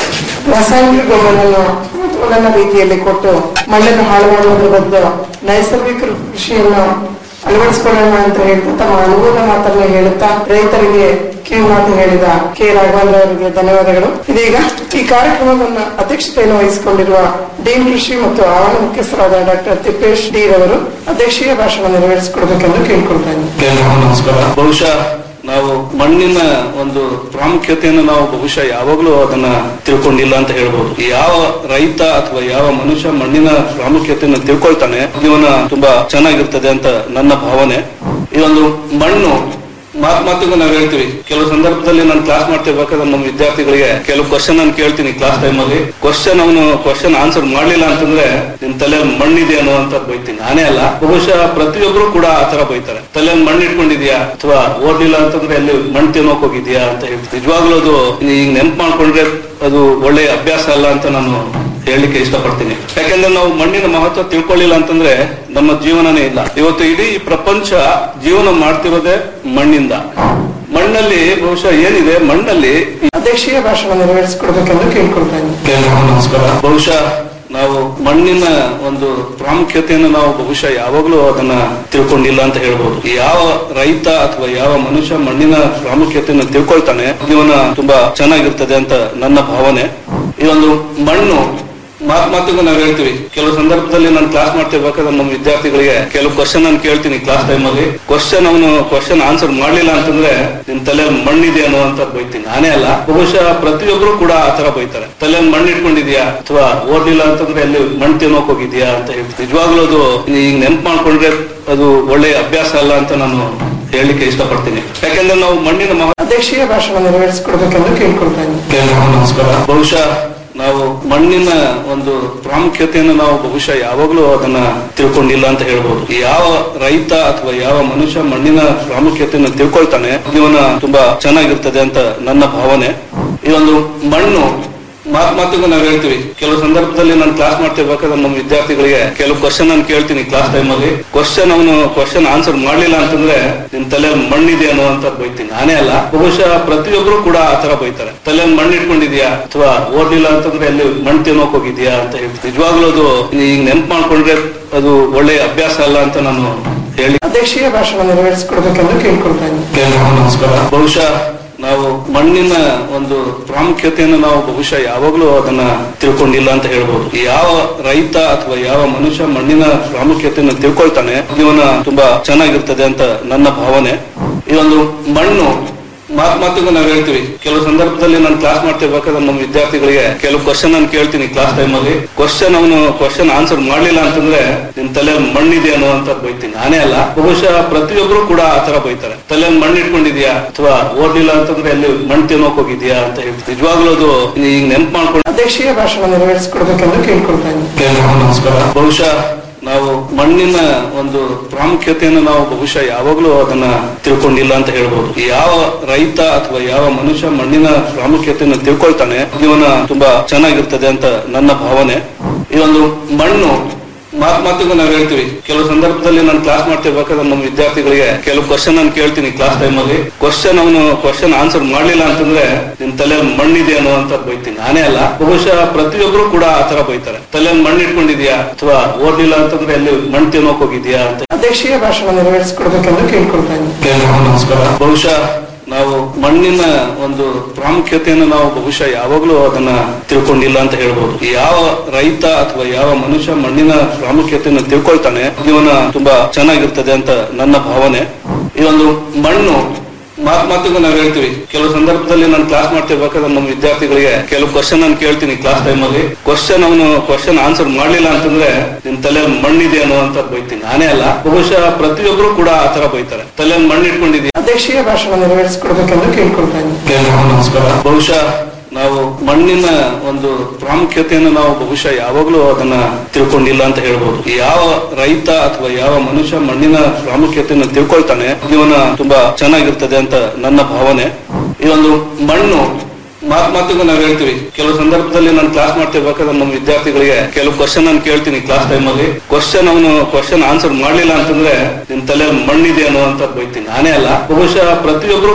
ರಾಸಾಯನಿಕ ಗೊಬ್ಬರವನ್ನು ಸಮತೋಲನ ರೀತಿಯಲ್ಲಿ ಕೊಟ್ಟು ಮಣ್ಣನ್ನು ಹಾಳು ಮಾಡುವುದರ ಬದಲು ನೈಸರ್ಗಿಕ ಕೃಷಿಯನ್ನು ಅಳವಡಿಸಿಕೊಳ್ಳೋಣ ಅಂತ ಹೇಳ್ತಾ ತಮ್ಮ ಅನುಭವದ ಮಾತನ್ನ ಹೇಳುತ್ತಾ ರೈತರಿಗೆ ಕಿವಿಮಾತು ಹೇಳಿದ ಕೆ ರಾಘವೇಂದ್ರ ಅವರಿಗೆ ಧನ್ಯವಾದಗಳು ಇದೀಗ ಈ ಕಾರ್ಯಕ್ರಮವನ್ನು ಅಧ್ಯಕ್ಷತೆಯನ್ನು ವಹಿಸಿಕೊಂಡಿರುವ ಡೀನ್ ಕೃಷಿ ಮತ್ತು ಆವರಣ ಮುಖ್ಯಸ್ಥರಾದ ಡಾಕ್ಟರ್ ತಿಪ್ಪೇಶ್ ಡಿ ರವರು ಅಧ್ಯಕ್ಷೀಯ ಭಾಷಣ ನೆರವೇರಿಸಿಕೊಡ್ಬೇಕೆಂದು ಕೇಳ್ಕೊಳ್ತಾ ಇದ್ದೀನಿ ಎಲ್ರಿಗೂ ನಮಸ್ಕಾರ ಬಹುಶಃ ನಾವು ಮಣ್ಣಿನ ಒಂದು ಪ್ರಾಮುಖ್ಯತೆಯನ್ನು ನಾವು ಬಹುಶಃ ಯಾವಾಗಲೂ ಅದನ್ನ ತಿಳ್ಕೊಂಡಿಲ್ಲ ಅಂತ ಹೇಳ್ಬೋದು ಯಾವ ರೈತ ಅಥವಾ ಯಾವ ಮನುಷ್ಯ ಮಣ್ಣಿನ ಪ್ರಾಮುಖ್ಯತೆಯನ್ನು ತಿಳ್ಕೊಳ್ತಾನೆ ಜೀವನ ತುಂಬಾ ಚೆನ್ನಾಗಿರ್ತದೆ ಅಂತ ನನ್ನ ಭಾವನೆ ಈ ಒಂದು ಮಣ್ಣು ಮಾತ್ ಮಾತಿಗೂ ನಾವು ಹೇಳ್ತೀವಿ ಕೆಲವು ಸಂದರ್ಭದಲ್ಲಿ ನಾನು ಕ್ಲಾಸ್ ಮಾಡ್ತಿರ್ಬೇಕಾದ್ರೆ ನಮ್ಮ ವಿದ್ಯಾರ್ಥಿಗಳಿಗೆ ಕೆಲವು ಕ್ವಶನ್ ನಾನು ಕೇಳ್ತೀನಿ ಕ್ಲಾಸ್ ಟೈಮ್ ಅಲ್ಲಿ ಕ್ವಶನ್ ಅವನು ಕ್ವಶನ್ ಆನ್ಸರ್ ಮಾಡ್ಲಿಲ್ಲ ಅಂತಂದ್ರೆ ನಿಮ್ ತಲೆ ಮಣ್ಣಿದೆ ಅನ್ನುವಂತ ಬೈತೀನಿ ನಾನೇ ಅಲ್ಲ ಬಹುಶಃ ಪ್ರತಿಯೊಬ್ರು ಕೂಡ ಆ ತರ ಬೈತಾರೆ ತಲೆ ಮಣ್ಣು ಇಟ್ಕೊಂಡಿದ್ಯಾ ಅಥವಾ ಓದ್ಲಿಲ್ಲ ಅಂತಂದ್ರೆ ಅಲ್ಲಿ ಮಣ್ಣು ತಿನ್ನೋಕ್ ಹೋಗಿದ್ಯಾ ಅಂತ ಹೇಳ್ತೀನಿ ನಿಜವಾಗ್ಲೂ ಅದು ಈಗ ನೆನ್ಪು ಮಾಡ್ಕೊಂಡ್ರೆ ಅದು ಒಳ್ಳೆಯ ಅಭ್ಯಾಸ ಅಲ್ಲ ಅಂತ ನಾನು ಹೇಳಲಿಕ್ಕೆ ಇಷ್ಟಪಡ್ತೀನಿ ಯಾಕಂದ್ರೆ ನಾವು ಮಣ್ಣಿನ ಮಹತ್ವ ತಿಳ್ಕೊಳ್ಳಿಲ್ಲ ಅಂತಂದ್ರೆ ನಮ್ಮ ಜೀವನನೇ ಇಲ್ಲ ಇವತ್ತು ಇಡೀ ಪ್ರಪಂಚ ಜೀವನ ಮಾಡ್ತಿರೋದೇ ಮಣ್ಣಿಂದ ಮಣ್ಣಲ್ಲಿ ಬಹುಶಃ ಏನಿದೆ ಮಣ್ಣಲ್ಲಿ ಅಧ್ಯಕ್ಷೀಯ ಭಾಷಣ ನೆರವೇರಿಸಿಕೊಡ್ಬೇಕೆಂದು ಕೇಳ್ಕೊಳ್ತಾ ಇದ್ದೀನಿ ಎಲ್ರಿಗೂ ನಮಸ್ಕಾರ ಬಹುಶಃ ನಾವು ಮಣ್ಣಿನ ಒಂದು ಪ್ರಾಮುಖ್ಯತೆಯನ್ನು ನಾವು ಬಹುಶಃ ಯಾವಾಗಲೂ ಅದನ್ನ ತಿಳ್ಕೊಂಡಿಲ್ಲ ಅಂತ ಹೇಳ್ಬೋದು ಯಾವ ರೈತ ಅಥವಾ ಯಾವ ಮನುಷ್ಯ ಮಣ್ಣಿನ ಪ್ರಾಮುಖ್ಯತೆಯನ್ನು ತಿಳ್ಕೊಳ್ತಾನೆ ಜೀವನ ತುಂಬಾ ಚೆನ್ನಾಗಿರ್ತದೆ ಅಂತ ನನ್ನ ಭಾವನೆ ಈ ಒಂದು ಮಣ್ಣು ಮಾತ್ ಮಾತಿಗೂ ನಾವು ಹೇಳ್ತೀವಿ ಕೆಲವು ಸಂದರ್ಭದಲ್ಲಿ ನಾನು ಕ್ಲಾಸ್ ಮಾಡ್ತಿರ್ಬೇಕಾದ್ರೆ ನಮ್ಮ ವಿದ್ಯಾರ್ಥಿಗಳಿಗೆ ಕೆಲವು ಕ್ವಶನ್ ನಾನು ಕೇಳ್ತೀನಿ ಕ್ಲಾಸ್ ಟೈಮ್ ಅಲ್ಲಿ ಕ್ವಶನ್ ಅವನು ಕ್ವಶನ್ ಆನ್ಸರ್ ಮಾಡ್ಲಿಲ್ಲ ಅಂತಂದ್ರೆ ನಿಮ್ ತಲೆ ಮಣ್ಣಿದೆ ಅನ್ನುವಂತ ಬೈತೀನಿ ನಾನೇ ಅಲ್ಲ ಬಹುಶಃ ಪ್ರತಿಯೊಬ್ರು ಕೂಡ ಆ ತರ ಬೈತಾರೆ ತಲೆ ಮಣ್ಣು ಇಟ್ಕೊಂಡಿದ್ಯಾ ಅಥವಾ ಓದ್ಲಿಲ್ಲ ಅಂತಂದ್ರೆ ಅಲ್ಲಿ ಮಣ್ಣು ತಿನ್ನೋಕ್ ಹೋಗಿದ್ಯಾ ಅಂತ ಹೇಳ್ತೀನಿ ನಿಜವಾಗ್ಲೂ ಅದು ಈಗ ನೆನ್ಪು ಮಾಡ್ಕೊಂಡ್ರೆ ಅದು ಒಳ್ಳೆಯ ಅಭ್ಯಾಸ ಅಲ್ಲ ಅಂತ ನಾನು ಹೇಳಲಿಕ್ಕೆ ಇಷ್ಟಪಡ್ತೀನಿ ಯಾಕಂದ್ರೆ ನಾವು ಮಣ್ಣಿನ ಮಹ ಅಧ್ಯಕ್ಷೀಯ ಭಾಷಣ ನೆರವೇರಿಸಿಕೊಡ್ಬೇಕೆಂದು ಕೇಳ್ಕೊಳ್ತಾ ಇದ್ದೀನಿ ಎಲ್ರಿಗೂ ನಮಸ್ಕಾರ ಬಹುಶಃ ನಾವು ಮಣ್ಣಿನ ಒಂದು ಪ್ರಾಮುಖ್ಯತೆಯನ್ನು ನಾವು ಬಹುಶಃ ಯಾವಾಗಲೂ ಅದನ್ನ ತಿಳ್ಕೊಂಡಿಲ್ಲ ಅಂತ ಹೇಳ್ಬೋದು ಯಾವ ರೈತ ಅಥವಾ ಯಾವ ಮನುಷ್ಯ ಮಣ್ಣಿನ ಪ್ರಾಮುಖ್ಯತೆಯನ್ನು ತಿಳ್ಕೊಳ್ತಾನೆ ಜೀವನ ತುಂಬಾ ಚೆನ್ನಾಗಿರ್ತದೆ ಅಂತ ನನ್ನ ಭಾವನೆ ಈ ಒಂದು ಮಣ್ಣು ಮಾತ್ ಮಾತಿಗೂ ನಾವು ಹೇಳ್ತೀವಿ ಕೆಲವು ಸಂದರ್ಭದಲ್ಲಿ ನಾನು ಕ್ಲಾಸ್ ಮಾಡ್ತಿರ್ಬೇಕಾದ್ರೆ ನಮ್ಮ ವಿದ್ಯಾರ್ಥಿಗಳಿಗೆ ಕೆಲವು ಕ್ವಶನ್ ನಾನು ಕೇಳ್ತೀನಿ ಕ್ಲಾಸ್ ಟೈಮ್ ಅಲ್ಲಿ ಕ್ವಶನ್ ಅವನು ಕ್ವಶನ್ ಆನ್ಸರ್ ಮಾಡ್ಲಿಲ್ಲ ಅಂತಂದ್ರೆ ನಿಮ್ ತಲೆ ಮಣ್ಣಿದೆ ಅನ್ನುವಂತ ಬೈತೀನಿ ನಾನೇ ಅಲ್ಲ ಬಹುಶಃ ಪ್ರತಿಯೊಬ್ರು ಕೂಡ ಆ ತರ ಬೈತಾರೆ ತಲೆ ಮಣ್ಣು ಇಟ್ಕೊಂಡಿದ್ಯಾ ಅಥವಾ ಓದ್ಲಿಲ್ಲ ಅಂತಂದ್ರೆ ಅಲ್ಲಿ ಮಣ್ಣು ತಿನ್ನೋಕ್ ಹೋಗಿದ್ಯಾ ಅಂತ ಹೇಳ್ತೀನಿ ನಿಜವಾಗ್ಲೂ ಅದು ಈಗ ನೆನ್ಪು ಮಾಡ್ಕೊಂಡ್ರೆ ಅದು ಒಳ್ಳೆಯ ಅಭ್ಯಾಸ ಅಲ್ಲ ಅಂತ ನಾನು ಹೇಳಿ ಅಧ್ಯಕ್ಷೀಯ ಭಾಷಣ ನೆರವೇರಿಸಿಕೊಡ್ಬೇಕೆಂದು ಕೇಳ್ಕೊಳ್ತಾ ಇದ್ದೀನಿ ಎಲ್ರಿಗೂ ನಮಸ್ಕಾರ ಬಹುಶಃ ನಾವು ಮಣ್ಣಿನ ಒಂದು ಪ್ರಾಮುಖ್ಯತೆಯನ್ನು ನಾವು ಬಹುಶಃ ಯಾವಾಗಲೂ ಅದನ್ನ ತಿಳ್ಕೊಂಡಿಲ್ಲ ಅಂತ ಹೇಳ್ಬೋದು ಯಾವ ರೈತ ಅಥವಾ ಯಾವ ಮನುಷ್ಯ ಮಣ್ಣಿನ ಪ್ರಾಮುಖ್ಯತೆಯನ್ನು ತಿಳ್ಕೊಳ್ತಾನೆ ಜೀವನ ತುಂಬಾ ಚೆನ್ನಾಗಿರ್ತದೆ ಅಂತ ನನ್ನ ಭಾವನೆ ಈ ಒಂದು ಮಣ್ಣು ಮಾತ್ ಮಾತಿಗೂ ನಾವು ಹೇಳ್ತೀವಿ ಕೆಲವು ಸಂದರ್ಭದಲ್ಲಿ ನಾನು ಕ್ಲಾಸ್ ಮಾಡ್ತಿರ್ಬೇಕಾದ್ರೆ ನಮ್ಮ ವಿದ್ಯಾರ್ಥಿಗಳಿಗೆ ಕೆಲವು ಕ್ವಶನ್ ನಾನು ಕೇಳ್ತೀನಿ ಕ್ಲಾಸ್ ಟೈಮ್ ಅಲ್ಲಿ ಕ್ವಶನ್ ಅವನು ಕ್ವಶನ್ ಆನ್ಸರ್ ಮಾಡ್ಲಿಲ್ಲ ಅಂತಂದ್ರೆ ನಿಮ್ ತಲೆ ಮಣ್ಣಿದೆ ಅನ್ನುವಂತ ಬೈತೀನಿ ನಾನೇ ಅಲ್ಲ ಬಹುಶಃ ಪ್ರತಿಯೊಬ್ರು ಕೂಡ ಆ ತರ ಬೈತಾರೆ ತಲೆ ಮಣ್ಣು ಇಟ್ಕೊಂಡಿದ್ಯಾ ಅಥವಾ ಓದ್ಲಿಲ್ಲ ಅಂತಂದ್ರೆ ಅಲ್ಲಿ ಮಣ್ಣು ತಿನ್ನೋಕ್ ಹೋಗಿದ್ಯಾ ಅಂತ ಹೇಳ್ತೀನಿ ನಿಜವಾಗ್ಲೂ ಅದು ಈಗ ನೆನ್ಪು ಮಾಡ್ಕೊಂಡು ಅಧ್ಯಕ್ಷೀಯ ಭಾಷಣ ನೆರವೇರಿಸಿಕೊಡ್ಬೇಕೆಂದು ಕೇಳ್ಕೊಳ್ತಾ ಇದ್ದೀನಿ ಎಲ್ರಿಗೂ ನಮಸ್ಕಾರ ಬಹುಶಃ ನಾವು ಮಣ್ಣಿನ ಒಂದು ಪ್ರಾಮುಖ್ಯತೆಯನ್ನು ನಾವು ಬಹುಶಃ ಯಾವಾಗಲೂ ಅದನ್ನ ತಿಳ್ಕೊಂಡಿಲ್ಲ ಅಂತ ಹೇಳ್ಬೋದು ಯಾವ ರೈತ ಅಥವಾ ಯಾವ ಮನುಷ್ಯ ಮಣ್ಣಿನ ಪ್ರಾಮುಖ್ಯತೆಯನ್ನು ತಿಳ್ಕೊಳ್ತಾನೆ ಜೀವನ ತುಂಬಾ ಚೆನ್ನಾಗಿರ್ತದೆ ಅಂತ ನನ್ನ ಭಾವನೆ ಈ ಒಂದು ಮಣ್ಣು ಮಾತ್ ಮಾತಿಗೂ ನಾವು ಹೇಳ್ತೀವಿ ಕೆಲವು ಸಂದರ್ಭದಲ್ಲಿ ನಾನು ಕ್ಲಾಸ್ ಮಾಡ್ತಿರ್ಬೇಕಾದ್ರೆ ನಮ್ಮ ವಿದ್ಯಾರ್ಥಿಗಳಿಗೆ ಕೆಲವು ಕ್ವಶನ್ ನಾನು ಕೇಳ್ತೀನಿ ಕ್ಲಾಸ್ ಟೈಮ್ ಅಲ್ಲಿ ಕ್ವಶನ್ ಅವನು ಕ್ವಶನ್ ಆನ್ಸರ್ ಮಾಡ್ಲಿಲ್ಲ ಅಂತಂದ್ರೆ ನಿಮ್ ತಲೆ ಮಣ್ಣಿದೆ ಅನ್ನುವಂತ ಬೈತೀನಿ ನಾನೇ ಅಲ್ಲ ಬಹುಶಃ ಪ್ರತಿಯೊಬ್ರು ಕೂಡ ಆ ತರ ಬೈತಾರೆ ತಲೆ ಮಣ್ಣು ಇಟ್ಕೊಂಡಿದ್ಯಾ ಅಥವಾ ಓದ್ಲಿಲ್ಲ ಅಂತಂದ್ರೆ ಅಲ್ಲಿ ಮಣ್ಣು ತಿನ್ನೋಕ್ ಹೋಗಿದ್ಯಾ ಅಂತ ಅಧ್ಯಕ್ಷೀಯ ಭಾಷಣ ನೆರವೇರಿಸಿಕೊಡ್ಬೇಕೆಂದು ಕೇಳ್ಕೊಳ್ತಾ ಇದ್ದೀನಿ ಎಲ್ರಿಗೂ ನಮಸ್ಕಾರ ಬಹುಶಃ ನಾವು ಮಣ್ಣಿನ ಒಂದು ಪ್ರಾಮುಖ್ಯತೆಯನ್ನು ನಾವು ಬಹುಶಃ ಯಾವಾಗಲೂ ಅದನ್ನ ತಿಳ್ಕೊಂಡಿಲ್ಲ ಅಂತ ಹೇಳ್ಬೋದು ಯಾವ ರೈತ ಅಥವಾ ಯಾವ ಮನುಷ್ಯ ಮಣ್ಣಿನ ಪ್ರಾಮುಖ್ಯತೆಯನ್ನು ತಿಳ್ಕೊಳ್ತಾನೆ ಜೀವನ ತುಂಬಾ ಚೆನ್ನಾಗಿರ್ತದೆ ಅಂತ ನನ್ನ ಭಾವನೆ ಈ ಒಂದು ಮಣ್ಣು ಮಾತ್ ಮಾತಿಗೂ ನಾವು ಹೇಳ್ತೀವಿ ಕೆಲವು ಸಂದರ್ಭದಲ್ಲಿ ನಾನು ಕ್ಲಾಸ್ ಮಾಡ್ತಿರ್ಬೇಕಾದ್ರೆ ನಮ್ಮ ವಿದ್ಯಾರ್ಥಿಗಳಿಗೆ ಕೆಲವು ಕ್ವಶನ್ ನಾನು ಕೇಳ್ತೀನಿ ಕ್ಲಾಸ್ ಟೈಮ್ ಅಲ್ಲಿ ಕ್ವಶನ್ ಅವನು ಕ್ವಶನ್ ಆನ್ಸರ್ ಮಾಡ್ಲಿಲ್ಲ ಅಂತಂದ್ರೆ ನಿಮ್ ತಲೆ ಮಣ್ಣಿದೆ ಅನ್ನುವಂತ ಬೈತೀನಿ ನಾನೇ ಅಲ್ಲ ಬಹುಶಃ ಪ್ರತಿಯೊಬ್ರು ಕೂಡ ಆ ತರ ಬೈತಾರೆ ತಲೆ ಮಣ್ಣು ಇಟ್ಕೊಂಡಿದ್ಯಾ ಅಧ್ಯಕ್ಷೀಯ ಭಾಷಣ ನೆರವೇರಿಸಿಕೊಡ್ಬೇಕೆಂದು ಕೇಳ್ಕೊಳ್ತಾ ಇದ್ದೀನಿ ಎಲ್ರಿಗೂ ನಮಸ್ಕಾರ ಬಹುಶಃ ನಾವು ಮಣ್ಣಿನ ಒಂದು ಪ್ರಾಮುಖ್ಯತೆಯನ್ನು ನಾವು ಬಹುಶಃ ಯಾವಾಗಲೂ ಅದನ್ನ ತಿಳ್ಕೊಂಡಿಲ್ಲ ಅಂತ ಹೇಳ್ಬೋದು ಯಾವ ರೈತ ಅಥವಾ ಯಾವ ಮನುಷ್ಯ ಮಣ್ಣಿನ ಪ್ರಾಮುಖ್ಯತೆಯನ್ನು ತಿಳ್ಕೊಳ್ತಾನೆ ಜೀವನ ತುಂಬಾ ಚೆನ್ನಾಗಿರ್ತದೆ ಅಂತ ನನ್ನ ಭಾವನೆ ಈ ಒಂದು ಮಣ್ಣು ಮಾತ್ ಮಾತಿಗೂ ನಾವು ಹೇಳ್ತೀವಿ ಕೆಲವು ಸಂದರ್ಭದಲ್ಲಿ ನಾನು ಕ್ಲಾಸ್ ಮಾಡ್ತಿರ್ಬೇಕಾದ್ರೆ ನಮ್ಮ ವಿದ್ಯಾರ್ಥಿಗಳಿಗೆ ಕೆಲವು ಕ್ವಶನ್ ನಾನು ಕೇಳ್ತೀನಿ ಕ್ಲಾಸ್ ಟೈಮ್ ಅಲ್ಲಿ ಕ್ವಶನ್ ಅವನು ಕ್ವಶನ್ ಆನ್ಸರ್ ಮಾಡ್ಲಿಲ್ಲ ಅಂತಂದ್ರೆ ನಿಮ್ ತಲೆ ಮಣ್ಣಿದೆ ಅನ್ನುವಂತ ಬೈತೀನಿ ನಾನೇ ಅಲ್ಲ ಬಹುಶಃ ಪ್ರತಿಯೊಬ್ರು